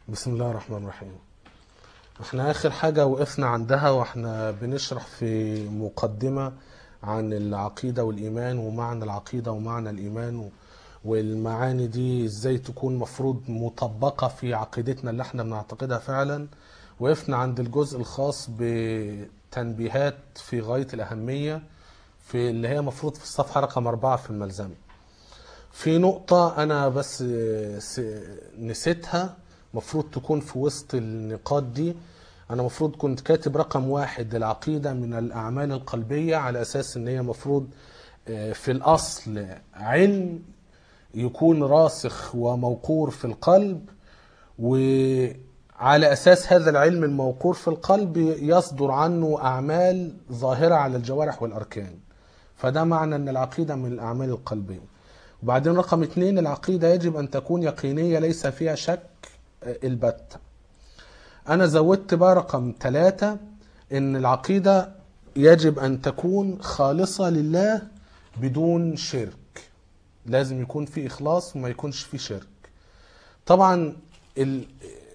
بسم الله الرحمن الرحيم احنا اخر حاجة وقفنا عندها واحنا بنشرح في مقدمة عن العقيدة والايمان ومعنى العقيدة ومعنى الايمان و- والمعاني دي ازاي تكون مفروض مطبقة في عقيدتنا اللي احنا بنعتقدها فعلا وقفنا عند الجزء الخاص بتنبيهات في غاية الاهمية في اللي هي مفروض في الصفحة رقم أربعة في الملزمة في نقطة أنا بس س- نسيتها مفروض تكون في وسط النقاط دي أنا مفروض كنت كاتب رقم واحد العقيدة من الأعمال القلبية على أساس إن هي مفروض آه، في الأصل علم يكون راسخ وموقور في القلب وعلى أساس هذا العلم الموقور في القلب يصدر عنه أعمال ظاهرة على الجوارح والأركان فده معنى أن العقيدة من الأعمال القلبية وبعدين رقم اتنين العقيدة يجب أن تكون يقينية ليس فيها شك آه، البتة أنا زودت بقى رقم ثلاثة إن العقيدة يجب أن تكون خالصة لله بدون شرك لازم يكون في إخلاص وما يكونش في شرك طبعا ال...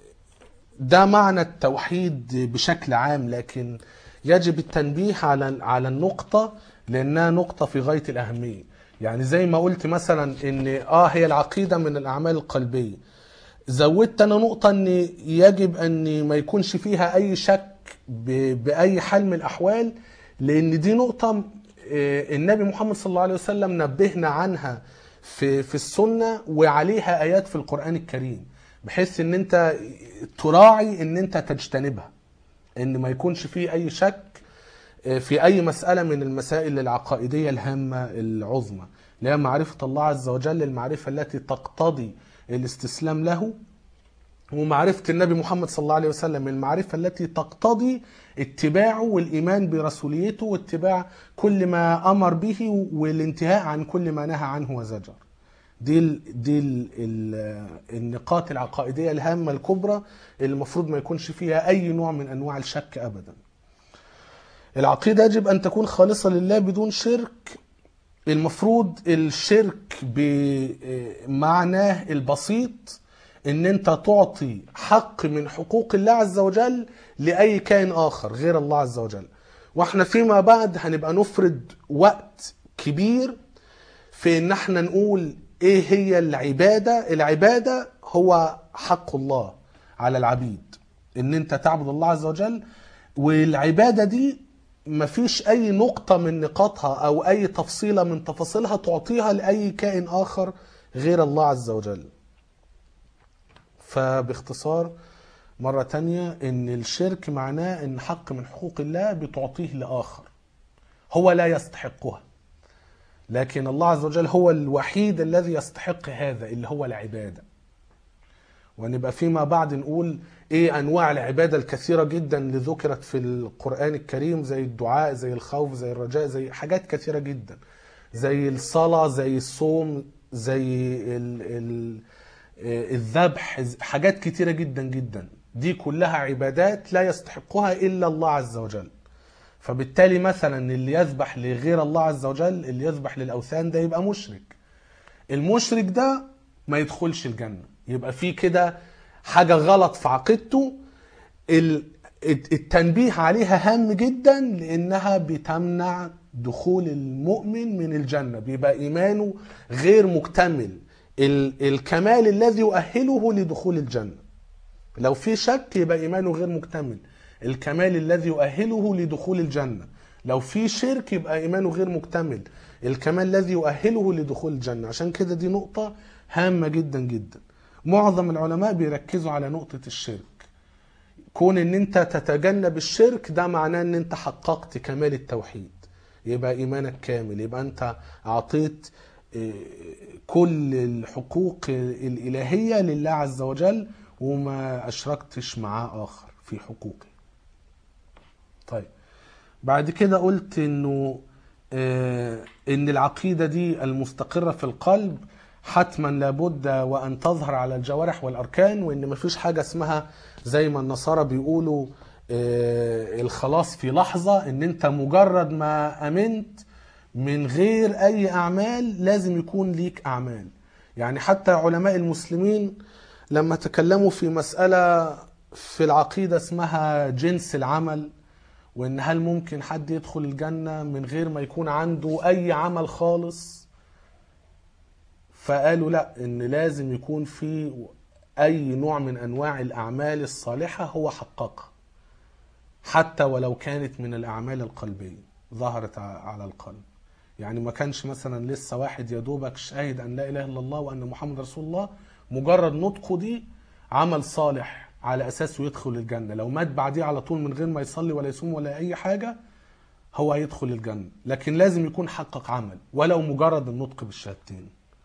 ده معنى التوحيد بشكل عام لكن يجب التنبيه على على النقطة لأنها نقطة في غاية الأهمية يعني زي ما قلت مثلا إن آه هي العقيدة من الأعمال القلبية زودت أنا نقطة إن يجب أن ما يكونش فيها أي شك ب... بأي حال من الأحوال لأن دي نقطة آه، النبي محمد صلى الله عليه وسلم نبهنا عنها في في السنة وعليها آيات في القرآن الكريم بحيث ان انت تراعي ان انت تجتنبها ان ما يكونش فيه اي شك في اي مسألة من المسائل العقائدية الهامة العظمى اللي هي معرفة الله عز وجل المعرفة التي تقتضي الاستسلام له ومعرفة النبي محمد صلى الله عليه وسلم المعرفة التي تقتضي اتباعه والإيمان برسوليته واتباع كل ما أمر به والانتهاء عن كل ما نهى عنه وزجر دي ال دي ال ال النقاط العقائدية الهامة الكبرى اللي المفروض ما يكونش فيها أي نوع من أنواع الشك أبدا العقيدة يجب أن تكون خالصة لله بدون شرك المفروض الشرك بمعناه البسيط ان انت تعطي حق من حقوق الله عز وجل لاي كائن اخر غير الله عز وجل واحنا فيما بعد هنبقى نفرد وقت كبير في ان احنا نقول ايه هي العبادة العبادة هو حق الله على العبيد ان انت تعبد الله عز وجل والعبادة دي مفيش اي نقطة من نقاطها او اي تفصيلة من تفاصيلها تعطيها لاي كائن اخر غير الله عز وجل فباختصار مرة تانية ان الشرك معناه ان حق من حقوق الله بتعطيه لآخر هو لا يستحقها لكن الله عز وجل هو الوحيد الذي يستحق هذا اللي هو العبادة ونبقى فيما بعد نقول ايه انواع العبادة الكثيرة جدا اللي ذكرت في القرآن الكريم زي الدعاء زي الخوف زي الرجاء زي حاجات كثيرة جدا زي الصلاة زي الصوم زي ال ال الذبح حاجات كتيرة جدا جدا دي كلها عبادات لا يستحقها إلا الله عز وجل فبالتالي مثلا اللي يذبح لغير الله عز وجل اللي يذبح للأوثان ده يبقى مشرك المشرك ده ما يدخلش الجنة يبقى في كده حاجة غلط في عقيدته ال- التنبيه عليها هام جدا لأنها بتمنع دخول المؤمن من الجنة بيبقى إيمانه غير مكتمل ال- الكمال الذي يؤهله لدخول الجنة لو في شك يبقى إيمانه غير مكتمل الكمال الذي يؤهله لدخول الجنة لو في شرك يبقى إيمانه غير مكتمل الكمال الذي يؤهله لدخول الجنة عشان كده دي نقطة هامة جدا جدا معظم العلماء بيركزوا على نقطة الشرك كون ان انت تتجنب الشرك ده معناه ان انت حققت كمال التوحيد يبقى ايمانك كامل يبقى انت اعطيت إيه، كل الحقوق الالهيه لله عز وجل وما اشركتش معاه اخر في حقوقه طيب بعد كده قلت انه آه، ان العقيده دي المستقره في القلب حتما لابد وان تظهر على الجوارح والاركان وان مفيش حاجه اسمها زي ما النصارى بيقولوا آه، الخلاص في لحظه ان انت مجرد ما امنت من غير اي اعمال لازم يكون ليك اعمال يعني حتى علماء المسلمين لما تكلموا في مسألة في العقيدة اسمها جنس العمل وإن هل ممكن حد يدخل الجنة من غير ما يكون عنده أي عمل خالص فقالوا لا إن لازم يكون في أي نوع من أنواع الأعمال الصالحة هو حققها حتى ولو كانت من الأعمال القلبية ظهرت ع- على القلب يعني ما كانش مثلا لسه واحد يا دوبك شاهد أن لا إله إلا الله وأن محمد رسول الله مجرد نطقه دي عمل صالح على أساسه يدخل الجنة لو مات بعديه على طول من غير ما يصلي ولا يصوم ولا أي حاجة هو هيدخل الجنة لكن لازم يكون حقق عمل ولو مجرد النطق بالشهادتين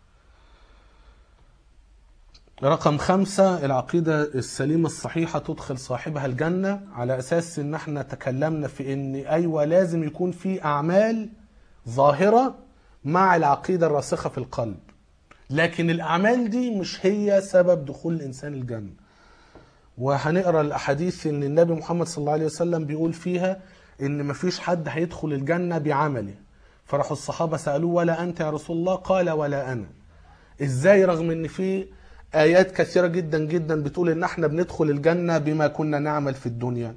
رقم خمسة العقيدة السليمة الصحيحة تدخل صاحبها الجنة على أساس إن احنا تكلمنا في إن أيوة لازم يكون في أعمال ظاهرة مع العقيدة الراسخة في القلب لكن الأعمال دي مش هي سبب دخول الإنسان الجنة وهنقرا الأحاديث إن النبي محمد صلى الله عليه وسلم بيقول فيها إن مفيش حد هيدخل الجنة بعمله فراحوا الصحابة سألوه ولا أنت يا رسول الله قال ولا أنا ازاي رغم ان في ايات كثيره جدا جدا بتقول ان احنا بندخل الجنه بما كنا نعمل في الدنيا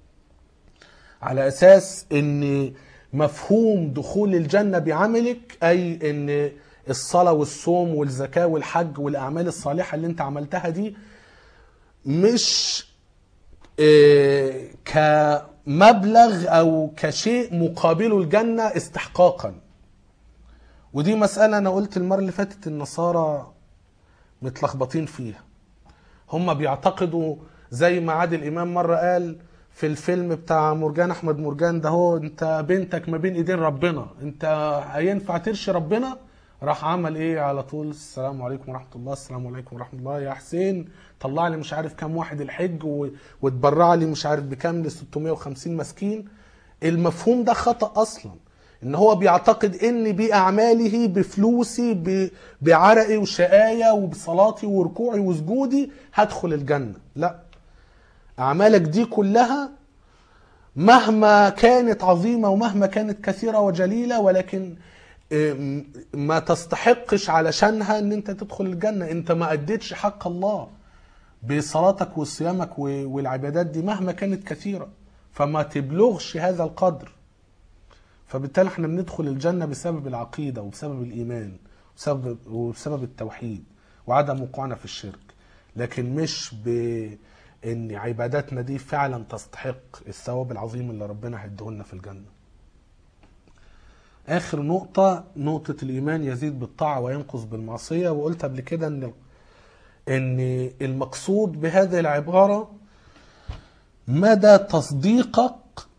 على اساس ان مفهوم دخول الجنه بعملك اي ان الصلاه والصوم والزكاه والحج والاعمال الصالحه اللي انت عملتها دي مش آه، كمبلغ او كشيء مقابله الجنه استحقاقا ودي مسألة أنا قلت المرة اللي فاتت النصارى متلخبطين فيها هم بيعتقدوا زي ما عادل إمام مرة قال في الفيلم بتاع مرجان أحمد مرجان ده هو أنت بنتك ما بين إيدين ربنا أنت هينفع ترشي ربنا راح عمل ايه على طول السلام عليكم ورحمه الله السلام عليكم ورحمه الله يا حسين طلع لي مش عارف كام واحد الحج و- واتبرع لي مش عارف بكام ل 650 مسكين المفهوم ده خطا اصلا ان هو بيعتقد ان باعماله بفلوسي ب- بعرقي وشقايا وبصلاتي وركوعي وسجودي هدخل الجنه لا اعمالك دي كلها مهما كانت عظيمه ومهما كانت كثيره وجليله ولكن إم، ما تستحقش علشانها ان انت تدخل الجنه انت ما اديتش حق الله بصلاتك وصيامك و- والعبادات دي مهما كانت كثيره فما تبلغش هذا القدر فبالتالي احنا بندخل الجنه بسبب العقيده وبسبب الايمان وبسبب وبسبب التوحيد وعدم وقوعنا في الشرك لكن مش بان عباداتنا دي فعلا تستحق الثواب العظيم اللي ربنا هيديهولنا في الجنه اخر نقطة نقطة الايمان يزيد بالطاعة وينقص بالمعصية وقلت قبل كده ان ان المقصود بهذه العبارة مدى تصديقك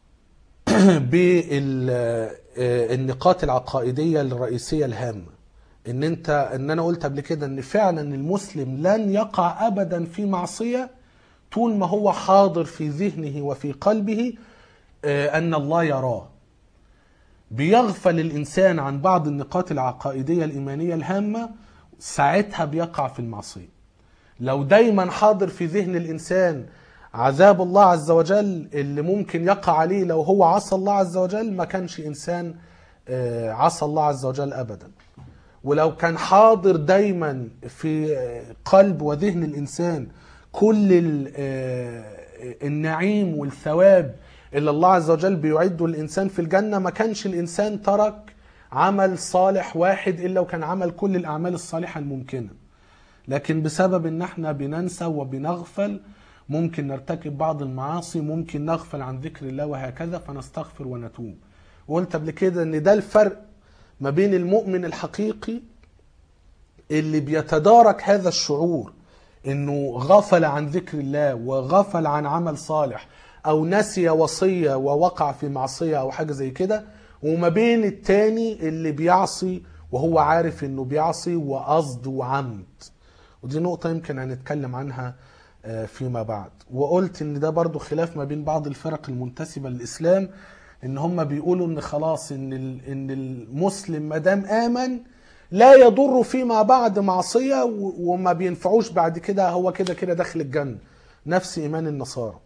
بالنقاط العقائدية الرئيسية الهامة ان انت ان انا قلت قبل كده ان فعلا المسلم لن يقع ابدا في معصية طول ما هو حاضر في ذهنه وفي قلبه آه، ان الله يراه بيغفل الانسان عن بعض النقاط العقائديه الايمانيه الهامه ساعتها بيقع في المعصيه لو دايما حاضر في ذهن الانسان عذاب الله عز وجل اللي ممكن يقع عليه لو هو عصى الله عز وجل ما كانش انسان آه، عصى الله عز وجل ابدا ولو كان حاضر دايما في آه، قلب وذهن الانسان كل ال- آه، النعيم والثواب اللي الله عز وجل بيعده للانسان في الجنه ما كانش الانسان ترك عمل صالح واحد الا وكان عمل كل الاعمال الصالحه الممكنه لكن بسبب ان احنا بننسى وبنغفل ممكن نرتكب بعض المعاصي ممكن نغفل عن ذكر الله وهكذا فنستغفر ونتوب وقلت قبل كده ان ده الفرق ما بين المؤمن الحقيقي اللي بيتدارك هذا الشعور انه غفل عن ذكر الله وغفل عن عمل صالح او نسي وصية ووقع في معصية او حاجة زي كده وما بين التاني اللي بيعصي وهو عارف انه بيعصي وقصد وعمد ودي نقطة يمكن هنتكلم عنها آه، فيما بعد وقلت ان ده برضو خلاف ما بين بعض الفرق المنتسبة للإسلام ان هم بيقولوا ان خلاص ان ال- ان المسلم ما دام امن لا يضر فيما بعد معصية و- وما بينفعوش بعد كده هو كده كده داخل الجنة نفس ايمان النصارى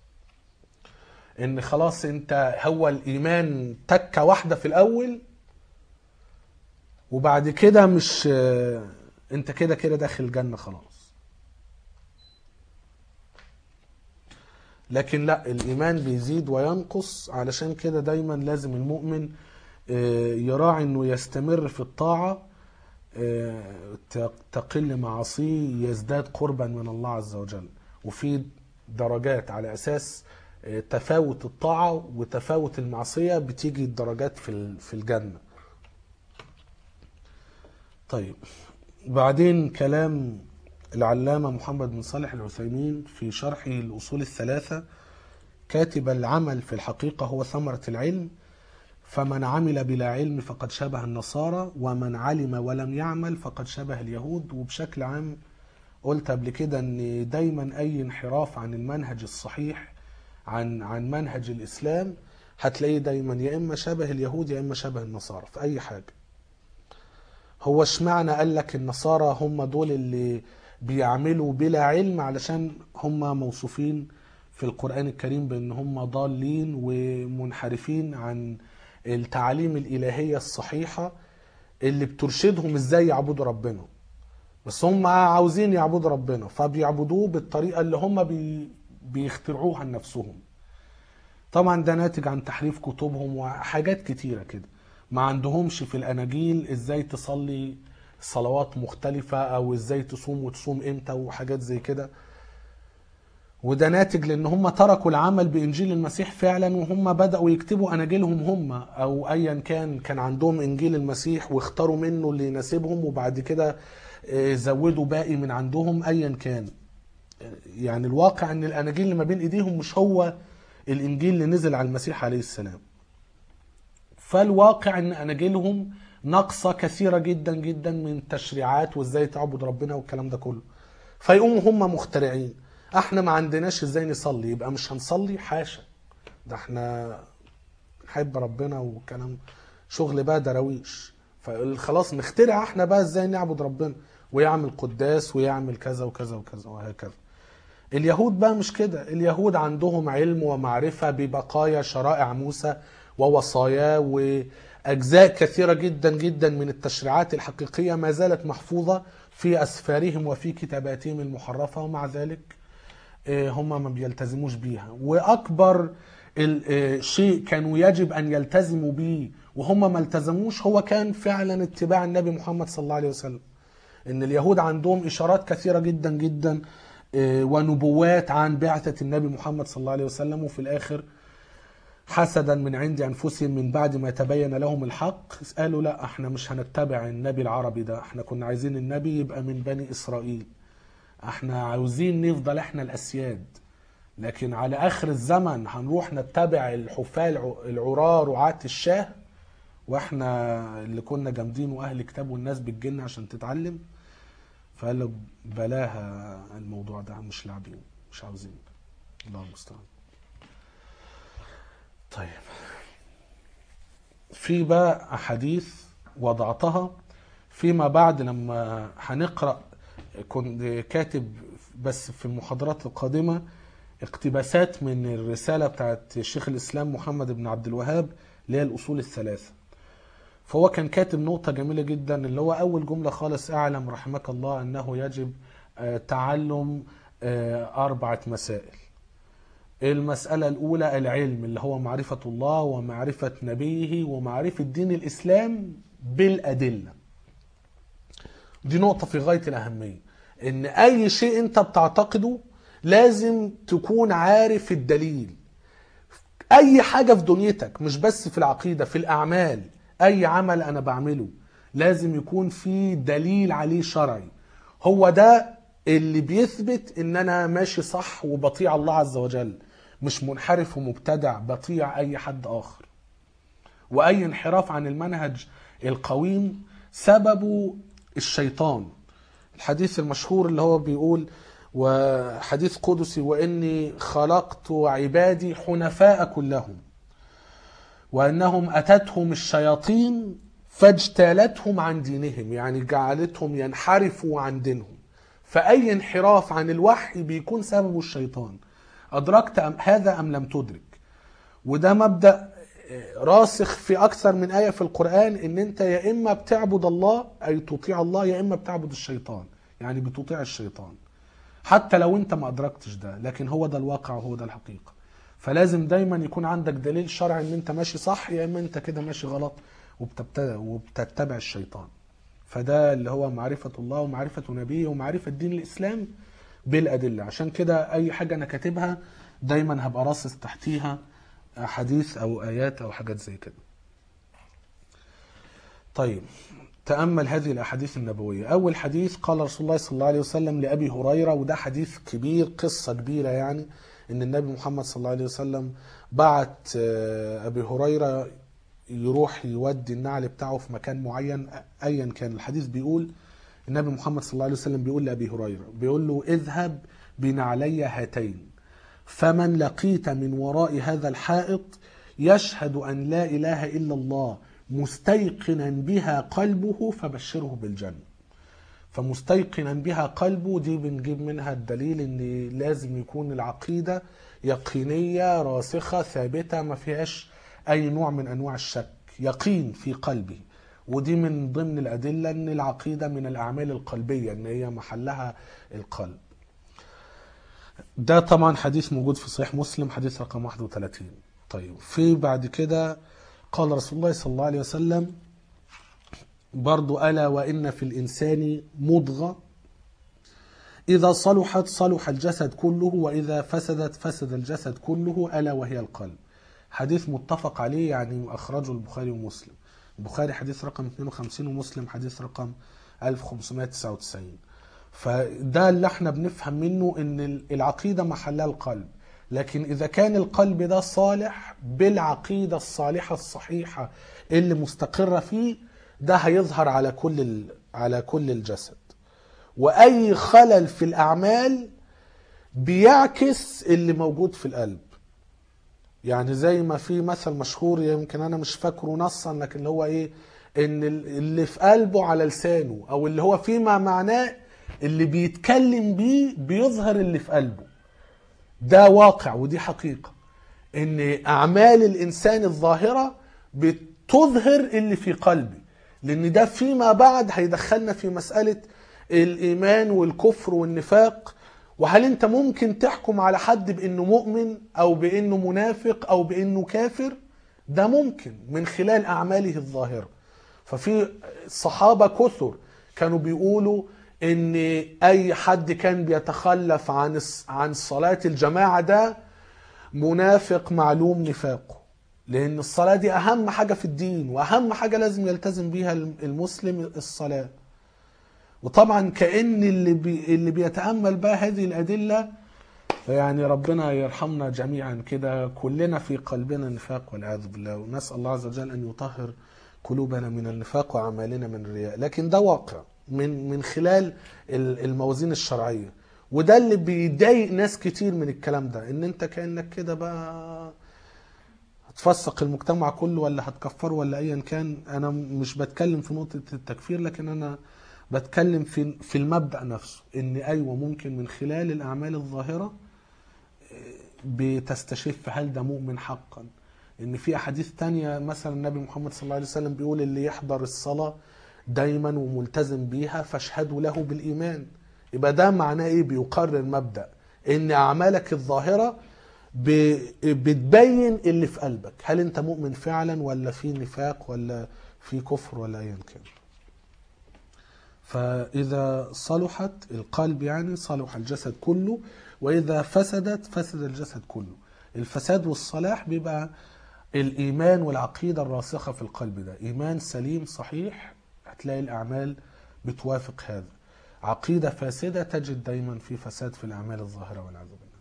ان خلاص انت هو الايمان تكة واحدة في الاول وبعد كده مش آه، انت كده كده داخل الجنة خلاص لكن لا الايمان بيزيد وينقص علشان كده دايما لازم المؤمن آه، يراعي انه يستمر في الطاعه آه، ت- تقل معاصيه يزداد قربا من الله عز وجل وفي درجات على اساس آه، تفاوت الطاعه وتفاوت المعصيه بتيجي الدرجات في ال- في الجنه طيب بعدين كلام العلامة محمد بن صالح العثيمين في شرحه الأصول الثلاثة كاتب العمل في الحقيقة هو ثمرة العلم فمن عمل بلا علم فقد شبه النصارى ومن علم ولم يعمل فقد شبه اليهود وبشكل عام قلت قبل كده ان دايما اي انحراف عن المنهج الصحيح عن عن منهج الاسلام هتلاقيه دايما يا اما شبه اليهود يا اما شبه النصارى في اي حاجه هو اشمعنى قال لك النصارى هم دول اللي بيعملوا بلا علم علشان هم موصوفين في القرآن الكريم بأن هم ضالين ومنحرفين عن التعاليم الإلهية الصحيحة اللي بترشدهم ازاي يعبدوا ربنا بس هم عاوزين يعبدوا ربنا فبيعبدوه بالطريقة اللي هم بي بيخترعوها لنفسهم طبعا ده ناتج عن تحريف كتبهم وحاجات كتيرة كده ما عندهمش في الأناجيل ازاي تصلي صلوات مختلفة أو ازاي تصوم وتصوم امتى وحاجات زي كده وده ناتج لان هم تركوا العمل بانجيل المسيح فعلا وهم بداوا يكتبوا اناجيلهم هم او ايا كان كان عندهم انجيل المسيح واختاروا منه اللي يناسبهم وبعد كده آه، زودوا باقي من عندهم ايا كان يعني الواقع ان الاناجيل اللي ما بين ايديهم مش هو الانجيل اللي نزل على المسيح عليه السلام فالواقع ان اناجيلهم ناقصه كثيره جدا جدا من التشريعات وازاي تعبد ربنا والكلام ده كله فيقوموا هم مخترعين احنا ما عندناش ازاي نصلي يبقى مش هنصلي حاشا ده احنا نحب ربنا والكلام شغل بقى دراويش فخلاص نخترع احنا بقى ازاي نعبد ربنا ويعمل قداس ويعمل كذا وكذا وكذا وهكذا اليهود بقى مش كده اليهود عندهم علم ومعرفة ببقايا شرائع موسى ووصاياه وأجزاء كثيرة جدا جدا من التشريعات الحقيقية ما زالت محفوظة في أسفارهم وفي كتاباتهم المحرفة ومع ذلك آه، هم ما بيلتزموش بيها وأكبر ال- آه، شيء كانوا يجب أن يلتزموا به وهم ما التزموش هو كان فعلا اتباع النبي محمد صلى الله عليه وسلم ان اليهود عندهم اشارات كثيره جدا جدا آه، ونبوات عن بعثه النبي محمد صلى الله عليه وسلم وفي الاخر حسدا من عند انفسهم من بعد ما تبين لهم الحق قالوا لا احنا مش هنتبع النبي العربي ده احنا كنا عايزين النبي يبقى من بني اسرائيل احنا عاوزين نفضل احنا الاسياد لكن على اخر الزمن هنروح نتبع الحفاة الع- العراة رعاة الشاه واحنا اللي كنا جامدين واهل كتاب والناس بتجن عشان تتعلم فقال له بلاها الموضوع ده مش لاعبين مش عاوزين الله المستعان طيب في بقى احاديث وضعتها فيما بعد لما هنقرا كنت كاتب بس في المحاضرات القادمه اقتباسات من الرساله بتاعت شيخ الاسلام محمد بن عبد الوهاب اللي هي الاصول الثلاثه فهو كان كاتب نقطة جميلة جدا اللي هو أول جملة خالص أعلم رحمك الله أنه يجب آه، تعلم آه، أربعة مسائل المسألة الأولى العلم اللي هو معرفة الله ومعرفة نبيه ومعرفة دين الإسلام بالأدلة دي نقطة في غاية الأهمية إن أي شيء أنت بتعتقده لازم تكون عارف الدليل اي حاجة في دنيتك مش بس في العقيدة في الاعمال اي عمل انا بعمله لازم يكون في دليل عليه شرعي هو ده اللي بيثبت ان انا ماشي صح وبطيع الله عز وجل مش منحرف ومبتدع بطيع اي حد اخر واي انحراف عن المنهج القويم سببه الشيطان الحديث المشهور اللي هو بيقول وحديث قدسي واني خلقت عبادي حنفاء كلهم وانهم اتتهم الشياطين فاجتالتهم عن دينهم يعني جعلتهم ينحرفوا عن دينهم فاي انحراف عن الوحي بيكون سببه الشيطان ادركت أم هذا ام لم تدرك وده مبدا راسخ في اكثر من ايه في القران ان انت يا اما بتعبد الله اي تطيع الله يا اما بتعبد الشيطان يعني بتطيع الشيطان حتى لو انت ما ادركتش ده لكن هو ده الواقع وهو ده الحقيقه فلازم دايما يكون عندك دليل شرعي ان انت ماشي صح يا اما انت كده ماشي غلط وبتبتدع وبتتبع الشيطان فده اللي هو معرفة الله ومعرفة نبيه ومعرفة دين الإسلام بالأدلة عشان كده أي حاجة أنا كاتبها دايما هبقى راصص تحتيها حديث أو آيات أو حاجات زي كده طيب تأمل هذه الأحاديث النبوية أول حديث قال رسول الله صلى الله عليه وسلم لأبي هريرة وده حديث كبير قصة كبيرة يعني إن النبي محمد صلى الله عليه وسلم بعت آه، أبي هريرة يروح يودي النعل بتاعه في مكان معين أيا كان الحديث بيقول النبي محمد صلى الله عليه وسلم بيقول لأبي هريرة بيقول له اذهب بنعلي هاتين فمن لقيت من وراء هذا الحائط يشهد أن لا إله إلا الله مستيقنا بها قلبه فبشره بالجنة فمستيقنا بها قلبه دي بنجيب منها الدليل ان لازم يكون العقيدة يقينية راسخة ثابتة ما فيهاش اي نوع من انواع الشك يقين في قلبه ودي من ضمن الادلة ان العقيدة من الاعمال القلبية ان هي محلها القلب ده طبعا حديث موجود في صحيح مسلم حديث رقم 31 طيب في بعد كده قال رسول الله صلى الله عليه وسلم برضو ألا وإن في الإنسان مضغة إذا صلحت صلح الجسد كله وإذا فسدت فسد الجسد كله ألا وهي القلب حديث متفق عليه يعني أخرجه البخاري ومسلم البخاري حديث رقم 52 ومسلم حديث رقم 1599 فده اللي احنا بنفهم منه ان العقيدة محلها القلب لكن اذا كان القلب ده صالح بالعقيدة الصالحة الصحيحة اللي مستقرة فيه ده هيظهر على كل ال... على كل الجسد واي خلل في الاعمال بيعكس اللي موجود في القلب يعني زي ما في مثل مشهور يمكن انا مش فاكره نصا لكن اللي هو ايه ان اللي في قلبه على لسانه او اللي هو فيما معناه اللي بيتكلم بيه بيظهر اللي في قلبه ده واقع ودي حقيقة ان اعمال الانسان الظاهرة بتظهر اللي في قلبه لان ده فيما بعد هيدخلنا في مسألة الايمان والكفر والنفاق وهل انت ممكن تحكم على حد بانه مؤمن او بانه منافق او بانه كافر ده ممكن من خلال اعماله الظاهرة ففي صحابة كثر كانوا بيقولوا ان اي حد كان بيتخلف عن عن صلاة الجماعة ده منافق معلوم نفاقه لان الصلاة دي اهم حاجة في الدين واهم حاجة لازم يلتزم بيها المسلم الصلاة وطبعا كأن اللي بي اللي بيتأمل بقى هذه الأدلة يعني ربنا يرحمنا جميعا كده كلنا في قلبنا نفاق والعياذ بالله ونسأل الله عز وجل أن يطهر قلوبنا من النفاق وأعمالنا من الرياء لكن ده واقع من من خلال الموازين الشرعيه وده اللي بيضايق ناس كتير من الكلام ده ان انت كانك كده بقى هتفسق المجتمع كله ولا هتكفره ولا ايا كان انا مش بتكلم في نقطه التكفير لكن انا بتكلم في في المبدا نفسه ان ايوه ممكن من خلال الاعمال الظاهره بتستشف هل ده مؤمن حقا ان في احاديث تانية مثلا النبي محمد صلى الله عليه وسلم بيقول اللي يحضر الصلاه دايما وملتزم بيها فاشهدوا له بالايمان يبقى ده معناه ايه بيقرر مبدا ان اعمالك الظاهره بتبين اللي في قلبك هل انت مؤمن فعلا ولا في نفاق ولا في كفر ولا ايا كان فاذا صلحت القلب يعني صلح الجسد كله واذا فسدت فسد الجسد كله الفساد والصلاح بيبقى الايمان والعقيده الراسخه في القلب ده ايمان سليم صحيح هتلاقي الأعمال بتوافق هذا عقيدة فاسدة تجد دايما في فساد في الأعمال الظاهرة والعياذ بالله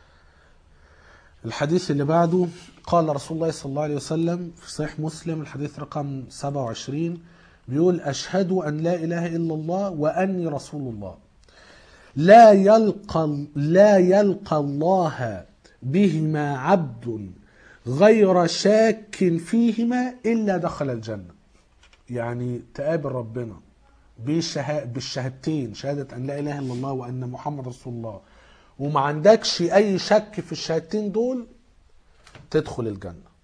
الحديث اللي بعده قال رسول الله صلى الله عليه وسلم في صحيح مسلم الحديث رقم 27 بيقول أشهد أن لا إله إلا الله وأني رسول الله لا يلقى لا يلقى الله بهما عبد غير شاك فيهما إلا دخل الجنة يعني تقابل ربنا بالشه... بالشهادتين شهادة أن لا إله إلا الله وأن محمد رسول الله وما عندكش أي شك في الشهادتين دول تدخل الجنة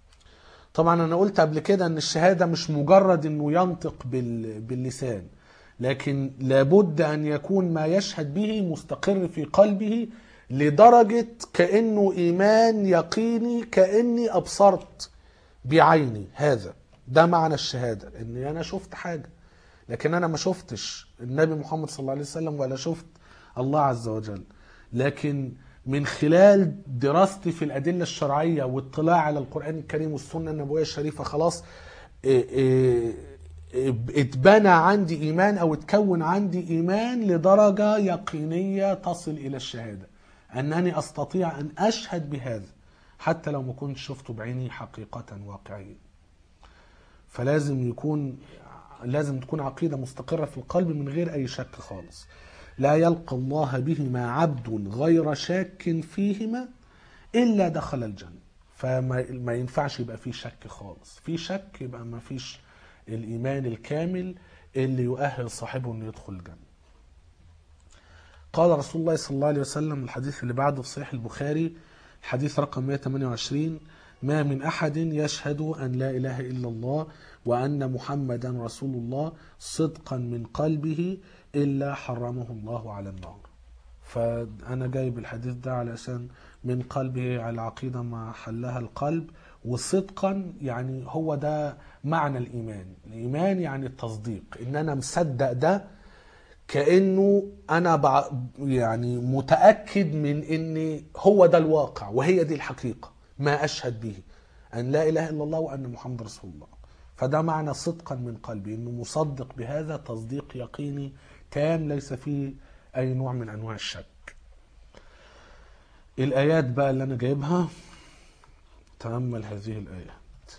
طبعا أنا قلت قبل كده أن الشهادة مش مجرد أنه ينطق بال... باللسان لكن لابد أن يكون ما يشهد به مستقر في قلبه لدرجة كأنه إيمان يقيني كأني أبصرت بعيني هذا ده معنى الشهادة إن أنا شفت حاجة لكن أنا ما شفتش النبي محمد صلى الله عليه وسلم ولا شفت الله عز وجل لكن من خلال دراستي في الأدلة الشرعية واطلاع على القرآن الكريم والسنة النبوية الشريفة خلاص إيه إيه اتبنى عندي إيمان أو اتكون عندي إيمان لدرجة يقينية تصل إلى الشهادة أنني أستطيع أن أشهد بهذا حتى لو ما كنت شفته بعيني حقيقة واقعية فلازم يكون لازم تكون عقيدة مستقرة في القلب من غير أي شك خالص لا يلقى الله بهما عبد غير شاك فيهما إلا دخل الجنة فما ما ينفعش يبقى فيه شك خالص في شك يبقى ما فيش الإيمان الكامل اللي يؤهل صاحبه أنه يدخل الجنة قال رسول الله صلى الله عليه وسلم الحديث اللي بعده في صحيح البخاري الحديث رقم 128 ما من أحد يشهد أن لا إله إلا الله وأن محمدا رسول الله صدقا من قلبه إلا حرمه الله على النار فأنا جايب الحديث ده علشان من قلبه على العقيدة ما حلها القلب وصدقا يعني هو ده معنى الإيمان الإيمان يعني التصديق إن أنا مصدق ده كأنه أنا بع... يعني متأكد من إن هو ده الواقع وهي دي الحقيقة ما أشهد به أن لا إله إلا الله وأن محمد رسول الله فده معنى صدقا من قلبي إنه مصدق بهذا تصديق يقيني تام ليس فيه أي نوع من أنواع الشك الآيات بقى اللي أنا جايبها تأمل هذه الآيات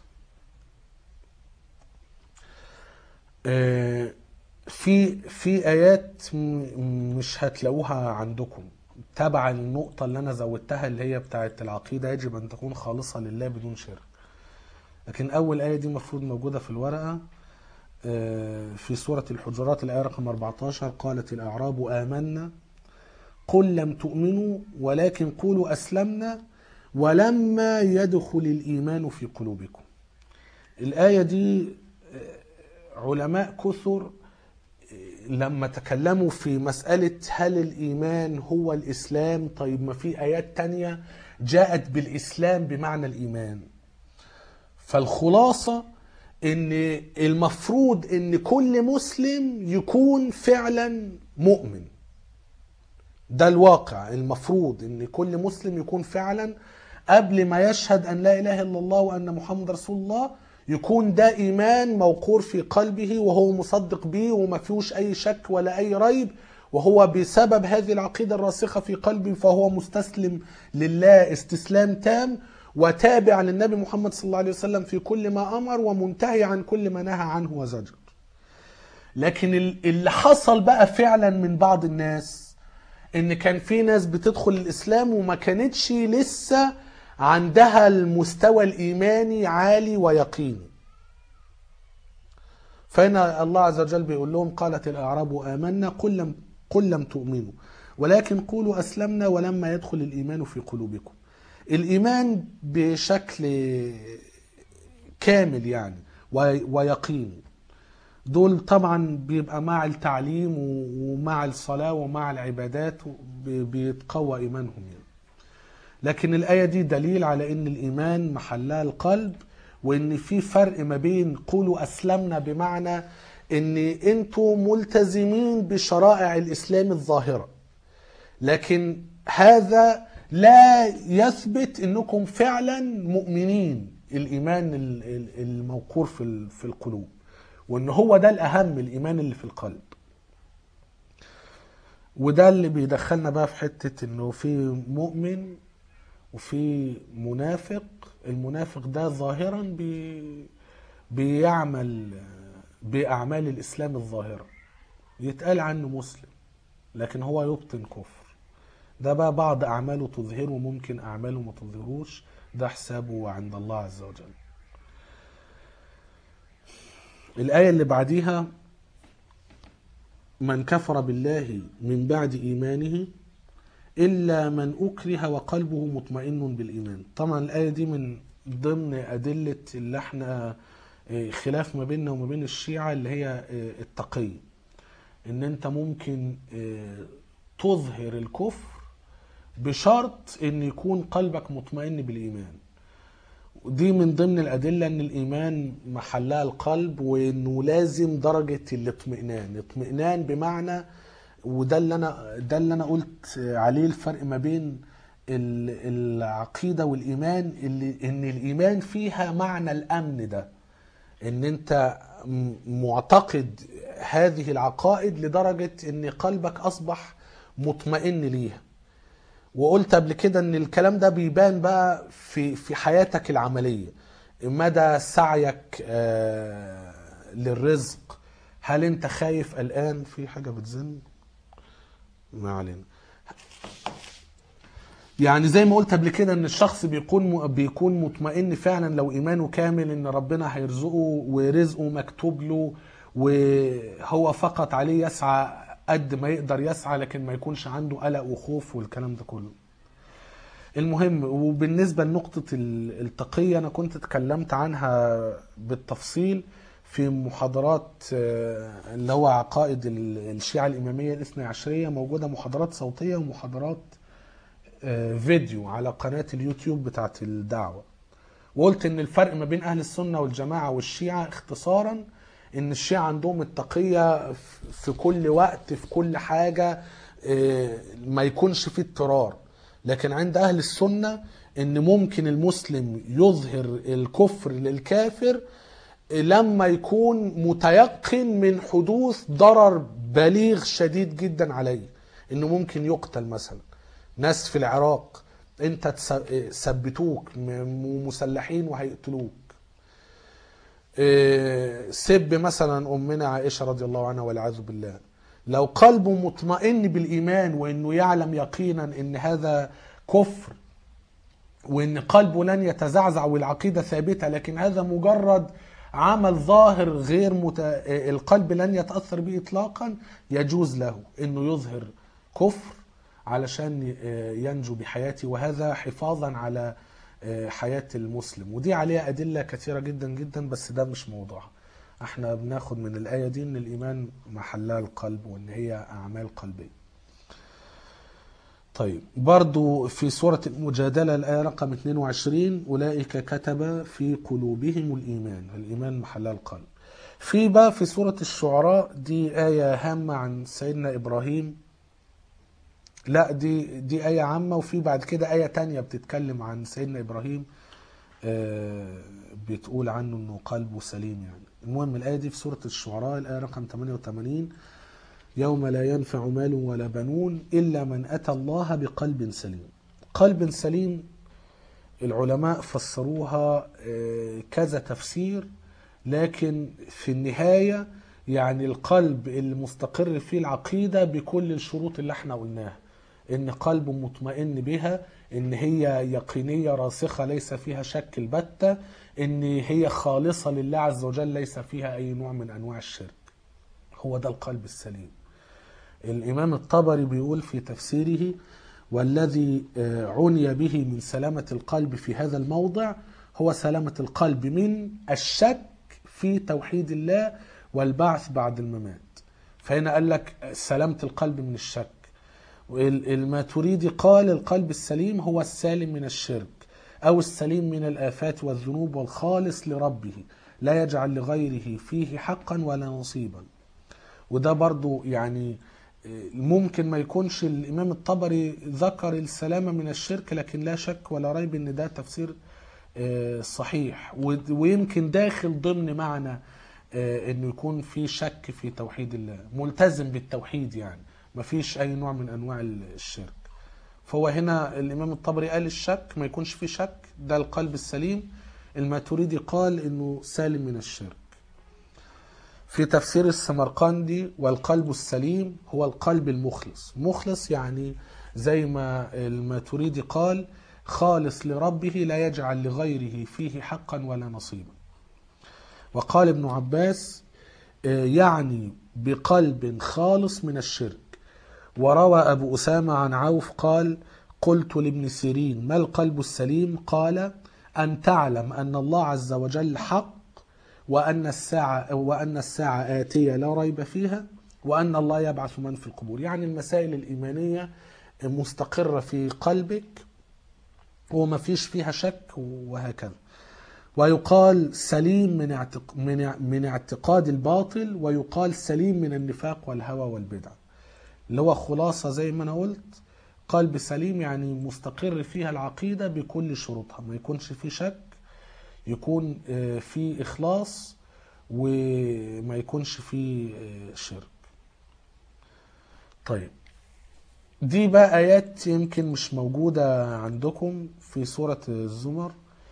آه، في في آيات م- مش هتلاقوها عندكم تبع النقطة اللي أنا زودتها اللي هي بتاعة العقيدة يجب أن تكون خالصة لله بدون شرك لكن أول آية دي المفروض موجودة في الورقة آه، في سورة الحجرات الآية رقم 14 قالت الأعراب آمنا قل لم تؤمنوا ولكن قولوا أسلمنا ولما يدخل الإيمان في قلوبكم الآية دي آه، علماء كثر آه، لما تكلموا في مسألة هل الإيمان هو الإسلام طيب ما في آيات تانية جاءت بالإسلام بمعنى الإيمان فالخلاصة ان المفروض ان كل مسلم يكون فعلا مؤمن ده الواقع المفروض ان كل مسلم يكون فعلا قبل ما يشهد ان لا اله الا الله وان محمد رسول الله يكون ده ايمان موقور في قلبه وهو مصدق به وما فيهوش اي شك ولا اي ريب وهو بسبب هذه العقيده الراسخه في قلبه فهو مستسلم لله استسلام تام وتابع للنبي محمد صلى الله عليه وسلم في كل ما امر ومنتهي عن كل ما نهى عنه وزجر. لكن ال- اللي حصل بقى فعلا من بعض الناس ان كان في ناس بتدخل الاسلام وما كانتش لسه عندها المستوى الايماني عالي ويقيني. فهنا الله عز وجل بيقول لهم قالت الاعراب امنا قل لم قل لم تؤمنوا ولكن قولوا اسلمنا ولما يدخل الايمان في قلوبكم. الايمان بشكل كامل يعني وي- ويقيني دول طبعا بيبقى مع التعليم و- ومع الصلاة ومع العبادات بي- بيتقوى إيمانهم يعني. لكن الآية دي دليل على إن الإيمان محلها القلب وإن في فرق ما بين قولوا أسلمنا بمعنى إن أنتوا ملتزمين بشرائع الإسلام الظاهرة لكن هذا لا يثبت انكم فعلا مؤمنين الايمان ال- ال- الموقور في ال- في القلوب وان هو ده الاهم الايمان اللي في القلب وده اللي بيدخلنا بقى في حته انه في مؤمن وفي منافق المنافق ده ظاهرا بي بيعمل باعمال الاسلام الظاهره يتقال عنه مسلم لكن هو يبطن كفر ده بقى بعض أعماله تظهره وممكن أعماله ما تظهروش ده حسابه عند الله عز وجل الآية اللي بعديها من كفر بالله من بعد إيمانه إلا من أكره وقلبه مطمئن بالإيمان طبعا الآية دي من ضمن أدلة اللي احنا اه، خلاف ما بيننا وما بين الشيعة اللي هي اه، التقية ان انت ممكن آه، تظهر الكفر بشرط ان يكون قلبك مطمئن بالايمان ودي من ضمن الادله ان الايمان محلها القلب وانه لازم درجه الاطمئنان اطمئنان بمعنى وده اللي انا ده اللي انا قلت عليه الفرق ما بين ال- العقيده والايمان اللي ان الايمان فيها معنى الامن ده ان انت م- معتقد هذه العقائد لدرجه ان قلبك اصبح مطمئن ليها وقلت قبل كده ان الكلام ده بيبان بقى في في حياتك العمليه مدى سعيك آه، للرزق هل انت خايف قلقان في حاجه بتزن ما علينا يعني زي ما قلت قبل كده ان الشخص بيكون بيكون مطمئن فعلا لو ايمانه كامل ان ربنا هيرزقه ورزقه مكتوب له وهو فقط عليه يسعى قد ما يقدر يسعى لكن ما يكونش عنده قلق وخوف والكلام ده كله المهم وبالنسبه لنقطه ال- التقيه انا كنت اتكلمت عنها بالتفصيل في محاضرات آه، اللي هو عقائد ال- الشيعه الاماميه الاثني عشريه موجوده محاضرات صوتيه ومحاضرات آه، فيديو على قناه اليوتيوب بتاعت الدعوه وقلت ان الفرق ما بين اهل السنه والجماعه والشيعه اختصارا ان الشيعه عندهم التقيه في كل وقت في كل حاجه آه، ما يكونش فيه اضطرار لكن عند اهل السنه ان ممكن المسلم يظهر الكفر للكافر لما يكون متيقن من حدوث ضرر بليغ شديد جدا عليه انه ممكن يقتل مثلا ناس في العراق انت تس- ثبتوك م- مسلحين وهيقتلوك إيه، سب مثلا امنا عائشه رضي الله عنها والعياذ بالله لو قلبه مطمئن بالايمان وانه يعلم يقينا ان هذا كفر وان قلبه لن يتزعزع والعقيده ثابته لكن هذا مجرد عمل ظاهر غير مت... القلب لن يتاثر به اطلاقا يجوز له انه يظهر كفر علشان ينجو بحياته وهذا حفاظا على حياه المسلم ودي عليها ادله كثيره جدا جدا بس ده مش موضوعها احنا بناخد من الايه دي ان الايمان محلها القلب وان هي اعمال قلبيه طيب برضو في سورة المجادلة الآية رقم 22 أولئك كتب في قلوبهم الإيمان الإيمان محلها القلب في بقى في سورة الشعراء دي آية هامة عن سيدنا إبراهيم لا دي دي آية عامة وفي بعد كده آية تانية بتتكلم عن سيدنا إبراهيم آه، بتقول عنه إنه قلبه سليم يعني المهم الآية دي في سورة الشعراء الآية رقم 88 يوم لا ينفع مال ولا بنون إلا من أتى الله بقلب سليم قلب سليم العلماء فسروها آه، كذا تفسير لكن في النهاية يعني القلب المستقر فيه العقيدة بكل الشروط اللي احنا قلناها ان قلبه مطمئن بها ان هي يقينية راسخة ليس فيها شك البتة ان هي خالصة لله عز وجل ليس فيها اي نوع من انواع الشرك هو ده القلب السليم الإمام الطبري بيقول في تفسيره والذي آه، عني به من سلامة القلب في هذا الموضع هو سلامة القلب من الشك في توحيد الله والبعث بعد الممات فهنا قال لك سلامة القلب من الشك وال- الماتريدي قال القلب السليم هو السالم من الشرك أو السليم من الآفات والذنوب والخالص لربه لا يجعل لغيره فيه حقا ولا نصيبا وده برضو يعني ممكن ما يكونش الإمام الطبري ذكر السلامة من الشرك لكن لا شك ولا ريب إن ده تفسير آه، صحيح و- ويمكن داخل ضمن معنى آه، إنه يكون في شك في توحيد الله ملتزم بالتوحيد يعني ما فيش أي نوع من أنواع الشرك فهو هنا الإمام الطبري قال الشك ما يكونش في شك ده القلب السليم الماتريدي قال إنه سالم من الشرك في تفسير السمرقندي والقلب السليم هو القلب المخلص مخلص يعني زي ما الماتريدي قال خالص لربه لا يجعل لغيره فيه حقا ولا نصيبا وقال ابن عباس آه، يعني بقلب خالص من الشرك وروى أبو أسامة عن عوف قال قلت لابن سيرين ما القلب السليم قال أن تعلم أن الله عز وجل حق وأن الساعة وأن الساعة آتية لا ريب فيها وأن الله يبعث من في القبور يعني المسائل الإيمانية مستقرة في قلبك وما فيش فيها شك وهكذا ويقال سليم من اعتق... من ا- من اعتقاد الباطل ويقال سليم من النفاق والهوى والبدع اللي هو خلاصة زي ما أنا قلت قلب سليم يعني مستقر فيها العقيدة بكل شروطها ما يكونش فيه شك يكون آه، فيه إخلاص وما يكونش فيه آه، شرك طيب دي بقى آيات يمكن مش موجودة عندكم في سورة الزمر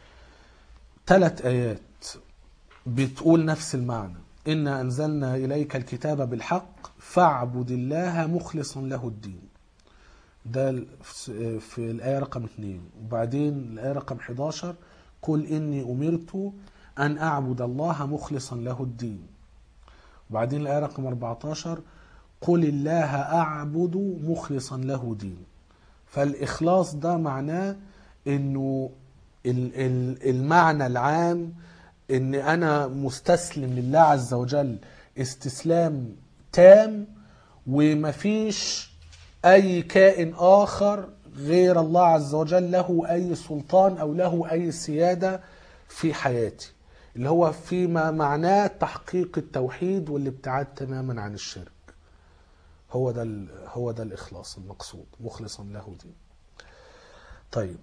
ثلاث آيات بتقول نفس المعنى إنا أنزلنا إليك الكتاب بالحق فاعبد الله مخلصا له الدين ده ال- في في الآية رقم اثنين وبعدين الآية رقم 11 قل إني أمرت أن أعبد الله مخلصا له الدين وبعدين الآية رقم 14 قل الله أعبد مخلصا له دين فالإخلاص ده معناه إنه ال- ال- المعنى العام إن أنا مستسلم لله عز وجل استسلام تام ومفيش أي كائن آخر غير الله عز وجل له أي سلطان أو له أي سيادة في حياتي اللي هو فيما معناه تحقيق التوحيد والابتعاد تماما عن الشرك هو ده ال- هو ده الإخلاص المقصود مخلصا له دين طيب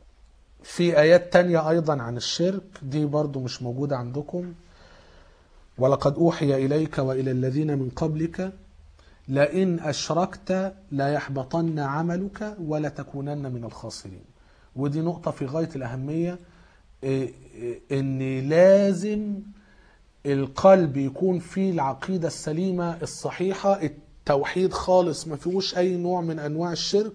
في آيات تانية أيضا عن الشرك دي برضو مش موجودة عندكم ولقد أوحي إليك وإلى الذين من قبلك لئن أشركت لا يحبطن عملك ولا تكونن من الخاسرين ودي نقطة في غاية الأهمية إيه، إيه، إن لازم القلب يكون فيه العقيدة السليمة الصحيحة التوحيد خالص ما فيهوش أي نوع من أنواع الشرك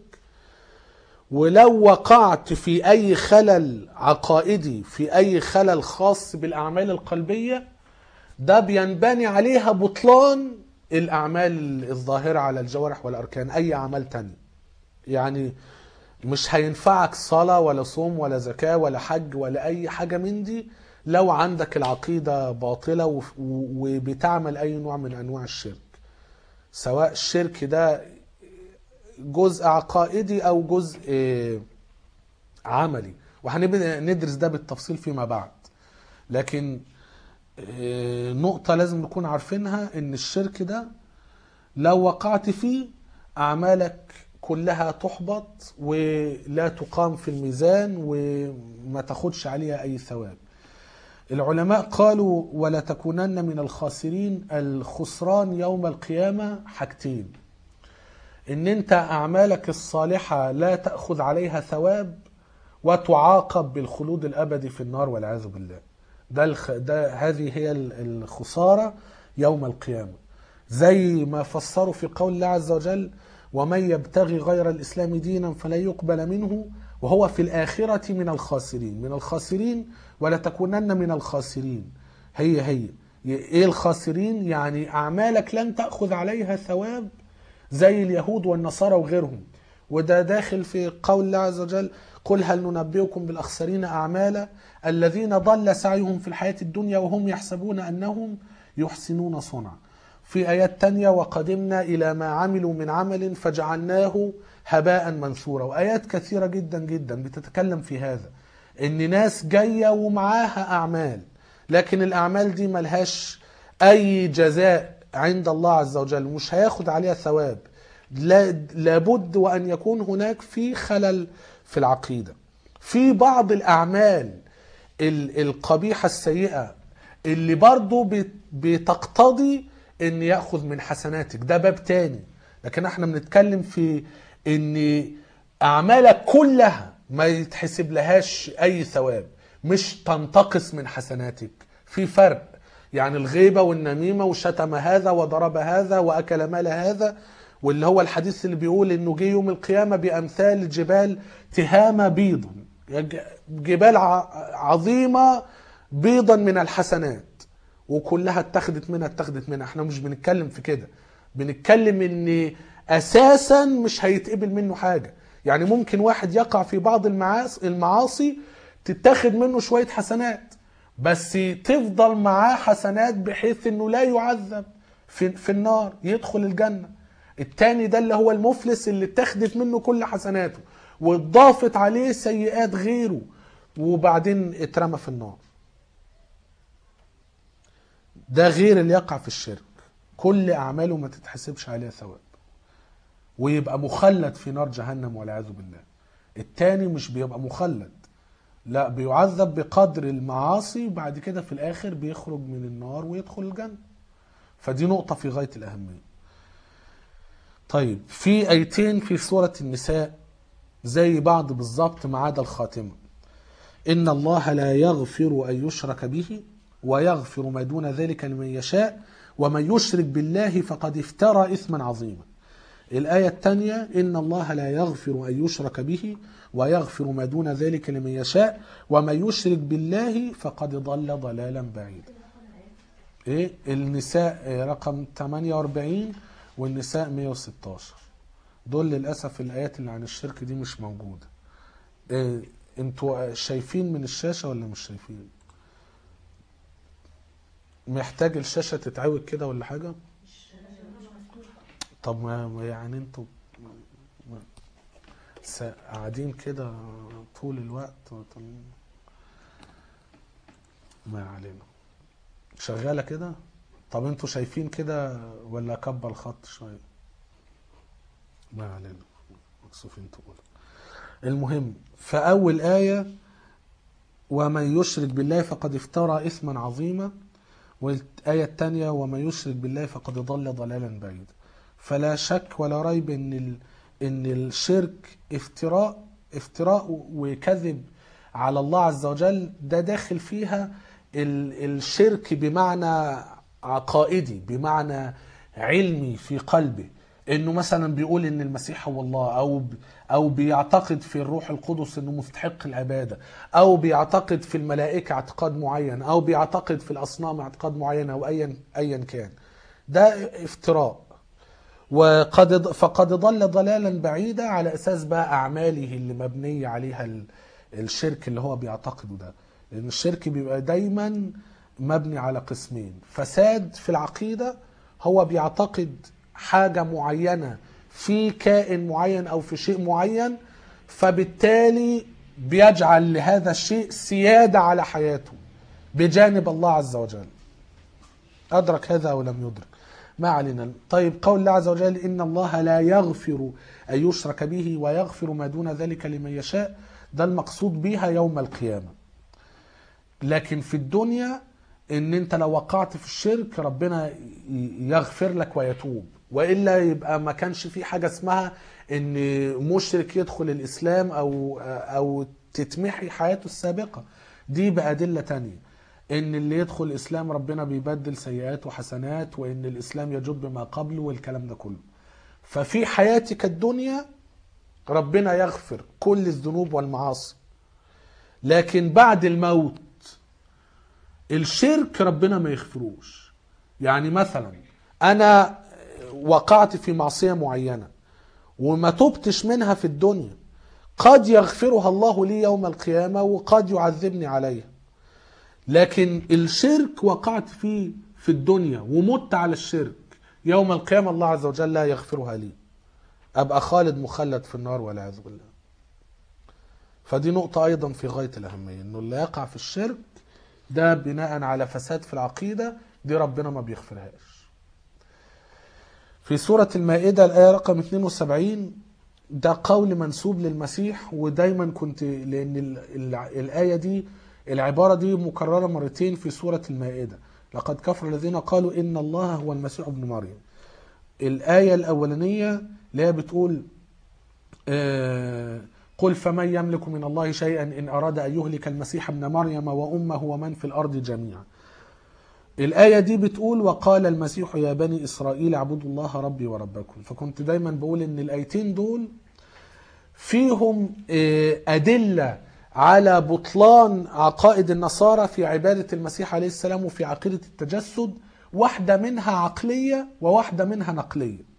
ولو وقعت في أي خلل عقائدي في أي خلل خاص بالأعمال القلبية ده بينبني عليها بطلان الأعمال الظاهرة على الجوارح والأركان أي أعمال تانية يعني مش هينفعك صلاة ولا صوم ولا زكاة ولا حج ولا أي حاجة من دي لو عندك العقيدة باطلة وف- و- وبتعمل أي نوع من أنواع الشرك سواء الشرك ده جزء عقائدي أو جزء آه، عملي وهنبدأ ندرس ده بالتفصيل فيما بعد لكن آه، نقطة لازم نكون عارفينها ان الشرك ده لو وقعت فيه اعمالك كلها تحبط ولا تقام في الميزان وما تاخدش عليها اي ثواب العلماء قالوا ولا تكونن من الخاسرين الخسران يوم القيامة حاجتين ان انت اعمالك الصالحة لا تأخذ عليها ثواب وتعاقب بالخلود الابدي في النار والعياذ بالله ده, الخ... ده هذه هي ال- الخسارة يوم القيامة زي ما فسروا في قول الله عز وجل ومن يبتغي غير الإسلام دينا فلا يقبل منه وهو في الآخرة من الخاسرين من الخاسرين ولا تكونن من الخاسرين هي هي ايه الخاسرين يعني أعمالك لن تأخذ عليها ثواب زي اليهود والنصارى وغيرهم وده داخل في قول الله عز وجل قل هل ننبئكم بالأخسرين أعمالا الذين ضل سعيهم في الحياة الدنيا وهم يحسبون أنهم يحسنون صنعا في آيات تانية وقدمنا إلى ما عملوا من عمل فجعلناه هباء منثورا وآيات كثيرة جدا جدا بتتكلم في هذا إن ناس جاية ومعاها أعمال لكن الأعمال دي ملهاش أي جزاء عند الله عز وجل مش هياخد عليها ثواب لا لابد وأن يكون هناك في خلل في العقيدة في بعض الأعمال ال- القبيحة السيئة اللي برضو بت- بتقتضي ان ياخذ من حسناتك ده باب تاني لكن احنا بنتكلم في ان اعمالك كلها ما يتحسب لهاش اي ثواب مش تنتقص من حسناتك في فرق يعني الغيبة والنميمة وشتم هذا وضرب هذا وأكل مال هذا واللي هو الحديث اللي بيقول انه جه يوم القيامة بأمثال جبال تهامة بيض جبال ع- عظيمة بيضا من الحسنات وكلها اتخذت منها اتخذت منها احنا مش بنتكلم في كده بنتكلم ان اساسا مش هيتقبل منه حاجة يعني ممكن واحد يقع في بعض المعاصي, المعاصي تتاخد منه شوية حسنات بس تفضل معاه حسنات بحيث انه لا يعذب في, في النار يدخل الجنة التاني ده اللي هو المفلس اللي اتخذت منه كل حسناته واتضافت عليه سيئات غيره وبعدين اترمى في النار ده غير اللي يقع في الشرك كل اعماله ما تتحسبش عليها ثواب ويبقى مخلد في نار جهنم والعياذ بالله التاني مش بيبقى مخلد لا بيعذب بقدر المعاصي وبعد كده في الاخر بيخرج من النار ويدخل الجنة فدي نقطة في غاية الأهمية طيب في ايتين في سورة النساء زي بعض بالظبط ما عدا الخاتمة إن الله لا يغفر أن يشرك به ويغفر ما دون ذلك لمن يشاء ومن يشرك بالله فقد افترى إثما عظيما الآية الثانية إن الله لا يغفر أن يشرك به ويغفر ما دون ذلك لمن يشاء ومن يشرك بالله فقد ضل ضلالا بعيدا إيه النساء آه، رقم 48 والنساء 116 دول للأسف الآيات اللي عن الشرك دي مش موجودة إيه انتوا شايفين من الشاشة ولا مش شايفين محتاج الشاشة تتعوج كده ولا حاجة طب ما ما يعني انتوا ما- س- قاعدين كده طول الوقت طب ما علينا شغالة كده طب انتوا شايفين كده ولا اكبر الخط شوية ما علينا مكسوفين تقول المهم فأول آية ومن يشرك بالله فقد افترى إثما عظيما والآية الثانية ومن يشرك بالله فقد ضل ضلالا بعيدا فلا شك ولا ريب ان ال... ان الشرك افتراء افتراء وكذب على الله عز وجل ده داخل فيها ال... الشرك بمعنى عقائدي بمعنى علمي في قلبه انه مثلا بيقول ان المسيح هو الله او ب... او بيعتقد في الروح القدس انه مستحق العباده او بيعتقد في الملائكه اعتقاد معين او بيعتقد في الاصنام اعتقاد معين او ايا ايا كان ده افتراء وقد فقد ضل ضلالا بعيدا على اساس بقى اعماله اللي مبنيه عليها ال- الشرك اللي هو بيعتقده ده لان الشرك بيبقى دايما مبني على قسمين فساد في العقيده هو بيعتقد حاجه معينه في كائن معين او في شيء معين فبالتالي بيجعل لهذا الشيء سياده على حياته بجانب الله عز وجل أدرك هذا أو لم يدرك ما علينا طيب قول الله عز وجل إن الله لا يغفر أن يشرك به ويغفر ما دون ذلك لمن يشاء ده المقصود بها يوم القيامة لكن في الدنيا ان انت لو وقعت في الشرك ربنا ي- يغفر لك ويتوب والا يبقى ما كانش في حاجه اسمها ان مشرك يدخل الاسلام او او تتمحي حياته السابقه دي بادله تانية ان اللي يدخل الاسلام ربنا بيبدل سيئات وحسنات وان الاسلام يجب بما قبله والكلام ده كله ففي حياتك الدنيا ربنا يغفر كل الذنوب والمعاصي لكن بعد الموت الشرك ربنا ما يغفروش يعني مثلا انا وقعت في معصية معينة وما تبتش منها في الدنيا قد يغفرها الله لي يوم القيامة وقد يعذبني عليها لكن الشرك وقعت فيه في الدنيا ومت على الشرك يوم القيامة الله عز وجل لا يغفرها لي أبقى خالد مخلد في النار والعياذ بالله فدي نقطة أيضا في غاية الأهمية إنه اللي يقع في الشرك ده بناء على فساد في العقيدة دي ربنا ما بيغفرهاش في سورة المائدة الآية رقم 72 ده قول منسوب للمسيح ودايما كنت لأن ال- ال- الآية دي العبارة دي مكررة مرتين في سورة المائدة لقد كفر الذين قالوا إن الله هو المسيح ابن مريم الآية الأولانية اللي هي بتقول آه، قل فمن يملك من الله شيئا إن أراد أن يهلك المسيح ابن مريم وأمه ومن في الأرض جميعا الآية دي بتقول وقال المسيح يا بني إسرائيل اعبدوا الله ربي وربكم فكنت دايما بقول إن الآيتين دول فيهم آه، أدلة على بطلان عقائد النصارى في عبادة المسيح عليه السلام وفي عقيدة التجسد واحدة منها عقلية وواحدة منها نقلية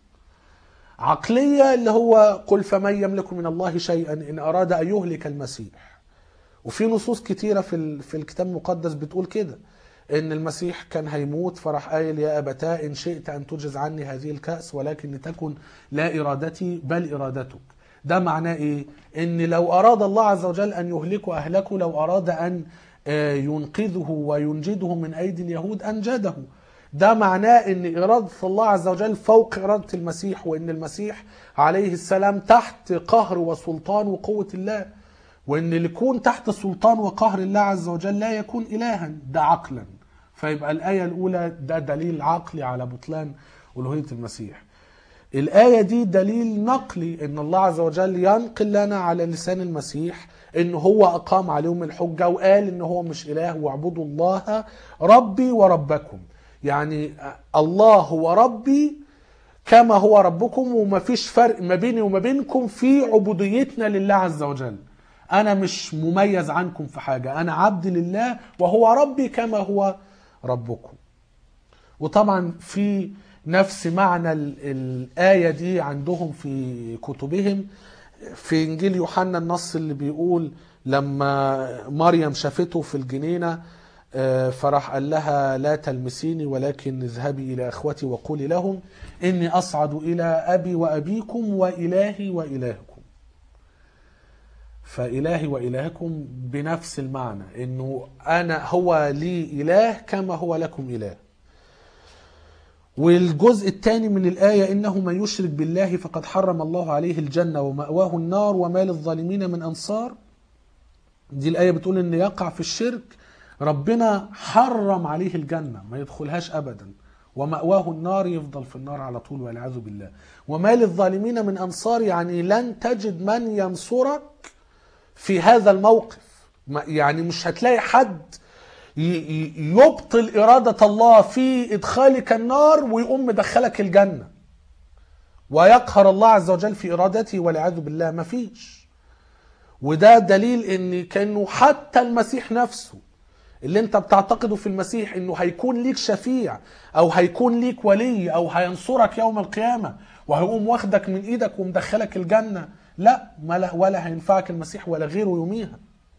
عقلية اللي هو قل فمن يملك من الله شيئا إن أراد أن يهلك المسيح وفي نصوص كتيرة في ال- في الكتاب المقدس بتقول كده ان المسيح كان هيموت فراح قايل يا ابتاه ان شئت ان تجز عني هذه الكاس ولكن لتكن لا ارادتي بل ارادتك ده معناه ايه ان لو اراد الله عز وجل ان يهلكه اهلكه لو اراد ان آه، ينقذه وينجده من ايدي اليهود انجده ده معناه ان اراده الله عز وجل فوق اراده المسيح وان المسيح عليه السلام تحت قهر وسلطان وقوه الله وان اللي يكون تحت سلطان وقهر الله عز وجل لا يكون الها ده عقلا فيبقى الايه الاولى ده دليل عقلي على بطلان الوهيه المسيح الآية دي دليل نقلي إن الله عز وجل ينقل لنا على لسان المسيح إن هو أقام عليهم الحجة وقال إن هو مش إله واعبدوا الله ربي وربكم يعني الله هو ربي كما هو ربكم ومفيش فرق ما بيني وما بينكم في عبوديتنا لله عز وجل أنا مش مميز عنكم في حاجة أنا عبد لله وهو ربي كما هو ربكم وطبعا في نفس معنى ال- الآية دي عندهم في كتبهم في إنجيل يوحنا النص اللي بيقول لما مريم شافته في الجنينة آه، فراح قال لها لا تلمسيني ولكن اذهبي إلى أخوتي وقولي لهم إني أصعد إلى أبي وأبيكم وإلهي وإلهكم فإلهي وإلهكم بنفس المعنى إنه أنا هو لي إله كما هو لكم إله والجزء الثاني من الآية إنه من يشرك بالله فقد حرم الله عليه الجنة ومأواه النار وما للظالمين من أنصار دي الآية بتقول إن يقع في الشرك ربنا حرم عليه الجنة ما يدخلهاش أبدا ومأواه النار يفضل في النار على طول والعياذ بالله وما للظالمين من أنصار يعني لن تجد من ينصرك في هذا الموقف ما- يعني مش هتلاقي حد ي- ي- يبطل إرادة الله في إدخالك النار ويقوم مدخلك الجنة ويقهر الله عز وجل في إرادته والعياذ بالله مفيش وده دليل ان كانه حتى المسيح نفسه اللي انت بتعتقده في المسيح انه هيكون ليك شفيع او هيكون ليك ولي او هينصرك يوم القيامة وهيقوم واخدك من ايدك ومدخلك الجنة لا ما لا- ولا هينفعك المسيح ولا غيره يوميها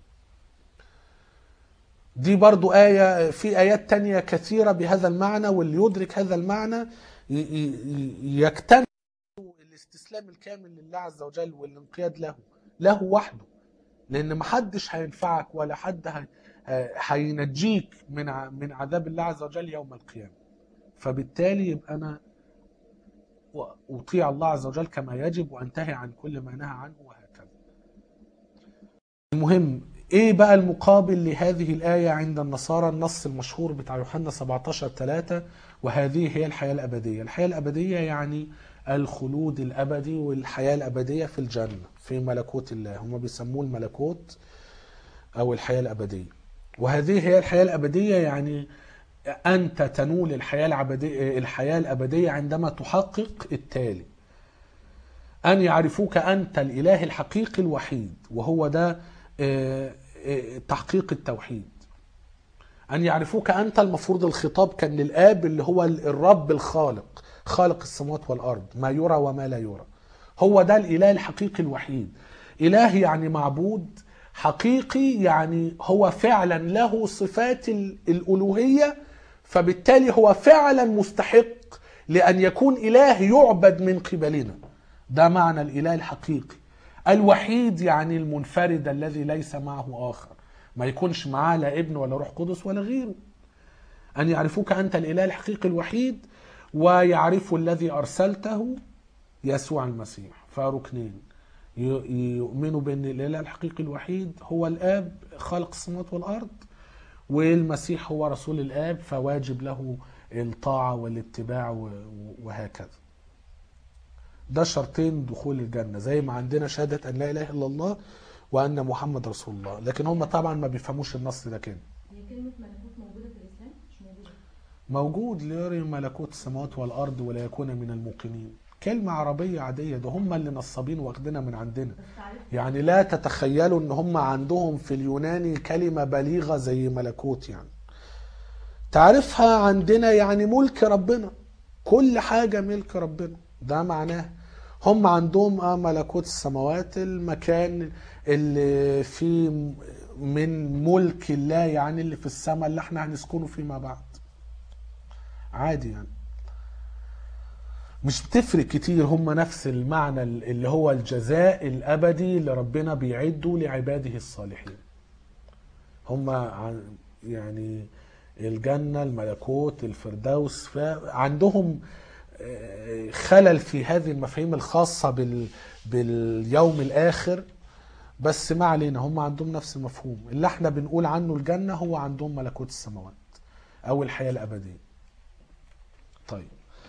دي برضو آية في آيات تانية كثيرة بهذا المعنى واللي يدرك هذا المعنى ي- ي- ي- يقتنع الاستسلام الكامل لله عز وجل والانقياد له له وحده لان محدش هينفعك ولا حد هي- ه- هينجيك من ع- من عذاب الله عز وجل يوم القيامه فبالتالي يبقى انا و- اطيع الله عز وجل كما يجب وانتهي عن كل ما نهى عنه وهكذا المهم ايه بقى المقابل لهذه الآية عند النصارى النص المشهور بتاع يوحنا 17 3 وهذه هي الحياة الأبدية الحياة الأبدية يعني الخلود الأبدي والحياة الأبدية في الجنة في ملكوت الله هم بيسموه الملكوت أو الحياة الأبدية وهذه هي الحياة الأبدية يعني أنت تنول الحياة الأبدية الحياة الأبدية عندما تحقق التالي أن يعرفوك أنت الإله الحقيقي الوحيد وهو ده آه، آه، تحقيق التوحيد أن يعرفوك أنت المفروض الخطاب كان للآب اللي هو الرب الخالق خالق السماوات والأرض ما يرى وما لا يرى هو ده الإله الحقيقي الوحيد إله يعني معبود حقيقي يعني هو فعلا له صفات ال- الألوهية فبالتالي هو فعلا مستحق لأن يكون إله يعبد من قبلنا ده معنى الإله الحقيقي الوحيد يعني المنفرد الذي ليس معه آخر ما يكونش معاه لا ابن ولا روح قدس ولا غيره أن يعرفوك أنت الإله الحقيقي الوحيد ويعرفوا الذي أرسلته يسوع المسيح فركنين ي- يؤمنوا بأن الإله الحقيقي الوحيد هو الآب خالق السماوات والأرض والمسيح هو رسول الآب فواجب له الطاعة والاتباع و- وهكذا ده شرطين دخول الجنة زي ما عندنا شهادة أن لا إله إلا الله وأن محمد رسول الله لكن هم طبعا ما بيفهموش النص ده كده هي كلمة ملكوت موجودة في الإسلام مش موجودة موجود ليري ملكوت السماوات والأرض ولا يكون من الموقنين كلمة عربية عادية ده هم اللي نصابين واخدينها من عندنا بس تعرف يعني لا تتخيلوا ان هم عندهم في اليوناني كلمة بليغة زي ملكوت يعني تعرفها عندنا يعني ملك ربنا كل حاجة ملك ربنا ده معناه هم عندهم اه ملكوت السماوات المكان اللي فيه من ملك الله يعني اللي في السماء اللي احنا هنسكنه فيما بعد عادي يعني مش بتفرق كتير هم نفس المعنى اللي هو الجزاء الأبدي اللي ربنا بيعده لعباده الصالحين هم عن- يعني الجنة الملكوت الفردوس ف- عندهم آه، خلل في هذه المفاهيم الخاصة بال باليوم الآخر بس ما علينا هم عندهم نفس المفهوم اللي احنا بنقول عنه الجنة هو عندهم ملكوت السماوات أو الحياة الأبدية طيب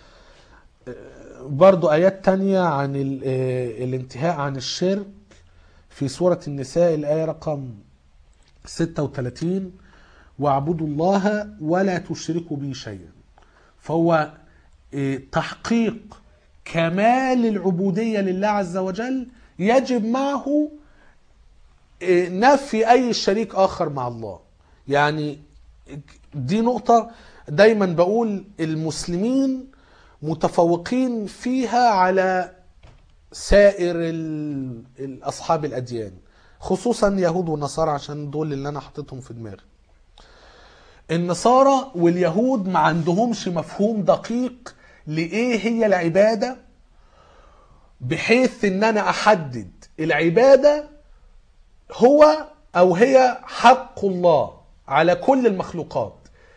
برضو آيات تانية عن ال- آه، الانتهاء عن الشرك في سورة النساء الآية رقم 36 واعبدوا الله ولا تشركوا به شيئا فهو آه، تحقيق كمال العبودية لله عز وجل يجب معه آه، نفي أي شريك آخر مع الله يعني دي نقطة دايما بقول المسلمين متفوقين فيها على سائر ال- ال- أصحاب الأديان خصوصا يهود ونصارى عشان دول اللي أنا حاططهم في دماغي النصارى واليهود ما عندهمش مفهوم دقيق لإيه هي العبادة بحيث إن أنا أحدد العبادة هو أو هي حق الله على كل المخلوقات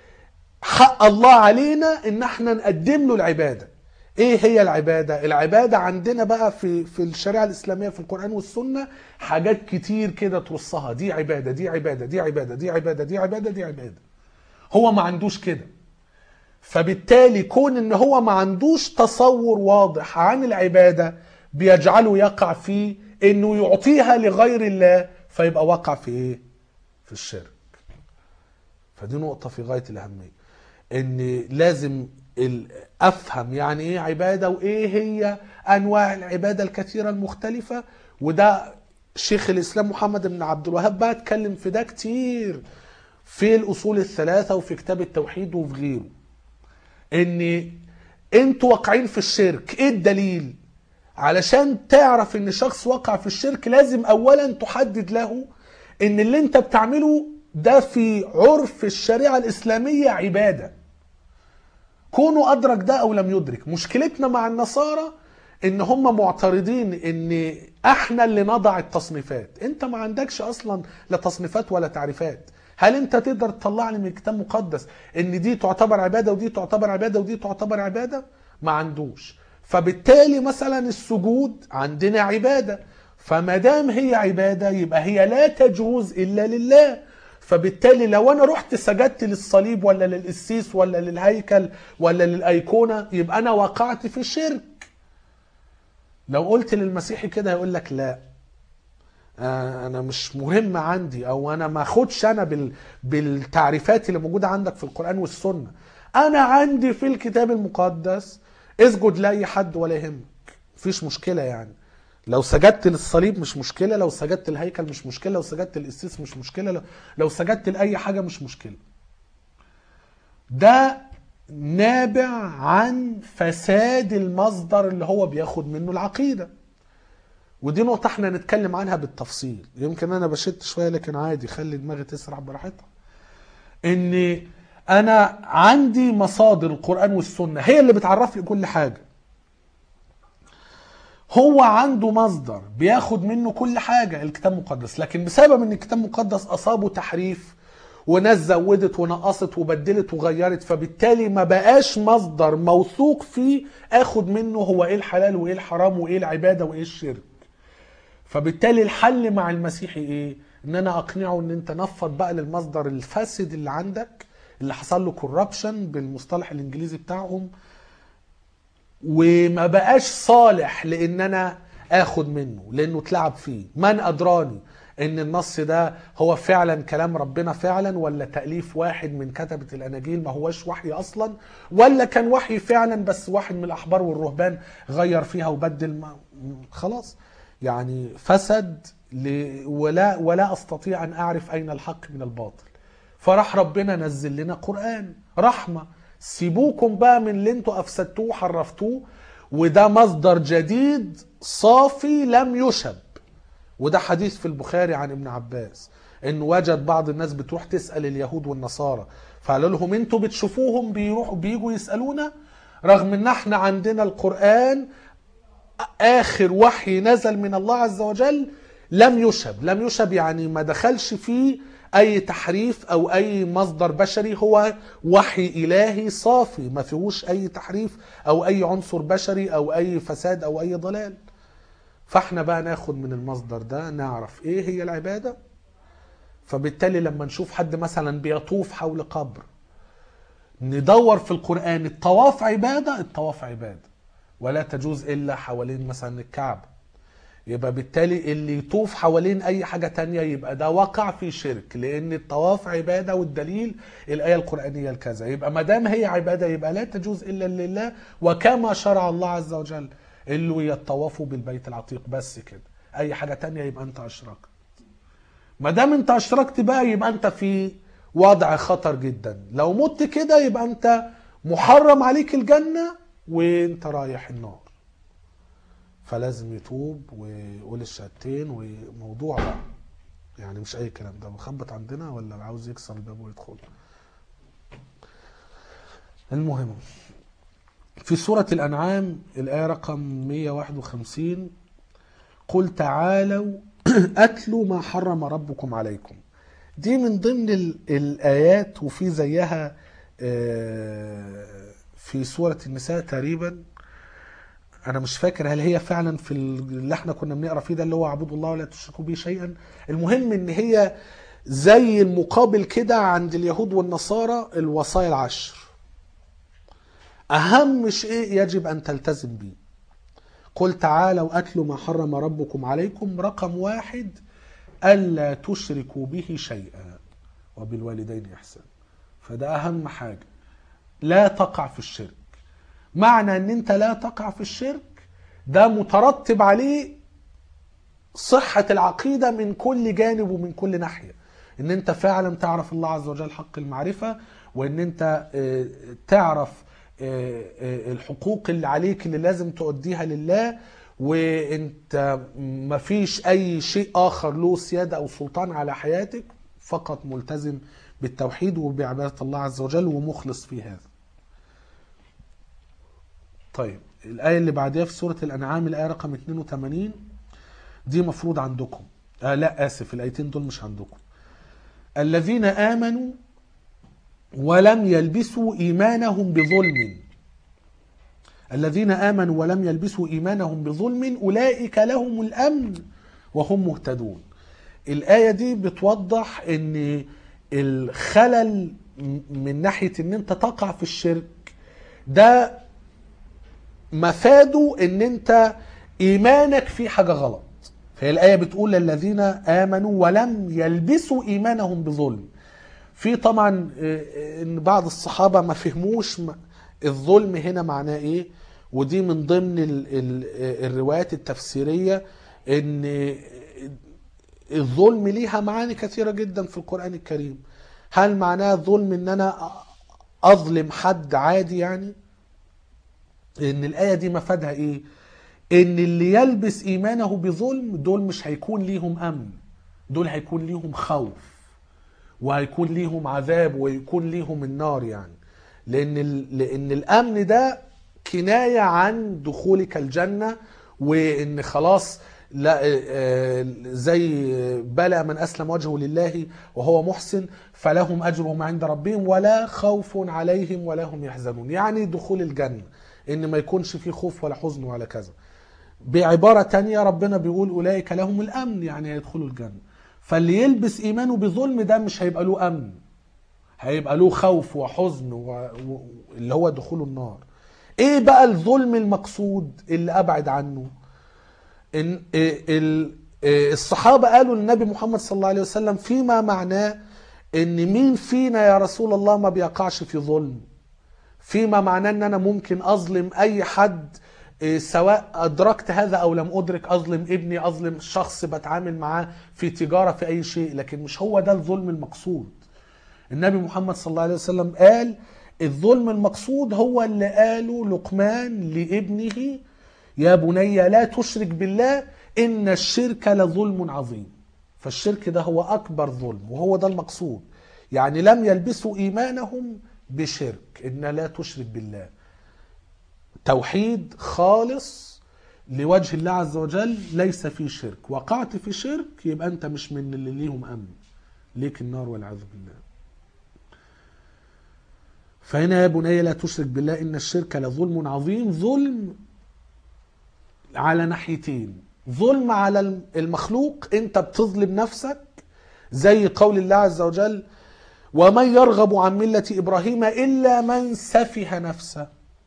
حق الله علينا ان احنا نقدم له العباده ايه هي العباده العباده عندنا بقى في في الشريعه الاسلاميه في القران والسنه حاجات كتير كده ترصها دي عباده دي عباده دي عباده دي عباده دي عباده دي عباده هو ما عندوش كده فبالتالي كون ان هو ما عندوش تصور واضح عن العباده بيجعله يقع في انه يعطيها لغير الله فيبقى وقع في ايه في الشرك فدي نقطة في غاية الأهمية إن لازم ال- أفهم يعني إيه عبادة وإيه هي أنواع العبادة الكثيرة المختلفة وده شيخ الإسلام محمد بن عبد الوهاب بقى اتكلم في ده كتير في الأصول الثلاثة وفي كتاب التوحيد وفي غيره إن أنتوا واقعين في الشرك إيه الدليل؟ علشان تعرف ان شخص وقع في الشرك لازم اولا تحدد له ان اللي انت بتعمله ده في عرف الشريعة الاسلامية عبادة كونه ادرك ده او لم يدرك مشكلتنا مع النصارى ان هم معترضين ان احنا اللي نضع التصنيفات انت ما عندكش اصلا لا تصنيفات ولا تعريفات هل انت تقدر تطلع لي من الكتاب المقدس ان دي تعتبر عباده ودي تعتبر عباده ودي تعتبر عباده ما عندوش فبالتالي مثلا السجود عندنا عباده فما دام هي عباده يبقى هي لا تجوز الا لله فبالتالي لو انا رحت سجدت للصليب ولا للقسيس ولا للهيكل ولا للايقونه يبقى انا وقعت في الشرك لو قلت للمسيحي كده هيقول لك لا آه، انا مش مهم عندي او انا ما اخدش انا بال... بالتعريفات اللي موجوده عندك في القران والسنه انا عندي في الكتاب المقدس اسجد لاي حد ولا يهمك مفيش مشكله يعني لو سجدت للصليب مش مشكله لو سجدت الهيكل مش مشكله لو سجدت القسيس مش مشكله لو, لو سجدت لاي حاجه مش مشكله ده نابع عن فساد المصدر اللي هو بياخد منه العقيده ودي نقطة احنا نتكلم عنها بالتفصيل يمكن انا بشت شوية لكن عادي خلي دماغي تسرح براحتها ان انا عندي مصادر القرآن والسنة هي اللي بتعرف لي كل حاجة هو عنده مصدر بياخد منه كل حاجة الكتاب المقدس لكن بسبب ان الكتاب المقدس اصابه تحريف وناس زودت ونقصت وبدلت وغيرت فبالتالي ما بقاش مصدر موثوق فيه اخد منه هو ايه الحلال وايه الحرام وايه العبادة وايه الشرك فبالتالي الحل مع المسيحي ايه ان انا اقنعه ان انت نفض بقى للمصدر الفاسد اللي عندك اللي حصل له كوربشن بالمصطلح الانجليزي بتاعهم وما بقاش صالح لان انا اخد منه لانه اتلعب فيه من ادراني ان النص ده هو فعلا كلام ربنا فعلا ولا تأليف واحد من كتبة الاناجيل ما هوش وحي اصلا ولا كان وحي فعلا بس واحد من الاحبار والرهبان غير فيها وبدل ما خلاص يعني فسد ل... ولا ولا استطيع ان اعرف اين الحق من الباطل فراح ربنا نزل لنا قران رحمه سيبوكم بقى من اللي انتوا افسدتوه وحرفتوه وده مصدر جديد صافي لم يشب وده حديث في البخاري عن ابن عباس انه وجد بعض الناس بتروح تسال اليهود والنصارى فقالوا لهم انتوا بتشوفوهم بيروحوا بيجوا يسالونا رغم ان احنا عندنا القران اخر وحي نزل من الله عز وجل لم يشب لم يشب يعني ما دخلش فيه اي تحريف او اي مصدر بشري هو وحي الهي صافي ما فيهوش اي تحريف او اي عنصر بشري او اي فساد او اي ضلال فاحنا بقى ناخد من المصدر ده نعرف ايه هي العباده فبالتالي لما نشوف حد مثلا بيطوف حول قبر ندور في القرآن الطواف عبادة الطواف عبادة ولا تجوز إلا حوالين مثلا الكعبة يبقى بالتالي اللي يطوف حوالين أي حاجة تانية يبقى ده وقع في شرك لأن الطواف عبادة والدليل الآية القرآنية الكذا يبقى ما دام هي عبادة يبقى لا تجوز إلا لله وكما شرع الله عز وجل اللي يطوفوا بالبيت العتيق بس كده أي حاجة تانية يبقى أنت أشركت ما دام انت اشركت بقى يبقى انت في وضع خطر جدا لو مت كده يبقى انت محرم عليك الجنة وانت رايح النار فلازم يتوب ويقول الشهادتين وموضوع بقى يعني مش اي كلام ده مخبط عندنا ولا عاوز يكسر الباب ويدخل المهم في سورة الأنعام الآية رقم 151 قل تعالوا أتلوا ما حرم ربكم عليكم دي من ضمن ال- الآيات وفي زيها آه، في سورة النساء تقريبا أنا مش فاكر هل هي فعلا في ال- اللي احنا كنا بنقرا فيه ده اللي هو اعبدوا الله ولا تشركوا به شيئا المهم إن هي زي المقابل كده عند اليهود والنصارى الوصايا العشر أهم شيء يجب أن تلتزم به قل تعالوا أتلوا ما حرم ربكم عليكم رقم واحد ألا تشركوا به شيئا وبالوالدين إحسانا فده أهم حاجة لا تقع في الشرك معنى أن أنت لا تقع في الشرك ده مترتب عليه صحة العقيدة من كل جانب ومن كل ناحية ان انت فعلا تعرف الله عز وجل حق المعرفة وان انت آه، تعرف آه، آه، الحقوق اللي عليك اللي لازم تؤديها لله وانت مفيش اي شيء اخر له سيادة او سلطان على حياتك فقط ملتزم بالتوحيد وبعبادة الله عز وجل ومخلص في هذا طيب الآية اللي بعدها في سورة الأنعام الآية رقم 82 دي مفروض عندكم آه لا آسف الآيتين دول مش عندكم الذين آمنوا ولم يلبسوا إيمانهم بظلم الذين آمنوا ولم يلبسوا إيمانهم بظلم أولئك لهم الأمن وهم مهتدون الآية دي بتوضح أن الخلل من ناحية أن أنت تقع في الشرك ده مفاده أن أنت إيمانك في حاجة غلط فهي الآية بتقول الذين آمنوا ولم يلبسوا إيمانهم بظلم في طبعا آه، ان بعض الصحابه ما فهموش م- الظلم هنا معناه ايه ودي من ضمن ال ال الروايات التفسيريه ان الظلم ليها معاني كثيره جدا في القران الكريم هل معناه ظلم ان انا اظلم حد عادي يعني ان الايه دي مفادها ايه ان اللي يلبس ايمانه بظلم دول مش هيكون ليهم امن دول هيكون ليهم خوف وهيكون ليهم عذاب ويكون ليهم النار يعني لان ال... لان الامن ده كنايه عن دخولك الجنه وان خلاص لا آه، زي بلى من اسلم وجهه لله وهو محسن فلهم اجرهم عند ربهم ولا خوف عليهم ولا هم يحزنون يعني دخول الجنه ان ما يكونش فيه خوف ولا حزن ولا كذا بعبارة تانية ربنا بيقول أولئك لهم الأمن يعني هيدخلوا الجنة فاللي يلبس إيمانه بظلم ده مش هيبقى له أمن هيبقى له خوف وحزن و... و... اللي هو دخول النار ايه بقى الظلم المقصود اللي ابعد عنه إن إيه ال... إيه الصحابة قالوا للنبي محمد صلى الله عليه وسلم فيما معناه ان مين فينا يا رسول الله ما بيقعش في ظلم فيما معناه ان انا ممكن اظلم اي حد إيه، سواء ادركت هذا او لم ادرك اظلم ابني اظلم شخص بتعامل معاه في تجاره في اي شيء لكن مش هو ده الظلم المقصود النبي محمد صلى الله عليه وسلم قال الظلم المقصود هو اللي قاله لقمان لابنه يا بني لا تشرك بالله ان الشرك لظلم عظيم فالشرك ده هو اكبر ظلم وهو ده المقصود يعني لم يلبسوا ايمانهم بشرك ان لا تشرك بالله توحيد خالص لوجه الله عز وجل ليس فيه شرك وقعت في شرك يبقى انت مش من اللي ليهم امن ليك النار والعياذ بالله فهنا يا بني لا تشرك بالله ان الشرك لظلم عظيم ظلم على ناحيتين ظلم على المخلوق انت بتظلم نفسك زي قول الله عز وجل ومن يرغب عن ملة ابراهيم الا من سفه نفسه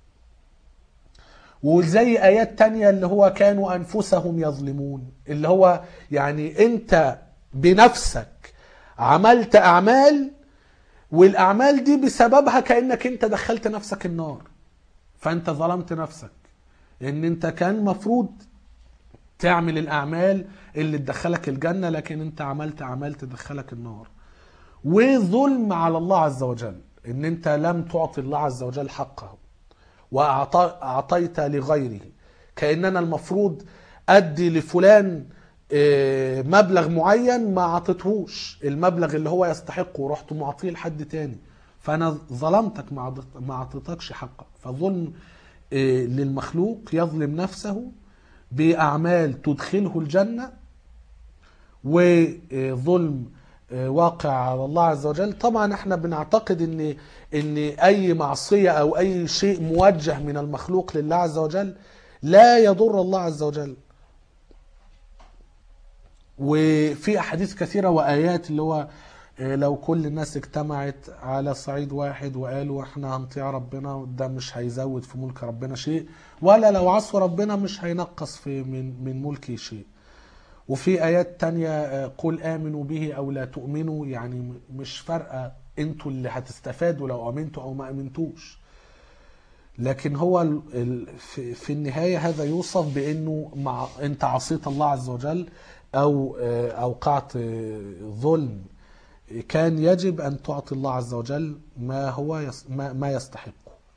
وزي ايات تانية اللي هو كانوا انفسهم يظلمون اللي هو يعني انت بنفسك عملت اعمال والاعمال دي بسببها كانك انت دخلت نفسك النار فانت ظلمت نفسك ان انت كان مفروض تعمل الاعمال اللي تدخلك الجنه لكن انت عملت اعمال تدخلك النار وظلم على الله عز وجل ان انت لم تعطي الله عز وجل حقه واعطيت لغيره كاننا المفروض ادي لفلان آه، مبلغ معين ما عطيتهوش المبلغ اللي هو يستحقه ورحت معطيه لحد تاني فانا ظلمتك ما عض- ما اعطيتكش حقك فظلم آه، للمخلوق يظلم نفسه باعمال تدخله الجنه وظلم واقع على الله عز وجل طبعا احنا بنعتقد ان ان اي معصيه او اي شيء موجه من المخلوق لله عز وجل لا يضر الله عز وجل وفي احاديث كثيره وايات اللي هو آه، لو كل الناس اجتمعت على صعيد واحد وقالوا احنا هنطيع ربنا ده مش هيزود في ملك ربنا شيء ولا لو عصوا ربنا مش هينقص في من من ملكه شيء وفي ايات تانية آه، قل امنوا به او لا تؤمنوا يعني م- مش فارقه انتوا اللي هتستفادوا لو امنتوا او ما امنتوش لكن هو ال- ال- في في النهايه هذا يوصف بانه مع انت عصيت الله عز وجل او آه، اوقعت آه، ظلم كان يجب ان تعطي الله عز وجل ما هو يس ما, ما يستحقه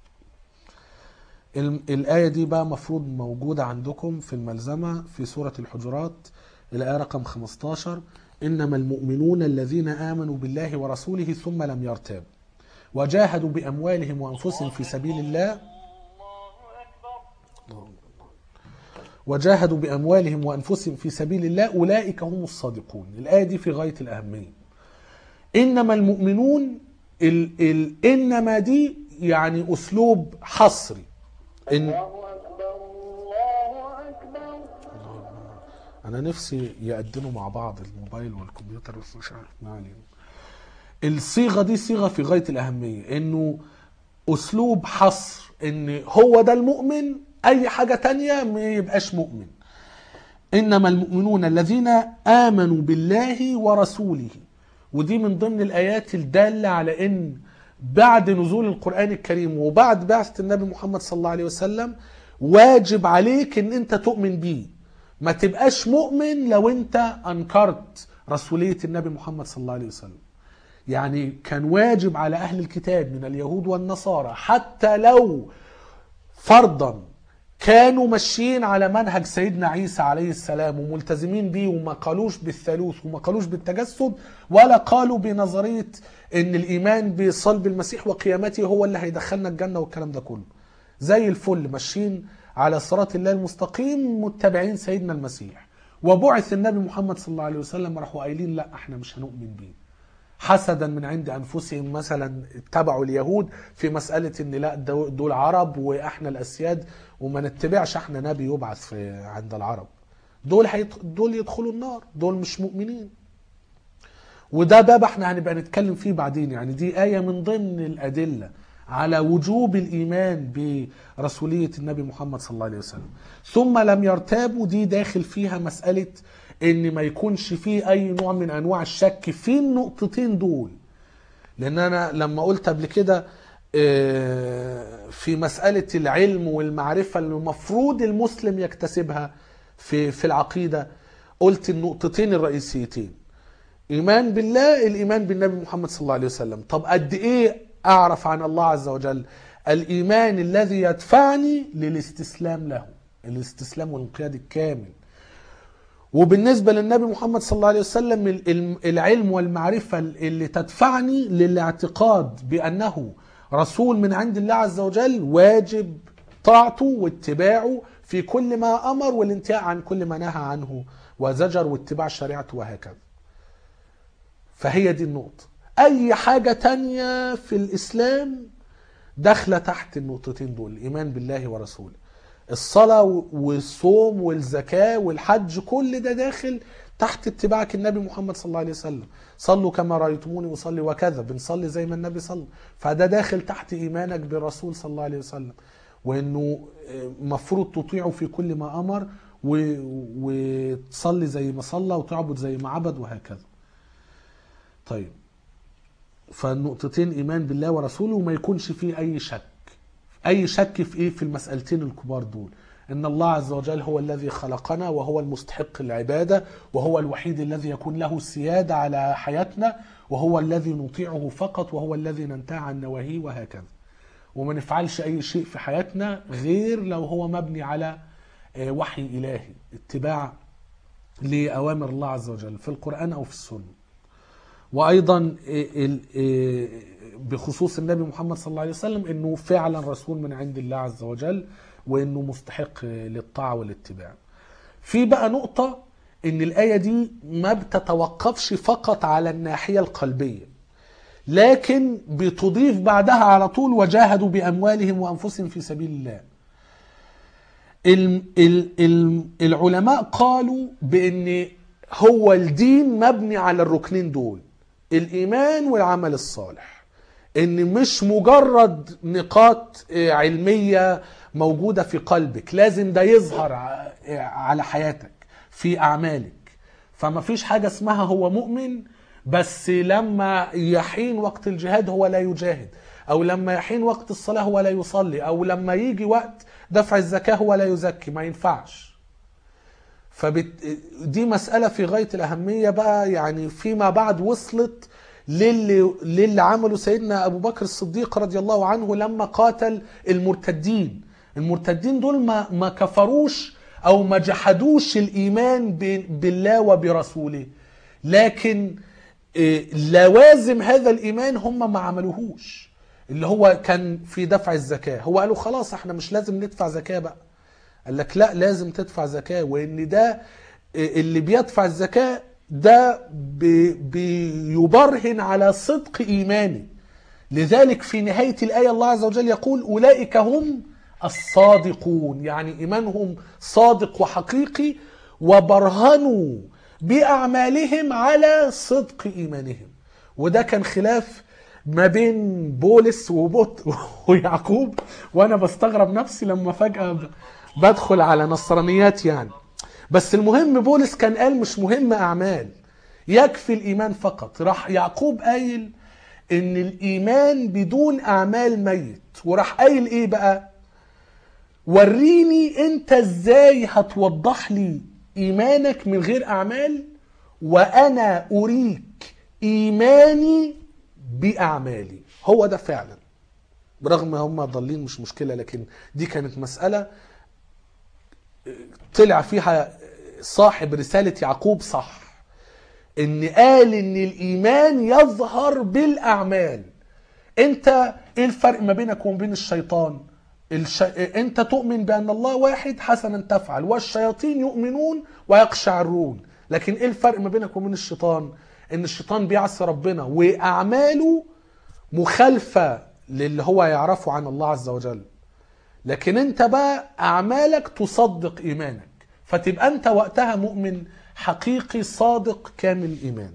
ال- الآية دي بقى مفروض موجودة عندكم في الملزمة في سورة الحجرات الآية رقم 15 إنما المؤمنون الذين آمنوا بالله ورسوله ثم لم يرتابوا وجاهدوا بأموالهم وأنفسهم في سبيل الله وجاهدوا بأموالهم وأنفسهم في سبيل الله أولئك هم الصادقون الآية دي في غاية الأهمية إنما المؤمنون ال ال إنما دي يعني أسلوب حصري إن الله أكبر الله أكبر انا نفسي يقدموا مع بعض الموبايل والكمبيوتر بس مش عارف ما علينا الصيغه دي صيغه في غايه الاهميه انه اسلوب حصر ان هو ده المؤمن اي حاجه تانية ما يبقاش مؤمن انما المؤمنون الذين امنوا بالله ورسوله ودي من ضمن الايات الداله على ان بعد نزول القران الكريم وبعد بعثه النبي محمد صلى الله عليه وسلم واجب عليك ان انت تؤمن بيه ما تبقاش مؤمن لو انت انكرت رسوليه النبي محمد صلى الله عليه وسلم يعني كان واجب على اهل الكتاب من اليهود والنصارى حتى لو فرضا كانوا ماشيين على منهج سيدنا عيسى عليه السلام وملتزمين بيه وما قالوش بالثالوث وما قالوش بالتجسد ولا قالوا بنظريه ان الايمان بصلب المسيح وقيامته هو اللي هيدخلنا الجنه والكلام ده كله زي الفل ماشيين على صراط الله المستقيم متبعين سيدنا المسيح وبعث النبي محمد صلى الله عليه وسلم راحوا قايلين لا احنا مش هنؤمن بيه حسدا من عند انفسهم مثلا اتبعوا اليهود في مساله ان لا دو- دول عرب واحنا الاسياد وما نتبعش احنا نبي يبعث في عند العرب دول هيت... دول يدخلوا النار دول مش مؤمنين وده باب احنا هنبقى نتكلم فيه بعدين يعني دي آية من ضمن الأدلة على وجوب الإيمان برسولية النبي محمد صلى الله عليه وسلم ثم لم يرتابوا دي داخل فيها مسألة ان ما يكونش فيه اي نوع من انواع الشك في النقطتين دول لان انا لما قلت قبل كده آه، في مسألة العلم والمعرفة اللي المفروض المسلم يكتسبها في في العقيدة قلت النقطتين الرئيسيتين ايمان بالله الايمان بالنبي محمد صلى الله عليه وسلم طب قد ايه اعرف عن الله عز وجل الايمان الذي يدفعني للاستسلام له الاستسلام والانقياد الكامل وبالنسبة للنبي محمد صلى الله عليه وسلم ال- ال- العلم والمعرفة اللي تدفعني للاعتقاد بأنه رسول من عند الله عز وجل واجب طاعته واتباعه في كل ما أمر والانتهاء عن كل ما نهى عنه وزجر واتباع شريعته وهكذا فهي دي النقطة أي حاجة تانية في الإسلام داخلة تحت النقطتين دول الإيمان بالله ورسوله الصلاة والصوم والزكاة والحج كل ده داخل تحت اتباعك النبي محمد صلى الله عليه وسلم صلوا كما رأيتموني وصلي وكذا بنصلي زي ما النبي صلى فده داخل تحت إيمانك بالرسول صلى الله عليه وسلم وإنه مفروض تطيعه في كل ما أمر و- وتصلي زي ما صلى وتعبد زي ما عبد وهكذا طيب فالنقطتين ايمان بالله ورسوله وما يكونش فيه اي شك اي شك في ايه في المسالتين الكبار دول ان الله عز وجل هو الذي خلقنا وهو المستحق العباده وهو الوحيد الذي يكون له السياده على حياتنا وهو الذي نطيعه فقط وهو الذي ننتهي عن نواهيه وهكذا وما نفعلش اي شيء في حياتنا غير لو هو مبني على آه، وحي الهي اتباع لاوامر الله عز وجل في القران او في السنه وايضا ال- ال- بخصوص النبي محمد صلى الله عليه وسلم انه فعلا رسول من عند الله عز وجل وانه مستحق للطاعه والاتباع. في بقى نقطه ان الايه دي ما بتتوقفش فقط على الناحيه القلبيه لكن بتضيف بعدها على طول وجاهدوا باموالهم وانفسهم في سبيل الله. ال- ال- ال- العلماء قالوا بان هو الدين مبني على الركنين دول الايمان والعمل الصالح ان مش مجرد نقاط آه، علميه موجوده في قلبك لازم ده يظهر ع- آه، على حياتك في اعمالك فما فيش حاجه اسمها هو مؤمن بس لما يحين وقت الجهاد هو لا يجاهد او لما يحين وقت الصلاه هو لا يصلي او لما يجي وقت دفع الزكاه هو لا يزكي ما ينفعش فبت... دي مسألة في غاية الأهمية بقى يعني فيما بعد وصلت للي, للي عمله سيدنا أبو بكر الصديق رضي الله عنه لما قاتل المرتدين المرتدين دول ما, ما كفروش أو ما جحدوش الإيمان ب... بالله وبرسوله لكن إيه، لوازم هذا الإيمان هم ما عملوهوش اللي هو كان في دفع الزكاة هو قالوا خلاص احنا مش لازم ندفع زكاة بقى قال لك لا لازم تدفع زكاة وان ده اللي بيدفع الزكاة ده بي- بيبرهن على صدق إيماني لذلك في نهاية الآية الله عز وجل يقول أولئك هم الصادقون يعني إيمانهم صادق وحقيقي وبرهنوا بأعمالهم على صدق إيمانهم وده كان خلاف ما بين بولس وبط ويعقوب وانا بستغرب نفسي لما فجأة ب- بدخل على نصرانيات يعني بس المهم بولس كان قال مش مهم اعمال يكفي الايمان فقط راح يعقوب قايل ان الايمان بدون اعمال ميت وراح قايل ايه بقى وريني انت ازاي هتوضح لي ايمانك من غير اعمال وانا اريك ايماني باعمالي هو ده فعلا برغم ما هم ضالين مش مشكله لكن دي كانت مساله طلع فيها صاحب رساله يعقوب صح ان قال ان الايمان يظهر بالاعمال انت ايه الفرق ما بينك وما بين الشيطان الش... انت تؤمن بان الله واحد حسنا تفعل والشياطين يؤمنون ويقشعرون لكن ايه الفرق ما بينك وبين الشيطان ان الشيطان بيعصي ربنا واعماله مخالفه للي هو يعرفه عن الله عز وجل لكن انت بقى اعمالك تصدق ايمانك فتبقى انت وقتها مؤمن حقيقي صادق كامل الايمان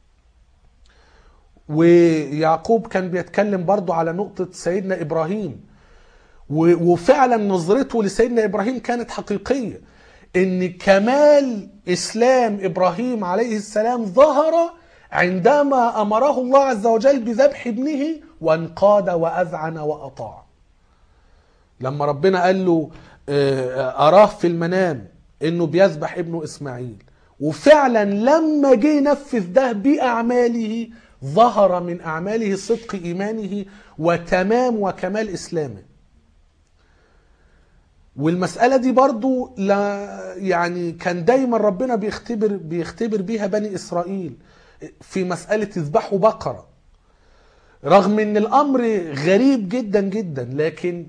ويعقوب كان بيتكلم برضو على نقطة سيدنا إبراهيم و- وفعلا نظرته لسيدنا إبراهيم كانت حقيقية إن كمال إسلام إبراهيم عليه السلام ظهر عندما أمره الله عز وجل بذبح ابنه وانقاد وأذعن وأطاع لما ربنا قال له آه، أراه في المنام إنه بيذبح ابنه إسماعيل وفعلا لما جه ينفذ ده بأعماله ظهر من أعماله صدق إيمانه وتمام وكمال إسلامه والمسألة دي برضو لا يعني كان دايما ربنا بيختبر بيختبر بيها بني إسرائيل في مسألة اذبحوا بقرة رغم ان الامر غريب جدا جدا لكن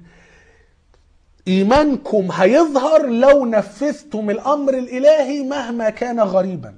ايمانكم هيظهر لو نفذتم الامر الالهي مهما كان غريبا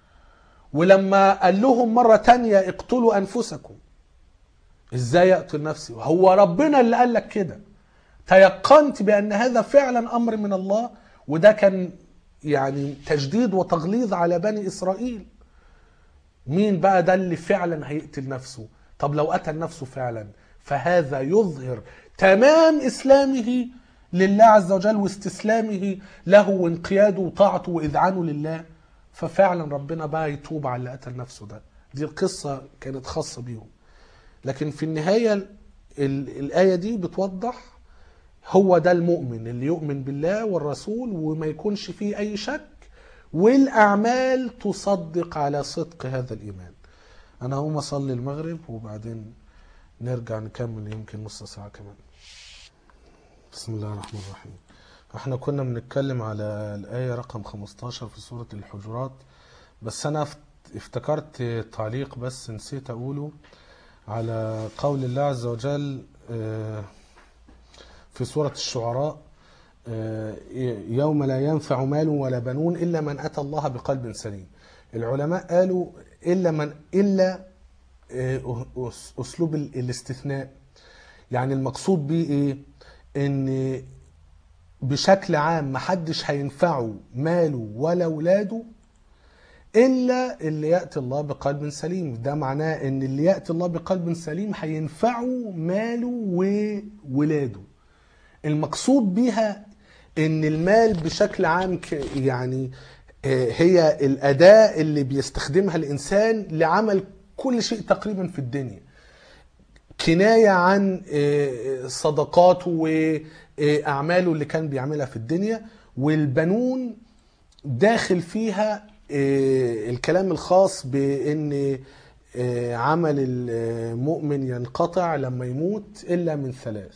ولما قال لهم مرة تانية اقتلوا انفسكم ازاي اقتل نفسي هو ربنا اللي قال لك كده تيقنت بان هذا فعلا امر من الله وده كان يعني تجديد وتغليظ على بني اسرائيل مين بقى ده اللي فعلا هيقتل نفسه طب لو قتل نفسه فعلا فهذا يظهر تمام اسلامه لله عز وجل واستسلامه له وانقياده وطاعته واذعانه لله ففعلا ربنا بقى يتوب على اللي قتل نفسه ده دي القصة كانت خاصة بيهم لكن في النهاية ال- الآية دي بتوضح هو ده المؤمن اللي يؤمن بالله والرسول وما يكونش فيه أي شك والأعمال تصدق على صدق هذا الإيمان أنا هقوم أصلي المغرب وبعدين نرجع نكمل يمكن نص ساعة كمان بسم الله الرحمن الرحيم احنا كنا بنتكلم على الآية رقم 15 في سورة الحجرات بس أنا افت- افتكرت تعليق بس نسيت أقوله على قول الله عز وجل آه، في سورة الشعراء آه، يوم لا ينفع مال ولا بنون إلا من أتى الله بقلب سليم العلماء قالوا إلا من إلا آه، أس- أسلوب ال- الاستثناء يعني المقصود بيه إيه إن بشكل عام محدش هينفعه ماله ولا اولاده الا اللي ياتي الله بقلب سليم ده معناه ان اللي ياتي الله بقلب سليم هينفعه ماله وولاده المقصود بيها ان المال بشكل عام ك- يعني آه، هي الاداه اللي بيستخدمها الانسان لعمل كل شيء تقريبا في الدنيا كناية عن آه، صدقاته وأعماله اللي كان بيعملها في الدنيا والبنون داخل فيها آه، الكلام الخاص بأن آه، عمل المؤمن ينقطع لما يموت إلا من ثلاث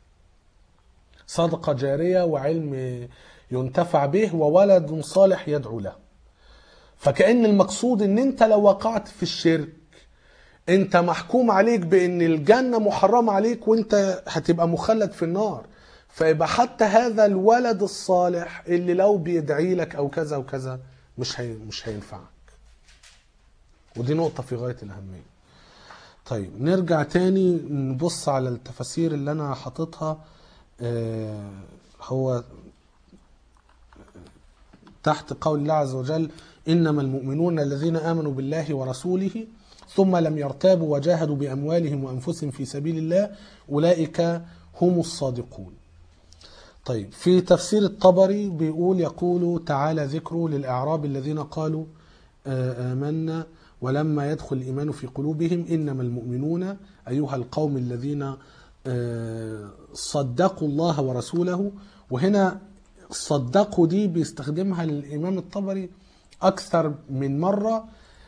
صدقة جارية وعلم ينتفع به وولد صالح يدعو له فكأن المقصود ان انت لو وقعت في الشرك انت محكوم عليك بان الجنة محرمة عليك وانت هتبقى مخلد في النار فيبقى حتى هذا الولد الصالح اللي لو بيدعي لك او كذا وكذا مش هي مش هينفعك ودي نقطة في غاية الأهمية طيب نرجع تاني نبص على التفاسير اللي أنا حاططها آه، هو تحت قول الله عز وجل إنما المؤمنون الذين آمنوا بالله ورسوله ثم لم يرتابوا وجاهدوا بأموالهم وأنفسهم في سبيل الله أولئك هم الصادقون طيب في تفسير الطبري بيقول يقول تعالى ذكره للأعراب الذين قالوا آه، آمنا ولما يدخل الإيمان في قلوبهم إنما المؤمنون أيها القوم الذين آه، صدقوا الله ورسوله وهنا صدقوا دي بيستخدمها الإمام الطبري أكثر من مرة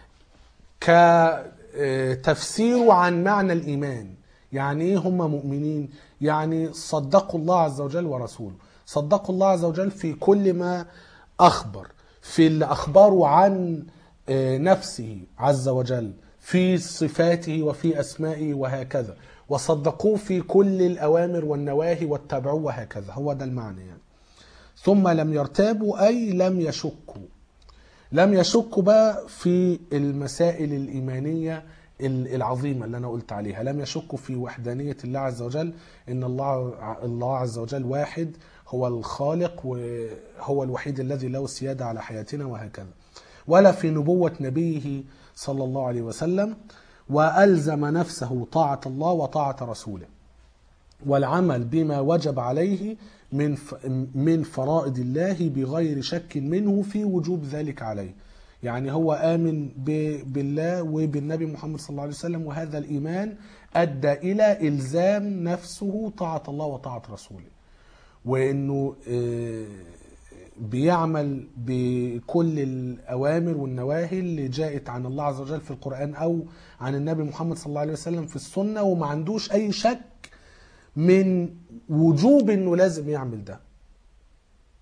كتفسيره عن معنى الإيمان يعني إيه هم مؤمنين يعني صدقوا الله عز وجل ورسوله صدقوا الله عز وجل في كل ما أخبر في اللي أخبره عن آه، نفسه عز وجل في صفاته وفي أسمائه وهكذا وصدقوه في كل الأوامر والنواهي واتبعوه وهكذا هو ده المعنى يعني ثم لم يرتابوا أي لم يشكوا لم يشكوا بقى في المسائل الإيمانية ال- العظيمة اللي أنا قلت عليها لم يشكوا في وحدانية الله عز وجل إن الله الله عز وجل واحد هو الخالق وهو الوحيد الذي له السيادة على حياتنا وهكذا ولا في نبوة نبيه صلى الله عليه وسلم وألزم نفسه طاعة الله وطاعة رسوله والعمل بما وجب عليه من ف- من فرائض الله بغير شك منه في وجوب ذلك عليه يعني هو آمن ب- بالله وبالنبي محمد صلى الله عليه وسلم وهذا الإيمان أدى إلى إلزام نفسه طاعة الله وطاعة رسوله وإنه آه، بيعمل بكل الأوامر والنواهي اللي جاءت عن الله عز وجل في القرآن أو عن النبي محمد صلى الله عليه وسلم في السنة وما عندوش أي شك من وجوب انه لازم يعمل ده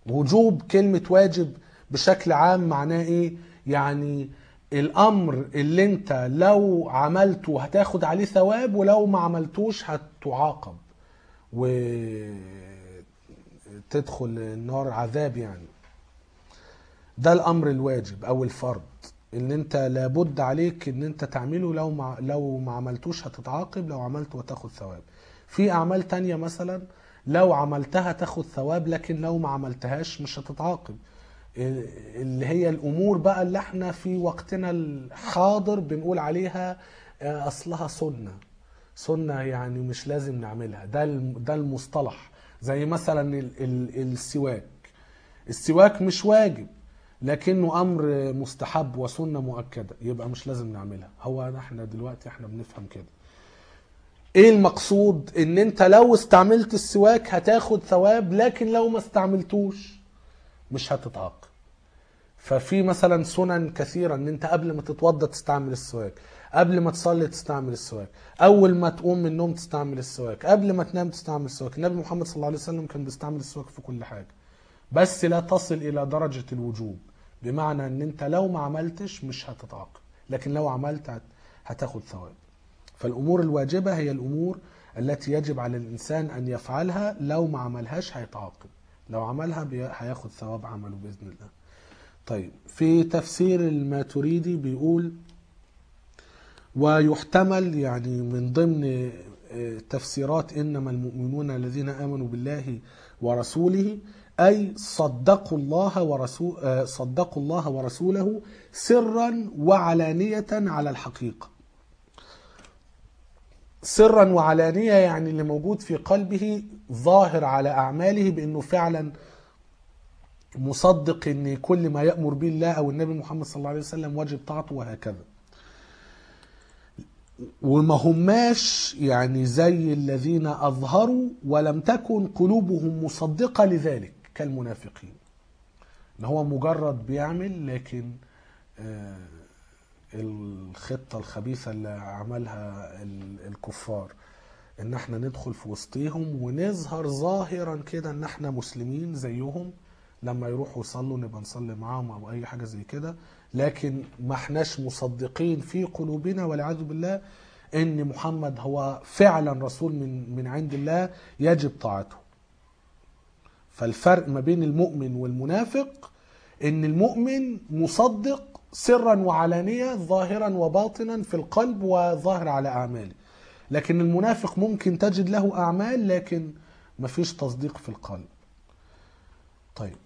وجوب كلمة واجب بشكل عام معناه ايه يعني الامر اللي انت لو عملته هتاخد عليه ثواب ولو ما عملتوش هتعاقب وتدخل النار عذاب يعني ده الامر الواجب او الفرض اللي انت لابد عليك ان انت تعمله لو ما لو ما عملتوش هتتعاقب لو عملته هتاخد ثواب في اعمال تانية مثلا لو عملتها تاخد ثواب لكن لو ما عملتهاش مش هتتعاقب اللي هي الامور بقى اللي احنا في وقتنا الحاضر بنقول عليها آه، اصلها سنه سنه يعني مش لازم نعملها ده الم- ده المصطلح زي مثلا ال- ال- السواك السواك مش واجب لكنه امر مستحب وسنه مؤكده يبقى مش لازم نعملها هو احنا دلوقتي احنا بنفهم كده ايه المقصود ان انت لو استعملت السواك هتاخد ثواب لكن لو ما استعملتوش مش هتتعاقب ففي مثلا سنن كثيرة ان انت قبل ما تتوضى تستعمل السواك قبل ما تصلي تستعمل السواك اول ما تقوم من النوم تستعمل السواك قبل ما تنام تستعمل السواك النبي محمد صلى الله عليه وسلم كان بيستعمل السواك في كل حاجة بس لا تصل الى درجة الوجوب بمعنى ان انت لو ما عملتش مش هتتعاقب لكن لو عملت هت- هتاخد ثواب فالامور الواجبة هي الامور التي يجب على الانسان ان يفعلها لو ما عملهاش هيتعاقب لو عملها بي- هياخد ثواب عمله باذن الله طيب في تفسير الماتريدي بيقول ويحتمل يعني من ضمن آه، تفسيرات انما المؤمنون الذين امنوا بالله ورسوله اي صدقوا الله ورسول آه، صدقوا الله ورسوله سرا وعلانيه على الحقيقه سرا وعلانيه يعني اللي موجود في قلبه ظاهر على اعماله بانه فعلا مصدق ان كل ما يامر به الله او النبي محمد صلى الله عليه وسلم واجب طاعته وهكذا وما هماش يعني زي الذين اظهروا ولم تكن قلوبهم مصدقه لذلك كالمنافقين ان هو مجرد بيعمل لكن آه، الخطه الخبيثه اللي عملها ال- الكفار ان احنا ندخل في وسطيهم ونظهر ظاهرا كده ان احنا مسلمين زيهم لما يروحوا يصلوا نبقى نصلي معاهم او اي حاجه زي كده لكن ما احناش مصدقين في قلوبنا والعياذ بالله ان محمد هو فعلا رسول من من عند الله يجب طاعته فالفرق ما بين المؤمن والمنافق ان المؤمن مصدق سرا وعلانية ظاهرا وباطنا في القلب وظاهر على اعماله لكن المنافق ممكن تجد له اعمال لكن مفيش تصديق في القلب طيب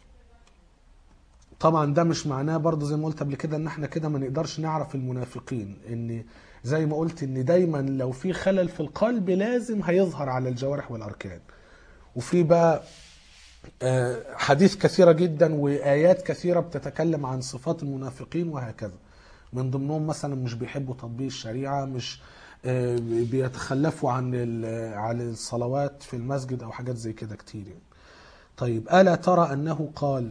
طبعا ده مش معناه برضه زي ما قلت قبل كده ان احنا كده ما نقدرش نعرف المنافقين ان زي ما قلت ان دايما لو في خلل في القلب لازم هيظهر على الجوارح والاركان وفي بقى آه، حديث كثيرة جدا وآيات كثيرة بتتكلم عن صفات المنافقين وهكذا من ضمنهم مثلا مش بيحبوا تطبيق الشريعة مش آه، بيتخلفوا عن ال- عن الصلوات في المسجد أو حاجات زي كده كتير يعني. طيب ألا ترى أنه قال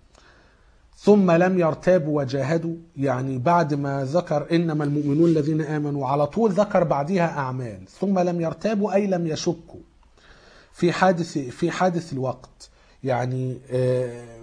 ثم لم يرتابوا وجاهدوا يعني بعد ما ذكر انما المؤمنون الذين امنوا على طول ذكر بعدها اعمال ثم لم يرتابوا اي لم يشكوا في حادث في حادث الوقت يعني آه،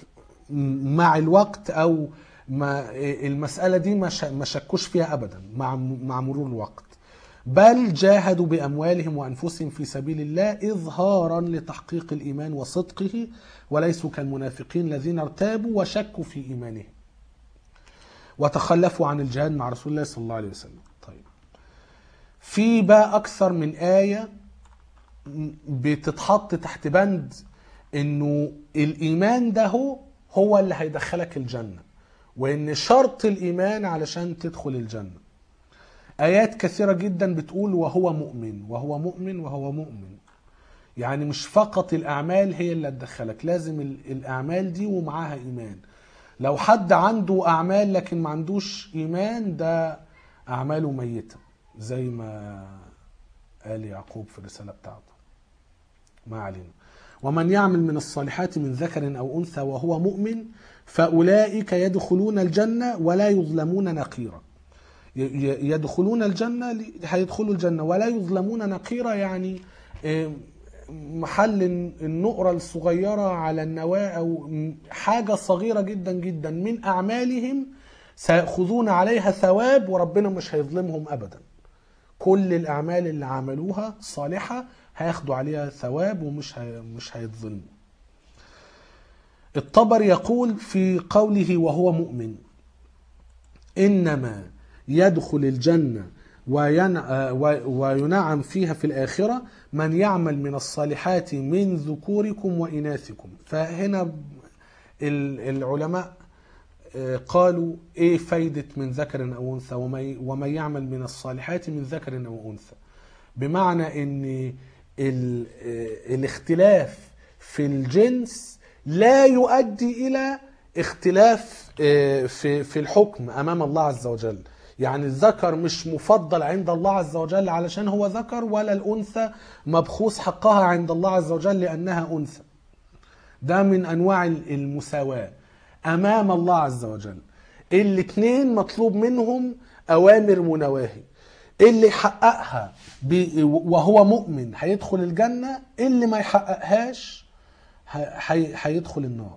مع الوقت او ما المساله دي ما ش- ما شكوش فيها ابدا مع مع مرور الوقت بل جاهدوا باموالهم وانفسهم في سبيل الله اظهارا لتحقيق الايمان وصدقه وليسوا كالمنافقين الذين ارتابوا وشكوا في ايمانهم وتخلفوا عن الجهاد مع رسول الله صلى الله عليه وسلم طيب في بقى اكثر من ايه بتتحط تحت بند انه الايمان ده هو هو اللي هيدخلك الجنه وان شرط الايمان علشان تدخل الجنه ايات كثيره جدا بتقول وهو مؤمن وهو مؤمن وهو مؤمن يعني مش فقط الاعمال هي اللي هتدخلك لازم ال- الاعمال دي ومعاها ايمان لو حد عنده اعمال لكن ما عندوش ايمان ده اعماله ميته زي ما قال يعقوب في الرساله بتاعته ما علينا ومن يعمل من الصالحات من ذكر او انثى وهو مؤمن فاولئك يدخلون الجنه ولا يظلمون نقيرا ي- ي- يدخلون الجنه ل- هيدخلوا الجنه ولا يظلمون نقيرا يعني إيه، محل النقرة الصغيرة على النواة أو حاجة صغيرة جدا جدا من أعمالهم سيأخذون عليها ثواب وربنا مش هيظلمهم أبدا كل الأعمال اللي عملوها صالحة هياخدوا عليها ثواب ومش هي مش هيتظلموا الطبر يقول في قوله وهو مؤمن إنما يدخل الجنة وين- و- وينعم فيها في الآخرة من يعمل من الصالحات من ذكوركم وإناثكم فهنا ال- العلماء آه، قالوا ايه فايدة من ذكر او انثى ومن ومن يعمل من الصالحات من ذكر او انثى بمعنى ان ال- آه، الاختلاف في الجنس لا يؤدي الى اختلاف آه، في في الحكم امام الله عز وجل يعني الذكر مش مفضل عند الله عز وجل علشان هو ذكر ولا الانثى مبخوس حقها عند الله عز وجل لانها انثى ده من انواع المساواه امام الله عز وجل الاثنين مطلوب منهم اوامر ونواهي اللي يحققها ب- وهو مؤمن هيدخل الجنه اللي ما يحققهاش ه- هي- هيدخل النار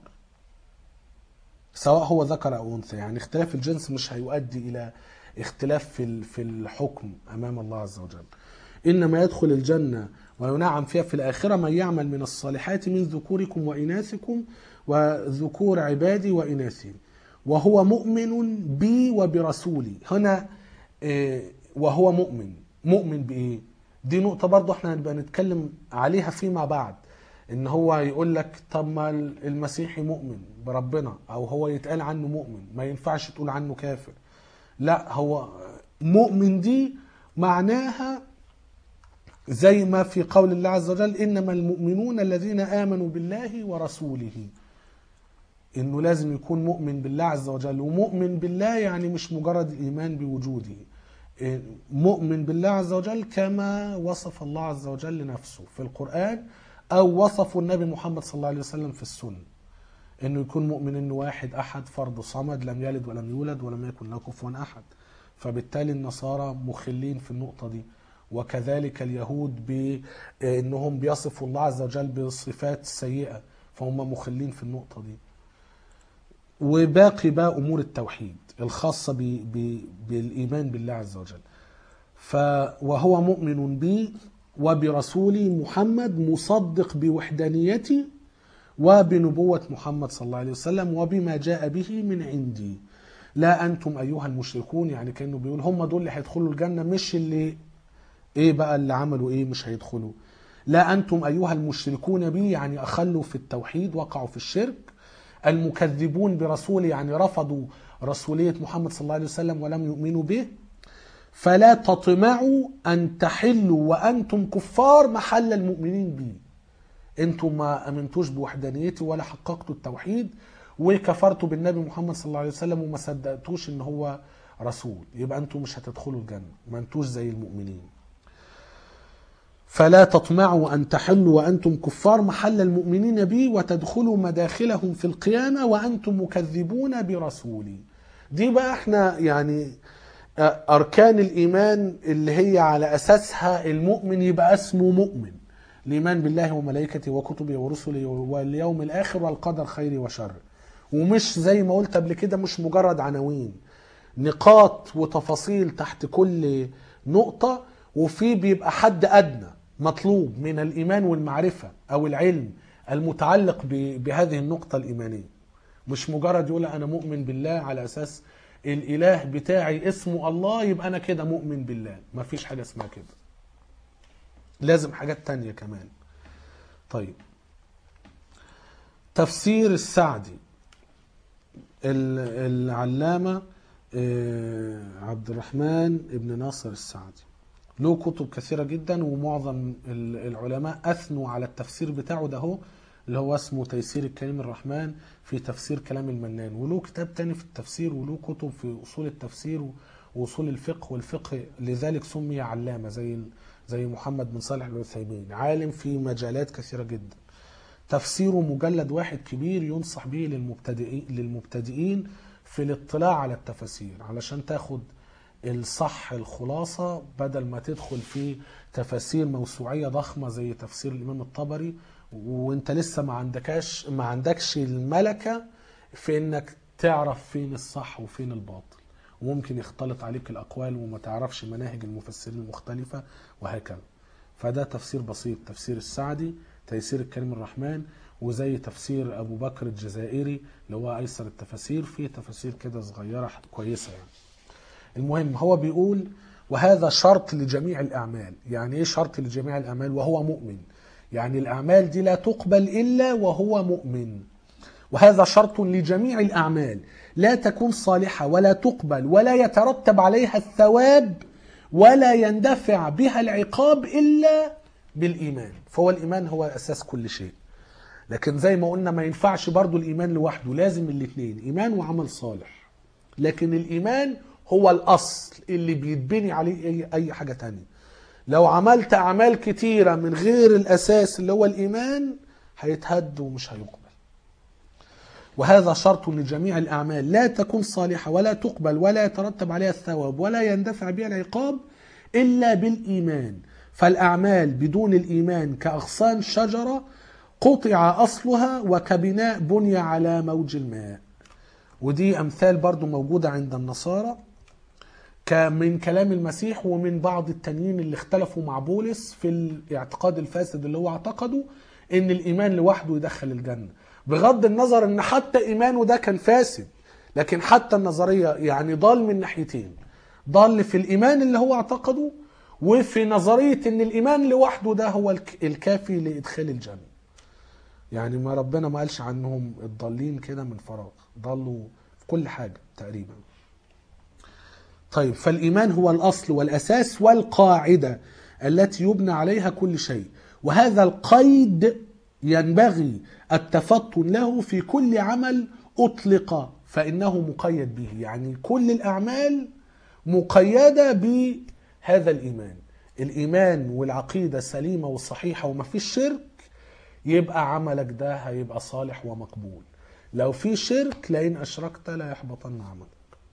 سواء هو ذكر او انثى يعني اختلاف الجنس مش هيؤدي الى اختلاف في ال- في الحكم امام الله عز وجل انما يدخل الجنه وينعم فيها في الاخره من يعمل من الصالحات من ذكوركم واناثكم وذكور عبادي واناثي وهو مؤمن بي وبرسولي هنا آه، وهو مؤمن مؤمن بايه دي نقطه برضو احنا هنبقى نتكلم عليها فيما بعد ان هو يقول لك طب ما المسيحي مؤمن بربنا او هو يتقال عنه مؤمن ما ينفعش تقول عنه كافر لا هو مؤمن دي معناها زي ما في قول الله عز وجل انما المؤمنون الذين امنوا بالله ورسوله انه لازم يكون مؤمن بالله عز وجل ومؤمن بالله يعني مش مجرد الايمان بوجوده إيه، مؤمن بالله عز وجل كما وصف الله عز وجل نفسه في القرآن او وصفه النبي محمد صلى الله عليه وسلم في السنة انه يكون مؤمن انه واحد احد فرد صمد لم يلد ولم يولد ولم يكن له كفوا احد فبالتالي النصارى مخلين في النقطة دي وكذلك اليهود بانهم بيصفوا الله عز وجل بالصفات السيئة فهم مخلين في النقطة دي وباقي بقى امور التوحيد الخاصه ب... ب... بالايمان بالله عز وجل ف وهو مؤمن بي وبرسولي محمد مصدق بوحدانيتي وبنبوة محمد صلى الله عليه وسلم وبما جاء به من عندي لا أنتم أيها المشركون يعني كأنه بيقول هم دول اللي هيدخلوا الجنة مش اللي إيه بقى اللي عملوا إيه مش هيدخلوا لا أنتم أيها المشركون بي يعني أخلوا في التوحيد وقعوا في الشرك المكذبون برسولي يعني رفضوا رسولية محمد صلى الله عليه وسلم ولم يؤمنوا به فلا تطمعوا أن تحلوا وأنتم كفار محل المؤمنين بي انتم ما امنتوش بوحدانيتي ولا حققتوا التوحيد وكفرتوا بالنبي محمد صلى الله عليه وسلم وما صدقتوش ان هو رسول يبقى انتم مش هتدخلوا الجنه ما انتوش زي المؤمنين فلا تطمعوا ان تحلوا وانتم كفار محل المؤمنين بي وتدخلوا مداخلهم في القيامه وانتم مكذبون برسولي دي بقى احنا يعني اركان الايمان اللي هي على اساسها المؤمن يبقى اسمه مؤمن الايمان بالله وملائكته وكتبه ورسله واليوم الاخر والقدر خير وشر ومش زي ما قلت قبل كده مش مجرد عناوين نقاط وتفاصيل تحت كل نقطة وفي بيبقى حد أدنى مطلوب من الإيمان والمعرفة أو العلم المتعلق ب- بهذه النقطة الإيمانية مش مجرد يقول أنا مؤمن بالله على أساس الإله بتاعي اسمه الله يبقى أنا كده مؤمن بالله مفيش حاجة اسمها كده لازم حاجات تانية كمان طيب تفسير السعدي ال- العلامة آه، عبد الرحمن ابن ناصر السعدي له كتب كثيرة جدا ومعظم ال- العلماء أثنوا على التفسير بتاعه ده هو اللي هو اسمه تيسير الكريم الرحمن في تفسير كلام المنان وله كتاب تاني في التفسير وله كتب في أصول التفسير و- وأصول الفقه والفقه لذلك سمي علامة زي زي محمد بن صالح العثيمين عالم في مجالات كثيرة جدا تفسيره مجلد واحد كبير ينصح به للمبتدئين للمبتدئين في الاطلاع على التفاسير علشان تاخد الصح الخلاصة بدل ما تدخل في تفاسير موسوعية ضخمة زي تفسير الإمام الطبري وانت لسه ما عندكش ما عندكش الملكة في انك تعرف فين الصح وفين الباطل وممكن يختلط عليك الأقوال وما تعرفش مناهج المفسرين المختلفة وهكذا فده تفسير بسيط تفسير السعدي تيسير الكريم الرحمن وزي تفسير أبو بكر الجزائري اللي هو أيسر التفاسير فيه تفاسير كده صغيرة كويسة يعني المهم هو بيقول وهذا شرط لجميع الأعمال يعني إيه شرط لجميع الأعمال وهو مؤمن يعني الأعمال دي لا تقبل إلا وهو مؤمن وهذا شرط لجميع الأعمال لا تكون صالحة ولا تقبل ولا يترتب عليها الثواب ولا يندفع بها العقاب إلا بالإيمان فهو الإيمان هو أساس كل شيء لكن زي ما قلنا ما ينفعش برضو الإيمان لوحده لازم الاثنين إيمان وعمل صالح لكن الإيمان هو الأصل اللي بيتبني عليه أي, أي حاجة تانية لو عملت أعمال كتيرة من غير الأساس اللي هو الإيمان هيتهد ومش هيقبل وهذا شرط لجميع الأعمال لا تكون صالحة ولا تقبل ولا يترتب عليها الثواب ولا يندفع بها العقاب إلا بالإيمان فالأعمال بدون الإيمان كأغصان شجرة قطع أصلها وكبناء بني على موج الماء ودي أمثال برضو موجودة عند النصارى من كلام المسيح ومن بعض التانيين اللي اختلفوا مع بولس في الاعتقاد الفاسد اللي هو اعتقده ان الايمان لوحده يدخل الجنه بغض النظر ان حتى ايمانه ده كان فاسد لكن حتى النظريه يعني ضال من ناحيتين ضال في الايمان اللي هو اعتقده وفي نظريه ان الايمان لوحده ده هو الك- الكافي لادخال الجنه يعني ما ربنا ما قالش عنهم الضالين كده من فراغ ضلوا في كل حاجه تقريبا طيب فالإيمان هو الأصل والأساس والقاعدة التي يبنى عليها كل شيء وهذا القيد ينبغي التفطن له في كل عمل أطلق فإنه مقيد به يعني كل الأعمال مقيدة بهذا الإيمان الإيمان والعقيدة السليمة والصحيحة وما فيش شرك يبقى عملك ده هيبقى صالح ومقبول لو في شرك لئن أشركت لا يحبطن عملك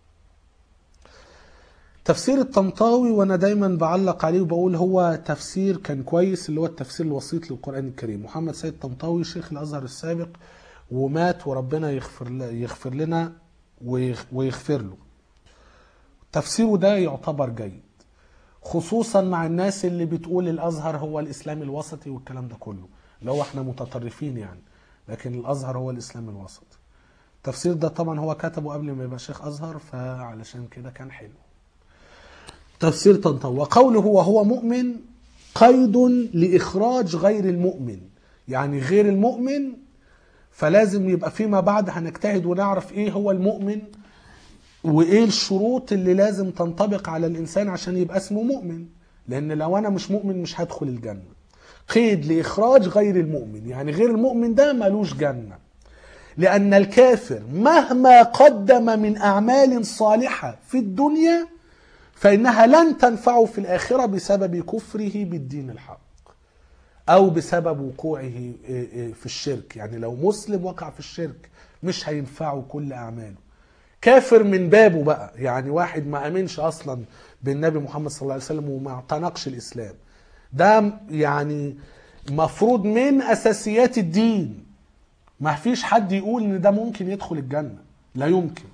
تفسير الطنطاوي وانا دايما بعلق عليه وبقول هو تفسير كان كويس اللي هو التفسير الوسيط للقران الكريم محمد سيد طنطاوي شيخ الازهر السابق ومات وربنا يغفر ل- يغفر لنا ويغ- ويغفر له تفسيره ده يعتبر جيد خصوصا مع الناس اللي بتقول الازهر هو الاسلام الوسطي والكلام ده كله اللي هو احنا متطرفين يعني لكن الازهر هو الاسلام الوسطي التفسير ده طبعا هو كتبه قبل ما يبقى شيخ ازهر فعلشان كده كان حلو تفسير طنطاوي وقوله وهو مؤمن قيد لإخراج غير المؤمن يعني غير المؤمن فلازم يبقى فيما بعد هنجتهد ونعرف ايه هو المؤمن وايه الشروط اللي لازم تنطبق على الانسان عشان يبقى اسمه مؤمن لان لو انا مش مؤمن مش هدخل الجنه قيد لاخراج غير المؤمن يعني غير المؤمن ده ملوش جنه لان الكافر مهما قدم من اعمال صالحه في الدنيا فإنها لن تنفعه في الآخرة بسبب كفره بالدين الحق أو بسبب وقوعه في الشرك يعني لو مسلم وقع في الشرك مش هينفعه كل أعماله كافر من بابه بقى يعني واحد ما أمنش أصلا بالنبي محمد صلى الله عليه وسلم وما اعتنقش الإسلام ده يعني مفروض من أساسيات الدين ما فيش حد يقول إن ده ممكن يدخل الجنة لا يمكن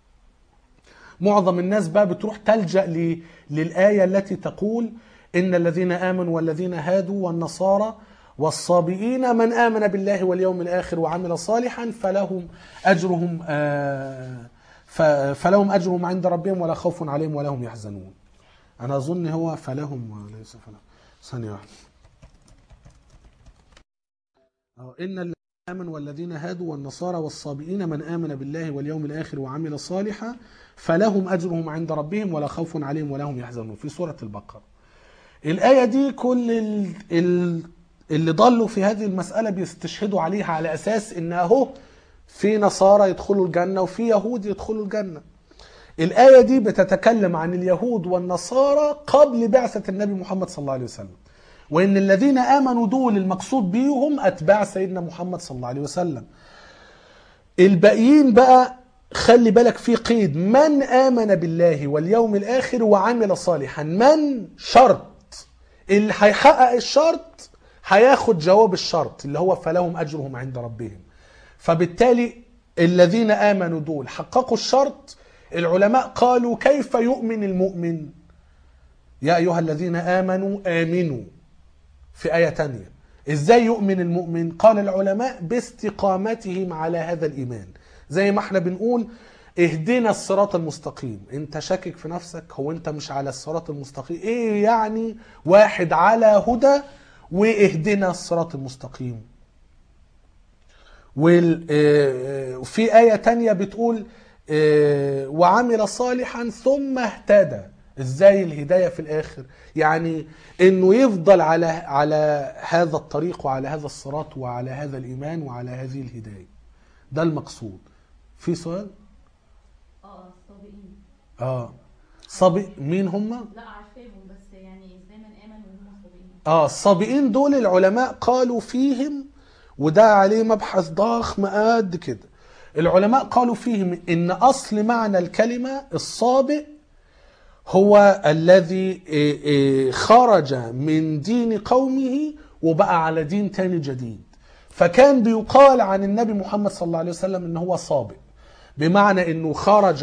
معظم الناس بقى بتروح تلجأ ل- للآية التي تقول إن الذين آمنوا والذين هادوا والنصارى والصابئين من آمن بالله واليوم الآخر وعمل صالحا فلهم أجرهم آه، ف- فلهم أجرهم عند ربهم ولا خوف عليهم ولا هم يحزنون أنا أظن هو فلهم وليس فلهم ثانية واحدة أه، إن الذين آمنوا والذين هادوا والنصارى والصابئين من آمن بالله واليوم الآخر وعمل صالحا فلهم أجرهم عند ربهم ولا خوف عليهم ولا هم يحزنون في سورة البقرة الآية دي كل ال- ال- اللي ضلوا في هذه المسألة بيستشهدوا عليها على أساس إن أهو في نصارى يدخلوا الجنة وفي يهود يدخلوا الجنة الآية دي بتتكلم عن اليهود والنصارى قبل بعثة النبي محمد صلى الله عليه وسلم وإن الذين آمنوا دول المقصود بيهم أتباع سيدنا محمد صلى الله عليه وسلم الباقيين بقى خلي بالك في قيد من آمن بالله واليوم الآخر وعمل صالحا من شرط اللي هيحقق الشرط هياخد جواب الشرط اللي هو فلهم أجرهم عند ربهم فبالتالي الذين آمنوا دول حققوا الشرط العلماء قالوا كيف يؤمن المؤمن يا أيها الذين آمنوا آمنوا في آية تانية إزاي يؤمن المؤمن قال العلماء باستقامتهم على هذا الإيمان زي ما احنا بنقول اهدنا الصراط المستقيم انت شاكك في نفسك هو انت مش على الصراط المستقيم ايه يعني واحد على هدى واهدنا الصراط المستقيم وفي آية تانية بتقول آه، وعمل صالحا ثم اهتدى ازاي الهداية في الاخر يعني انه يفضل على على هذا الطريق وعلى هذا الصراط وعلى هذا الايمان وعلى هذه الهداية ده المقصود في سؤال اه الصابئين اه صبي مين هم لا عارفاهم بس يعني ازاي من امن وهم صابئين اه الصابئين دول العلماء قالوا فيهم وده عليه مبحث ضخم قد كده العلماء قالوا فيهم ان اصل معنى الكلمة الصابئ هو الذي إيه إيه خرج من دين قومه وبقى على دين تاني جديد فكان بيقال عن النبي محمد صلى الله عليه وسلم ان هو صابئ بمعنى انه خرج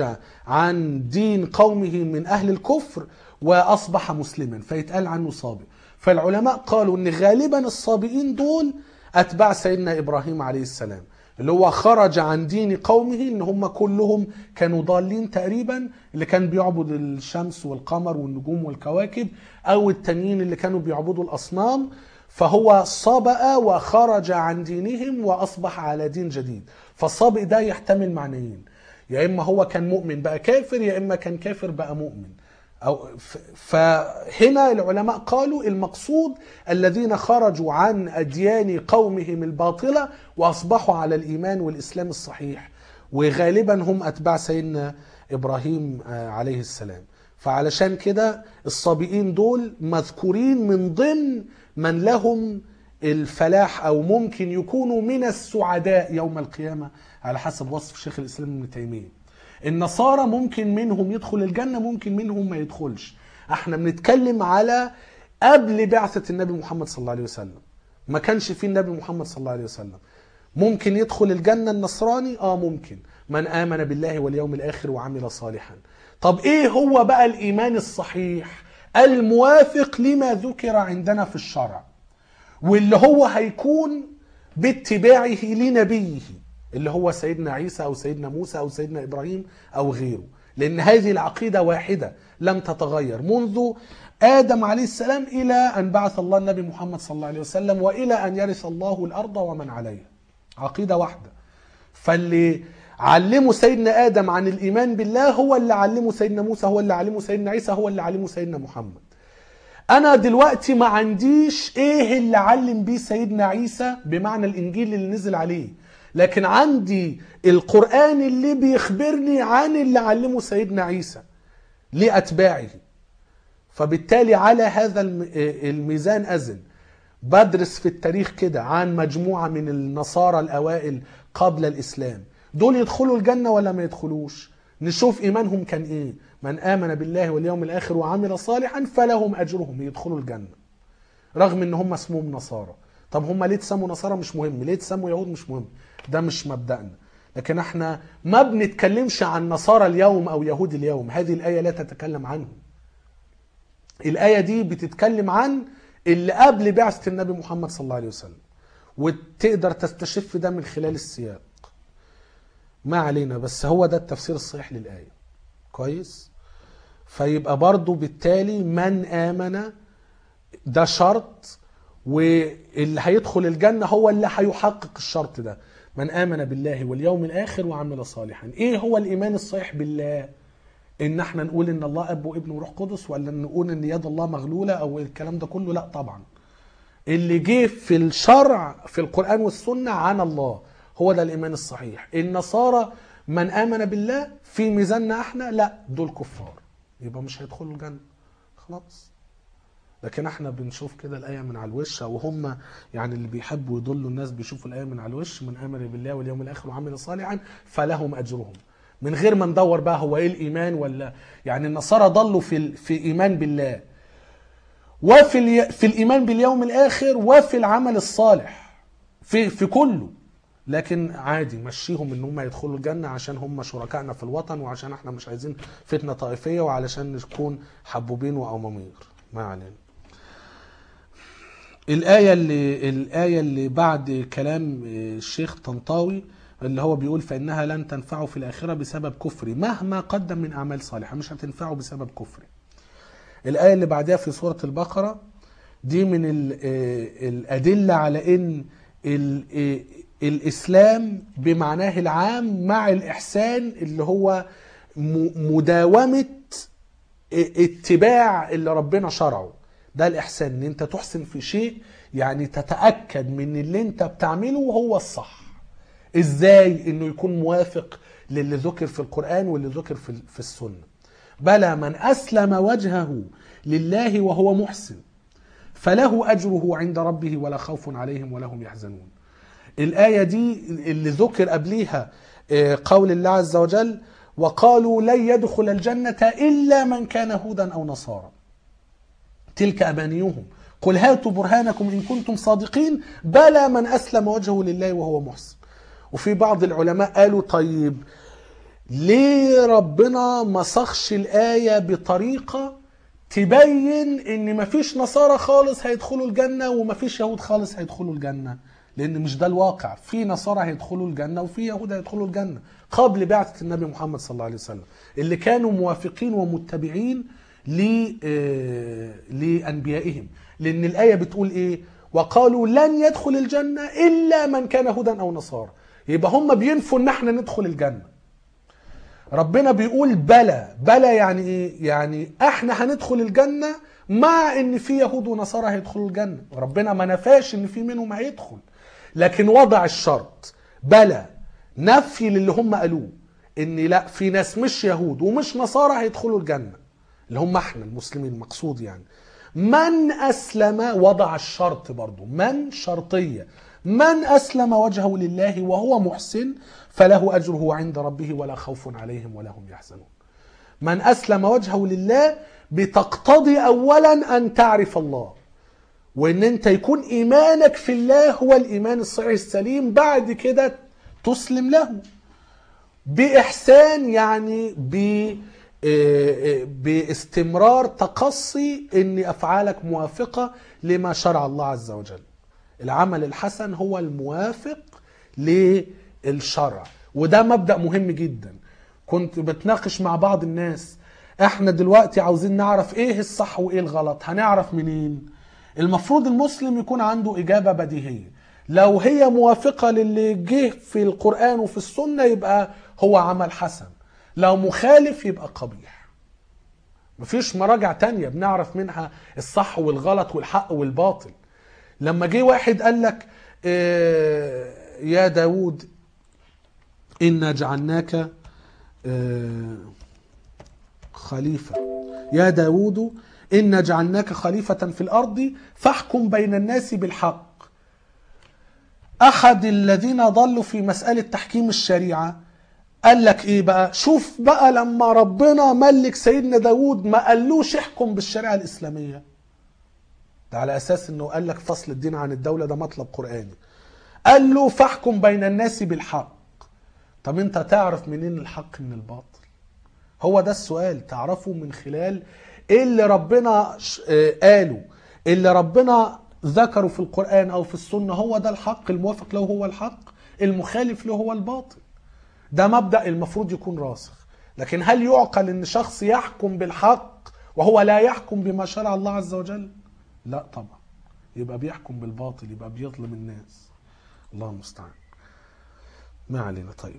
عن دين قومه من اهل الكفر واصبح مسلما فيتقال عنه صابئ فالعلماء قالوا ان غالبا الصابئين دول اتباع سيدنا ابراهيم عليه السلام اللي هو خرج عن دين قومه ان هم كلهم كانوا ضالين تقريبا اللي كان بيعبد الشمس والقمر والنجوم والكواكب او التانيين اللي كانوا بيعبدوا الاصنام فهو صبأ وخرج عن دينهم واصبح على دين جديد فالصابئ ده يحتمل معنيين يا اما هو كان مؤمن بقى كافر يا اما كان كافر بقى مؤمن أو ف- فهنا العلماء قالوا المقصود الذين خرجوا عن أديان قومهم الباطلة وأصبحوا على الإيمان والإسلام الصحيح وغالبا هم أتباع سيدنا إبراهيم آه، عليه السلام فعلشان كده الصابئين دول مذكورين من ضمن من لهم الفلاح أو ممكن يكونوا من السعداء يوم القيامة على حسب وصف شيخ الإسلام ابن تيمية النصارى ممكن منهم يدخل الجنة ممكن منهم ما يدخلش احنا بنتكلم على قبل بعثة النبي محمد صلى الله عليه وسلم ما كانش فيه النبي محمد صلى الله عليه وسلم ممكن يدخل الجنة النصراني اه ممكن من آمن بالله واليوم الآخر وعمل صالحا طب ايه هو بقى الإيمان الصحيح الموافق لما ذكر عندنا في الشرع واللي هو هيكون باتباعه لنبيه اللي هو سيدنا عيسى او سيدنا موسى او سيدنا ابراهيم او غيره لان هذه العقيده واحده لم تتغير منذ ادم عليه السلام الى ان بعث الله النبي محمد صلى الله عليه وسلم والى ان يرث الله الارض ومن عليها عقيده واحده فاللي علمه سيدنا ادم عن الايمان بالله هو اللي علمه سيدنا موسى هو اللي علمه سيدنا عيسى هو اللي علمه سيدنا محمد انا دلوقتي ما عنديش ايه اللي علم بيه سيدنا عيسى بمعنى الانجيل اللي نزل عليه لكن عندي القرآن اللي بيخبرني عن اللي علمه سيدنا عيسى لأتباعه فبالتالي على هذا الم- الميزان أزن بدرس في التاريخ كده عن مجموعة من النصارى الأوائل قبل الإسلام دول يدخلوا الجنة ولا ما يدخلوش نشوف إيمانهم كان إيه من آمن بالله واليوم الآخر وعمل صالحا فلهم أجرهم يدخلوا الجنة رغم ان هم اسمهم نصارى طب هم ليه تسموا نصارى مش مهم ليه تسموا يهود مش مهم ده مش مبدأنا لكن احنا ما بنتكلمش عن نصارى اليوم او يهود اليوم هذه الآية لا تتكلم عنهم الآية دي بتتكلم عن اللي قبل بعثة النبي محمد صلى الله عليه وسلم وتقدر تستشف ده من خلال السياق ما علينا بس هو ده التفسير الصحيح للآية كويس فيبقى برضو بالتالي من آمن ده شرط واللي هيدخل الجنة هو اللي هيحقق الشرط ده من آمن بالله واليوم الآخر وعمل صالحا إيه هو الإيمان الصحيح بالله إن احنا نقول إن الله أب وابن وروح قدس ولا نقول إن يد الله مغلولة أو الكلام ده كله لا طبعا اللي جه في الشرع في القرآن والسنة عن الله هو ده الإيمان الصحيح النصارى من آمن بالله في ميزاننا احنا لا دول كفار يبقى مش هيدخلوا الجنة خلاص لكن احنا بنشوف كده الآية من على الوش أو هم يعني اللي بيحبوا يضلوا الناس بيشوفوا الآية من على الوش من آمن بالله واليوم الآخر وعمل صالحا فلهم أجرهم من غير ما ندور بقى هو ايه الايمان ولا يعني النصارى ضلوا في ال- في ايمان بالله وفي الي... في الايمان باليوم الاخر وفي العمل الصالح في في كله لكن عادي مشيهم ان هم يدخلوا الجنه عشان هم شركائنا في الوطن وعشان احنا مش عايزين فتنه طائفيه وعلشان نكون حبوبين وامامير ما علينا الآية اللي الآية اللي بعد كلام الشيخ طنطاوي اللي هو بيقول فإنها لن تنفعه في الآخرة بسبب كفري مهما قدم من أعمال صالحة مش هتنفعه بسبب كفري الآية اللي بعدها في سورة البقرة دي من ال- آه، الأدلة على إن ال- آه، الإسلام بمعناه العام مع الإحسان اللي هو م- مداومة اتباع اللي ربنا شرعه ده الإحسان إن أنت تحسن في شيء يعني تتأكد من اللي أنت بتعمله هو الصح إزاي إنه يكون موافق للي ذكر في القرآن واللي ذكر في في السنة بلى من أسلم وجهه لله وهو محسن فله أجره عند ربه ولا خوف عليهم ولا هم يحزنون الآية دي اللي ذكر قبليها آه، قول الله عز وجل وقالوا لن يدخل الجنة إلا من كان هودا أو نصارى تلك أمانيهم قل هاتوا برهانكم إن كنتم صادقين بلى من أسلم وجهه لله وهو محسن وفي بعض العلماء قالوا طيب ليه ربنا ما صخش الآية بطريقة تبين ان مفيش نصارى خالص هيدخلوا الجنة ومفيش يهود خالص هيدخلوا الجنة لان مش ده الواقع في نصارى هيدخلوا الجنة وفي يهود هيدخلوا الجنة قبل بعثة النبي محمد صلى الله عليه وسلم اللي كانوا موافقين ومتبعين ل- آه، لأنبيائهم لأن الآية بتقول إيه وقالوا لن يدخل الجنة إلا من كان هودا أو نصارى يبقى هم بينفوا ان احنا ندخل الجنه ربنا بيقول بلى بلى يعني ايه يعني احنا هندخل الجنه مع ان في يهود ونصارى هيدخلوا الجنه ربنا ما نفاش ان في منهم هيدخل لكن وضع الشرط بلى نفي للي هم قالوه ان لا في ناس مش يهود ومش نصارى هيدخلوا الجنه اللي هم احنا المسلمين المقصود يعني من اسلم وضع الشرط برضو من شرطيه من اسلم وجهه لله وهو محسن فله اجره عند ربه ولا خوف عليهم ولا هم يحزنون من اسلم وجهه لله بتقتضي اولا ان تعرف الله وان انت يكون ايمانك في الله هو الايمان الصحيح السليم بعد كده تسلم له باحسان يعني ب باستمرار تقصي ان افعالك موافقه لما شرع الله عز وجل العمل الحسن هو الموافق للشرع وده مبدا مهم جدا كنت بتناقش مع بعض الناس احنا دلوقتي عاوزين نعرف ايه الصح وايه الغلط هنعرف منين المفروض المسلم يكون عنده اجابه بديهيه لو هي موافقه للي جه في القران وفي السنه يبقى هو عمل حسن لو مخالف يبقى قبيح مفيش مراجع تانية بنعرف منها الصح والغلط والحق والباطل لما جه واحد قال لك آه، يا داود إنا جعلناك آه، خليفة يا داود إنا جعلناك خليفة في الأرض فاحكم بين الناس بالحق أحد الذين ضلوا في مسألة تحكيم الشريعة قال لك ايه بقى شوف بقى لما ربنا ملك سيدنا داود ما قالوش احكم بالشريعة الإسلامية ده على أساس انه قال لك فصل الدين عن الدولة ده مطلب قرآني قال له فاحكم بين الناس بالحق طب انت تعرف منين الحق من الباطل هو ده السؤال تعرفه من خلال ايه اللي ربنا ش- آه، قاله اللي ربنا ذكره في القرآن او في السنة هو ده الحق الموافق له هو الحق المخالف له هو الباطل ده مبدأ المفروض يكون راسخ لكن هل يعقل ان شخص يحكم بالحق وهو لا يحكم بما شرع الله عز وجل لا طبعا يبقى بيحكم بالباطل يبقى بيظلم الناس الله المستعان ما علينا طيب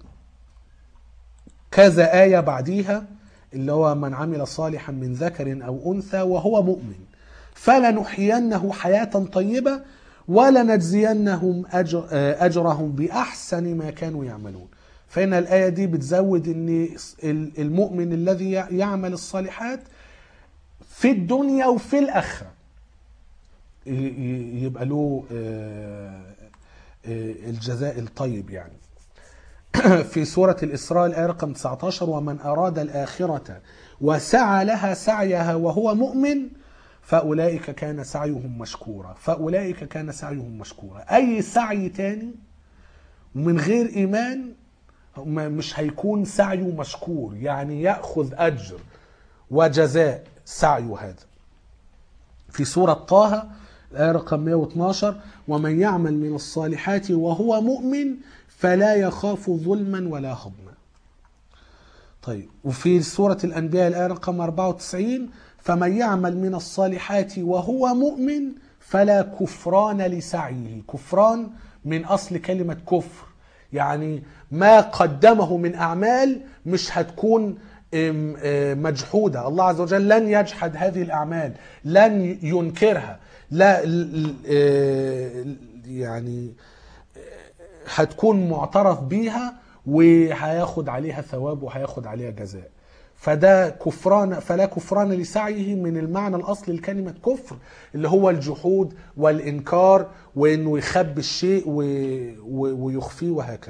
كذا آية بعديها اللي هو من عمل صالحا من ذكر أو أنثى وهو مؤمن فلنحيينه حياة طيبة ولنجزينهم أجر آه، أجرهم بأحسن ما كانوا يعملون فإن الآية دي بتزود أن المؤمن الذي يعمل الصالحات في الدنيا وفي الآخرة ي- ي- يبقى له آه، آه، الجزاء الطيب يعني في سورة الإسراء الآية رقم 19 ومن أراد الآخرة وسعى لها سعيها وهو مؤمن فأولئك كان سعيهم مشكورا فأولئك كان سعيهم مشكورا أي سعي تاني من غير إيمان ما- مش هيكون سعيه مشكور يعني يأخذ أجر وجزاء سعيه هذا في سورة طه الآية رقم 112 ومن يعمل من الصالحات وهو مؤمن فلا يخاف ظلما ولا هضما طيب وفي سورة الأنبياء الآية رقم 94 فمن يعمل من الصالحات وهو مؤمن فلا كفران لسعيه كفران من أصل كلمة كفر يعني ما قدمه من أعمال مش هتكون ام- اه مجحودة الله عز وجل لن يجحد هذه الأعمال لن ينكرها لا ل- ل- اه يعني هتكون معترف بيها وهياخد عليها ثواب وهياخد عليها جزاء فده كفران فلا كفران لسعيه من المعنى الاصلي لكلمه كفر اللي هو الجحود والانكار وانه يخبي الشيء و... و... ويخفيه وهكذا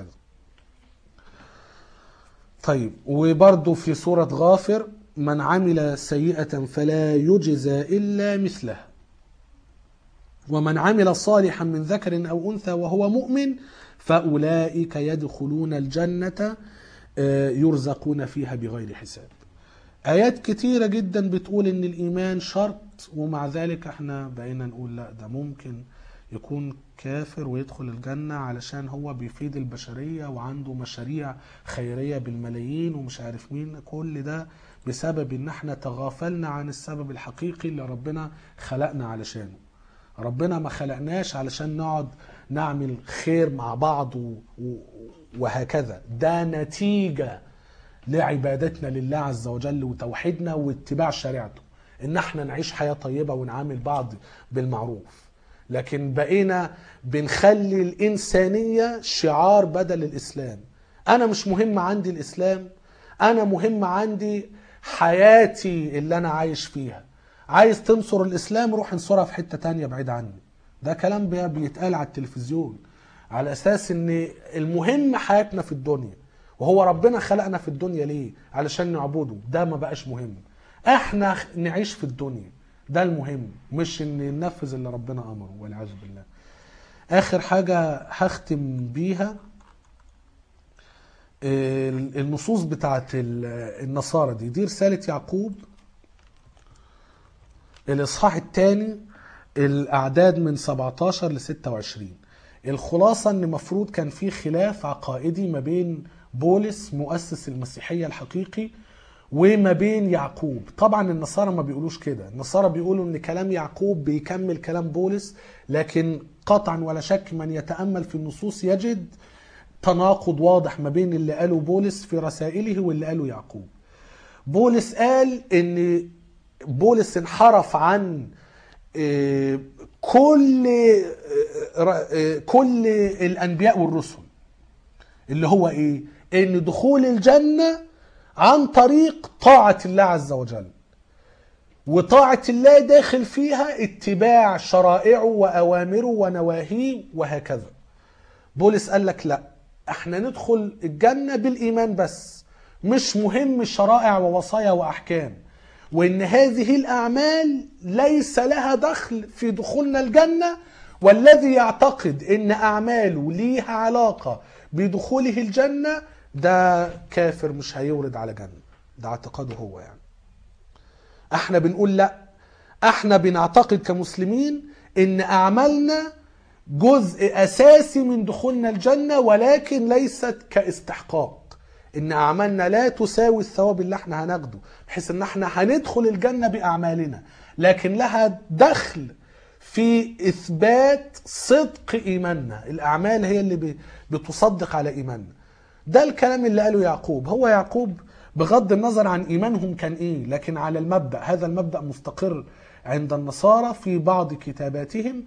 طيب وبرضه في سوره غافر من عمل سيئه فلا يجزى الا مثلها ومن عمل صالحا من ذكر او انثى وهو مؤمن فاولئك يدخلون الجنه آه، يرزقون فيها بغير حساب. ايات كتيره جدا بتقول ان الايمان شرط ومع ذلك احنا بقينا نقول لا ده ممكن يكون كافر ويدخل الجنه علشان هو بيفيد البشريه وعنده مشاريع خيريه بالملايين ومش عارف مين كل ده بسبب ان احنا تغافلنا عن السبب الحقيقي اللي ربنا خلقنا علشانه. ربنا ما خلقناش علشان نقعد نعمل خير مع بعض و... و... وهكذا ده نتيجة لعبادتنا لله عز وجل وتوحيدنا واتباع شريعته ان احنا نعيش حياة طيبة ونعامل بعض بالمعروف لكن بقينا بنخلي الإنسانية شعار بدل الإسلام أنا مش مهم عندي الإسلام أنا مهم عندي حياتي اللي أنا عايش فيها عايز تنصر الإسلام روح انصرها في حتة تانية بعيد عني ده كلام بي- بيتقال على التلفزيون على أساس إن المهم حياتنا في الدنيا وهو ربنا خلقنا في الدنيا ليه علشان نعبده ده ما بقاش مهم احنا نعيش في الدنيا ده المهم مش ان ننفذ اللي ربنا امره والعياذ بالله اخر حاجه هختم بيها آه، النصوص بتاعت ال- النصارى دي دي رساله يعقوب الاصحاح الثاني الاعداد من 17 ل 26 الخلاصه ان المفروض كان في خلاف عقائدي ما بين بولس مؤسس المسيحيه الحقيقي وما بين يعقوب طبعا النصارى ما بيقولوش كده النصارى بيقولوا ان كلام يعقوب بيكمل كلام بولس لكن قطعا ولا شك من يتامل في النصوص يجد تناقض واضح ما بين اللي قاله بولس في رسائله واللي قاله يعقوب بولس قال ان بولس انحرف عن آه، كل آه، ر- آه، كل الانبياء والرسل اللي هو ايه ان دخول الجنه عن طريق طاعه الله عز وجل وطاعه الله داخل فيها اتباع شرائعه واوامره ونواهيه وهكذا بولس قال لك لا احنا ندخل الجنة بالإيمان بس مش مهم شرائع ووصايا وأحكام وإن هذه الأعمال ليس لها دخل في دخولنا الجنة والذي يعتقد إن أعماله ليها علاقة بدخوله الجنة ده كافر مش هيورد على جنة ده اعتقاده هو يعني احنا بنقول لا احنا بنعتقد كمسلمين ان اعمالنا جزء اساسي من دخولنا الجنه ولكن ليست كاستحقاق ان اعمالنا لا تساوي الثواب اللي احنا هناخده بحيث ان احنا هندخل الجنه باعمالنا لكن لها دخل في اثبات صدق ايماننا الاعمال هي اللي ب- بتصدق على ايماننا ده الكلام اللي قاله يعقوب هو يعقوب بغض النظر عن ايمانهم كان ايه لكن على المبدا هذا المبدا مستقر عند النصارى في بعض كتاباتهم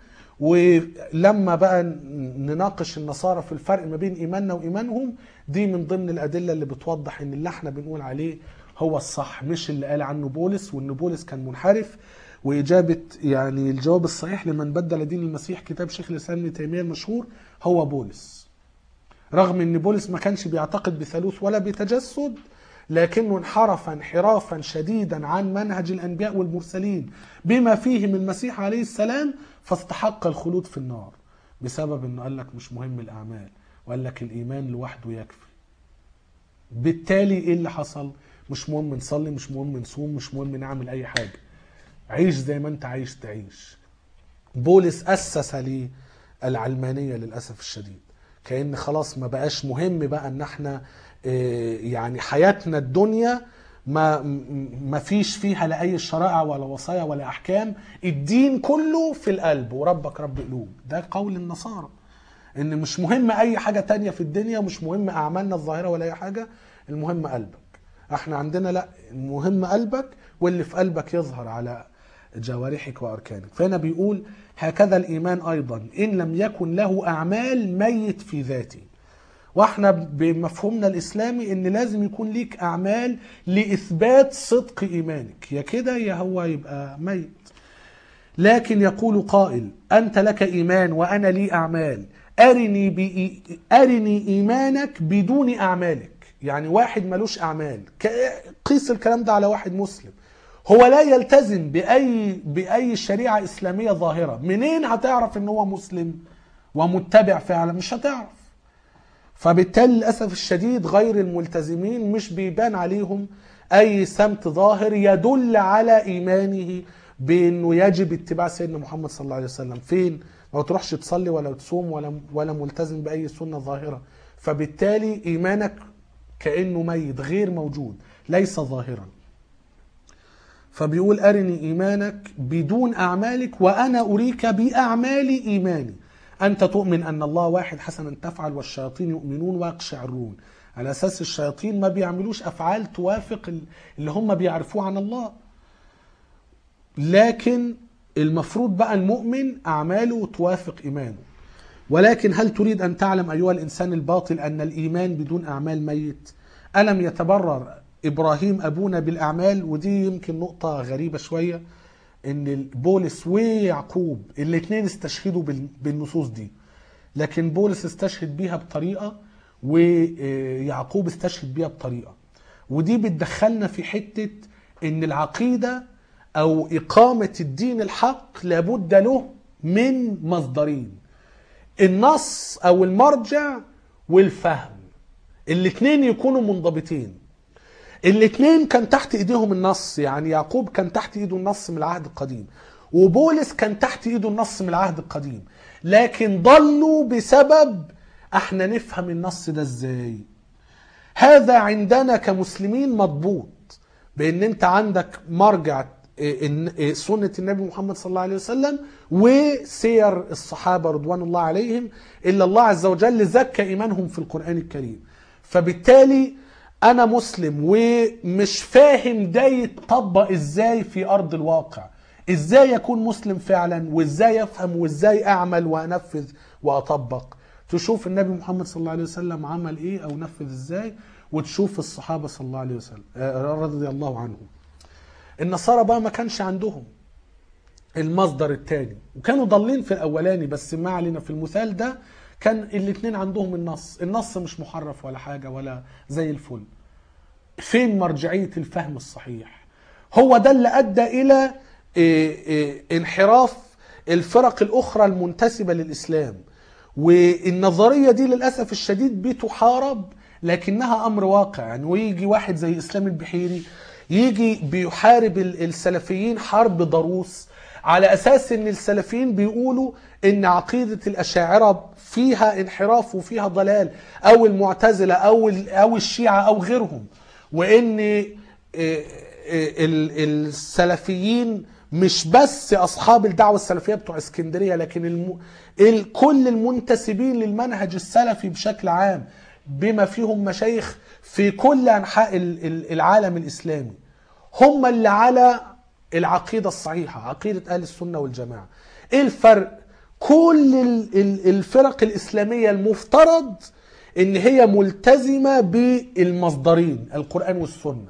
ولما بقى نناقش النصارى في الفرق ما بين ايماننا وايمانهم دي من ضمن الادله اللي بتوضح ان اللي احنا بنقول عليه هو الصح مش اللي قال عنه بولس وان بولس كان منحرف واجابه يعني الجواب الصحيح لمن بدل دين المسيح كتاب شيخ الاسلام ابن تيميه المشهور هو بولس رغم ان بولس ما كانش بيعتقد بثالوث ولا بتجسد لكنه انحرف انحرافا شديدا عن منهج الانبياء والمرسلين بما فيهم المسيح عليه السلام فاستحق الخلود في النار بسبب انه قال لك مش مهم الاعمال وقال لك الايمان لوحده يكفي بالتالي ايه اللي حصل مش مهم نصلي مش مهم نصوم مش مهم نعمل اي حاجه عيش زي ما انت عايش تعيش بولس اسس للعلمانيه للاسف الشديد كان خلاص ما بقاش مهم بقى ان احنا آه، يعني حياتنا الدنيا ما ما فيش فيها لا اي شرائع ولا وصايا ولا احكام الدين كله في القلب وربك رب قلوب ده قول النصارى ان مش مهم اي حاجه تانية في الدنيا ومش مهم اعمالنا الظاهره ولا اي حاجه المهم قلبك احنا عندنا لا المهم قلبك واللي في قلبك يظهر على جوارحك واركانك فهنا بيقول هكذا الايمان ايضا ان لم يكن له اعمال ميت في ذاته واحنا بمفهومنا الاسلامي ان لازم يكون ليك اعمال لاثبات صدق ايمانك يا كده يا هو يبقى ميت لكن يقول قائل أنت لك إيمان وأنا لي أعمال أرني, بإي... أرني إيمانك بدون أعمالك يعني واحد ملوش أعمال ك- قيس الكلام ده على واحد مسلم هو لا يلتزم بأي بأي شريعة إسلامية ظاهرة منين هتعرف إن هو مسلم ومتبع فعلا مش هتعرف فبالتالي للأسف الشديد غير الملتزمين مش بيبان عليهم أي سمت ظاهر يدل على إيمانه بأنه يجب اتباع سيدنا محمد صلى الله عليه وسلم فين؟ ما تروحش تصلي ولا تصوم ولا ولا ملتزم بأي سنة ظاهرة فبالتالي إيمانك كأنه ميت غير موجود ليس ظاهرا فبيقول أرني إيمانك بدون أعمالك وأنا أريك بأعمال إيماني أنت تؤمن أن الله واحد حسنا تفعل والشياطين يؤمنون ويقشعرون على أساس الشياطين ما بيعملوش أفعال توافق ال- اللي هم بيعرفوه عن الله لكن المفروض بقى المؤمن أعماله توافق إيمانه ولكن هل تريد أن تعلم أيها الإنسان الباطل أن الإيمان بدون أعمال ميت ألم يتبرر إبراهيم أبونا بالأعمال ودي يمكن نقطة غريبة شوية ان بولس ويعقوب الاثنين استشهدوا بال- بالنصوص دي لكن بولس استشهد بيها بطريقه ويعقوب استشهد بيها بطريقه ودي بتدخلنا في حته ان العقيده او اقامه الدين الحق لابد له من مصدرين النص او المرجع والفهم الاثنين يكونوا منضبطين الاثنين كان تحت ايديهم النص يعني يعقوب كان تحت ايده النص من العهد القديم وبولس كان تحت ايده النص من العهد القديم لكن ضلوا بسبب احنا نفهم النص ده ازاي هذا عندنا كمسلمين مضبوط بان انت عندك مرجع إيه، إن- إيه، سنة النبي محمد صلى الله عليه وسلم وسير الصحابة رضوان الله عليهم إلا الله عز وجل زكى إيمانهم في القرآن الكريم فبالتالي أنا مسلم ومش فاهم ده يتطبق إزاي في أرض الواقع إزاي أكون مسلم فعلا وإزاي أفهم وإزاي أعمل وأنفذ وأطبق تشوف النبي محمد صلى الله عليه وسلم عمل إيه أو نفذ إزاي وتشوف الصحابة صلى الله عليه وسلم آه، رضي الله عنهم النصارى بقى ما كانش عندهم المصدر الثاني وكانوا ضالين في الاولاني بس ما علينا في المثال ده كان الاثنين عندهم النص النص مش محرف ولا حاجه ولا زي الفل فين مرجعيه الفهم الصحيح هو ده اللي ادى الى إيه، إيه، انحراف الفرق الاخرى المنتسبه للاسلام والنظريه دي للاسف الشديد بتحارب لكنها امر واقع يعني ويجي واحد زي اسلام البحيري يجي بيحارب ال- السلفيين حرب ضروس على اساس ان السلفيين بيقولوا ان عقيده الاشاعره فيها انحراف وفيها ضلال او المعتزله او ال- او الشيعه او غيرهم وان إيه، إيه، ال- السلفيين مش بس اصحاب الدعوه السلفيه بتوع اسكندريه لكن الم... ال... كل المنتسبين للمنهج السلفي بشكل عام بما فيهم مشايخ في كل انحاء ال- ال- العالم الاسلامي هم اللي على العقيده الصحيحه عقيده اهل السنه والجماعه ايه الفرق كل ال- ال- الفرق الاسلاميه المفترض ان هي ملتزمه بالمصدرين القران والسنه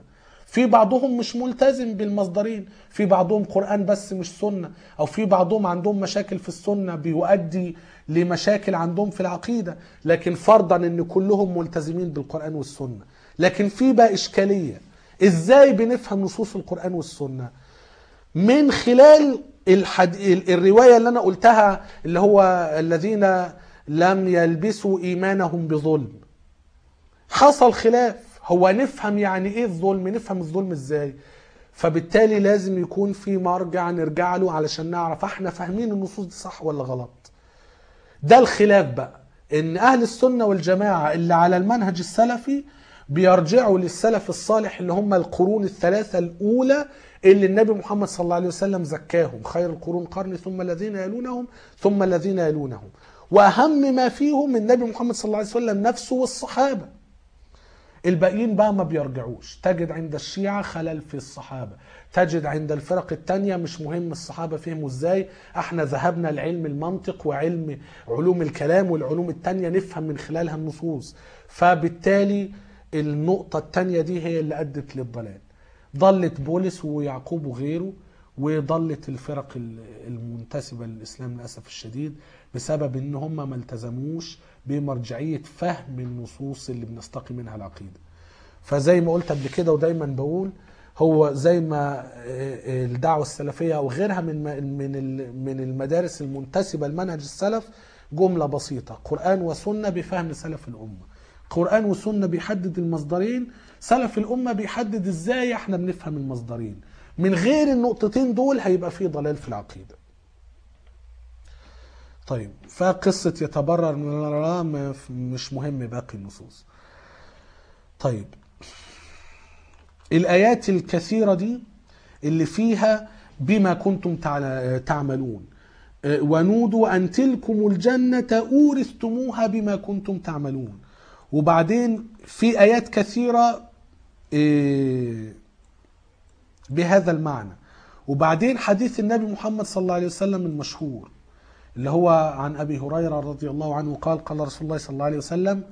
في بعضهم مش ملتزم بالمصدرين في بعضهم قرآن بس مش سنة أو في بعضهم عندهم مشاكل في السنة بيؤدي لمشاكل عندهم في العقيدة لكن فرضا ان كلهم ملتزمين بالقرآن والسنة لكن في بقى إشكالية ازاي بنفهم نصوص القرآن والسنة من خلال الحد... ال- الرواية اللي أنا قلتها اللي هو الذين لم يلبسوا إيمانهم بظلم حصل خلاف هو نفهم يعني ايه الظلم نفهم الظلم ازاي فبالتالي لازم يكون في مرجع نرجع له علشان نعرف احنا فاهمين النصوص دي صح ولا غلط ده الخلاف بقى ان اهل السنه والجماعه اللي على المنهج السلفي بيرجعوا للسلف الصالح اللي هم القرون الثلاثه الاولى اللي النبي محمد صلى الله عليه وسلم زكاهم خير القرون قرني ثم الذين يلونهم ثم الذين يلونهم واهم ما فيهم النبي محمد صلى الله عليه وسلم نفسه والصحابه الباقيين بقى ما بيرجعوش تجد عند الشيعة خلل في الصحابة تجد عند الفرق التانية مش مهم الصحابة فهموا ازاي احنا ذهبنا لعلم المنطق وعلم علوم الكلام والعلوم التانية نفهم من خلالها النصوص فبالتالي النقطة التانية دي هي اللي أدت للضلال ضلت بولس ويعقوب وغيره وضلت الفرق المنتسبة للإسلام للأسف الشديد بسبب ان هم ما التزموش بمرجعية فهم النصوص اللي بنستقي منها العقيدة فزي ما قلت قبل كده ودايما بقول هو زي ما الدعوة السلفية أو غيرها من من من المدارس المنتسبة لمنهج السلف جملة بسيطة قرآن وسنة بفهم سلف الأمة قرآن وسنة بيحدد المصدرين سلف الأمة بيحدد إزاي احنا بنفهم المصدرين من غير النقطتين دول هيبقى في ضلال في العقيدة طيب فقصة يتبرر من الرام مش مهم باقي النصوص طيب الآيات الكثيرة دي اللي فيها بما كنتم تعملون ونودوا أن تلكم الجنة أورثتموها بما كنتم تعملون وبعدين في آيات كثيرة بهذا المعنى وبعدين حديث النبي محمد صلى الله عليه وسلم المشهور اللي هو عن أبي هريرة رضي الله عنه قال قال رسول الله صلى الله عليه وسلم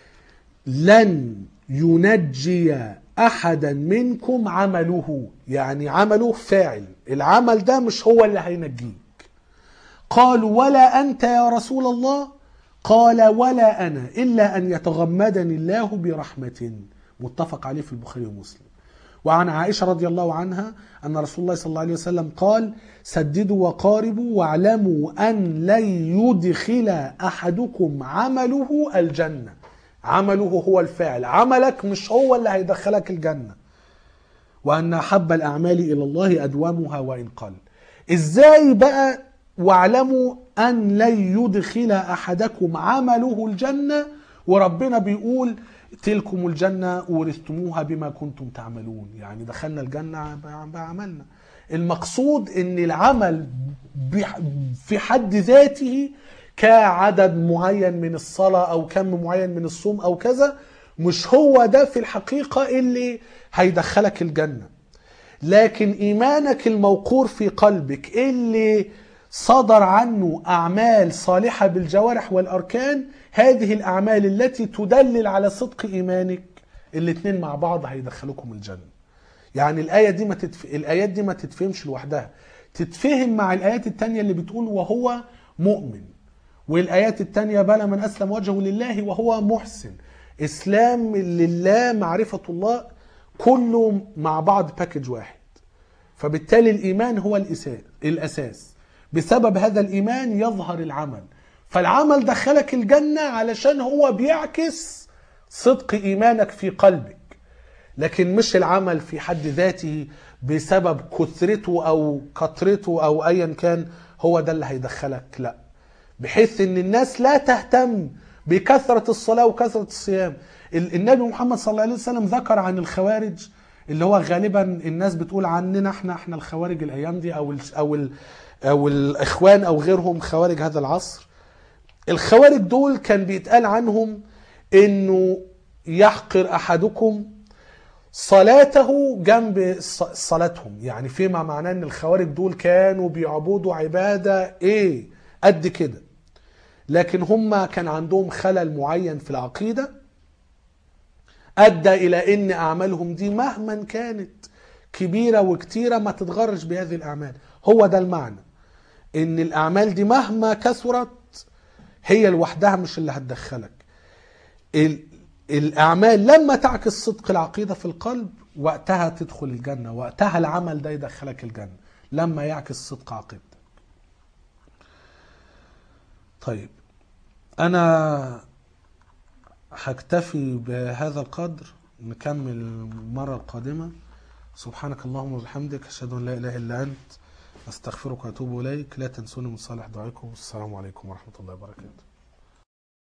لن ينجي أحدا منكم عمله يعني عمله فاعل العمل ده مش هو اللي هينجيك قالوا ولا أنت يا رسول الله قال ولا أنا إلا أن يتغمدني الله برحمة متفق عليه في البخاري ومسلم وعن عائشة رضي الله عنها أن رسول الله صلى الله عليه وسلم قال سددوا وقاربوا واعلموا أن لن يدخل أحدكم عمله الجنة عمله هو الفاعل عملك مش هو اللي هيدخلك الجنة وأن أحب الأعمال إلى الله أدومها وإن قل إزاي بقى واعلموا أن لن يدخل أحدكم عمله الجنة وربنا بيقول تلكم الجنة ورثتموها بما كنتم تعملون يعني دخلنا الجنة بعملنا المقصود ان العمل في حد ذاته كعدد معين من الصلاة او كم معين من الصوم او كذا مش هو ده في الحقيقة اللي هيدخلك الجنة لكن ايمانك الموقور في قلبك اللي صدر عنه اعمال صالحة بالجوارح والاركان هذه الاعمال التي تدلل على صدق ايمانك الاثنين مع بعض هيدخلوكم الجنة يعني الآية دي ما تتف... الآيات دي ما تتفهمش لوحدها تتفهم مع الآيات التانية اللي بتقول وهو مؤمن والآيات التانية بلى من أسلم وجهه لله وهو محسن إسلام لله معرفة الله كله مع بعض باكج واحد فبالتالي الإيمان هو الأساس بسبب هذا الإيمان يظهر العمل فالعمل دخلك الجنة علشان هو بيعكس صدق إيمانك في قلبك لكن مش العمل في حد ذاته بسبب كثرته او كثرته او ايا كان هو ده اللي هيدخلك لا بحيث ان الناس لا تهتم بكثرة الصلاة وكثرة الصيام النبي محمد صلى الله عليه وسلم ذكر عن الخوارج اللي هو غالبا الناس بتقول عننا احنا احنا الخوارج الايام دي او ال او ال او الاخوان او غيرهم خوارج هذا العصر الخوارج دول كان بيتقال عنهم انه يحقر احدكم صلاته جنب صلاتهم يعني فيما معناه ان الخوارج دول كانوا بيعبدوا عبادة ايه قد كده لكن هم كان عندهم خلل معين في العقيدة ادى الى ان اعمالهم دي مهما كانت كبيره وكتيره ما تتغرش بهذه الاعمال هو ده المعنى ان الاعمال دي مهما كثرت هي لوحدها مش اللي هتدخلك ال- الاعمال لما تعكس صدق العقيده في القلب وقتها تدخل الجنه وقتها العمل ده يدخلك الجنه لما يعكس صدق عقيدتك طيب انا هكتفي بهذا القدر نكمل المره القادمه سبحانك اللهم وبحمدك اشهد ان لا اله الا انت استغفرك واتوب اليك لا تنسوني من صالح دعائكم والسلام عليكم ورحمه الله وبركاته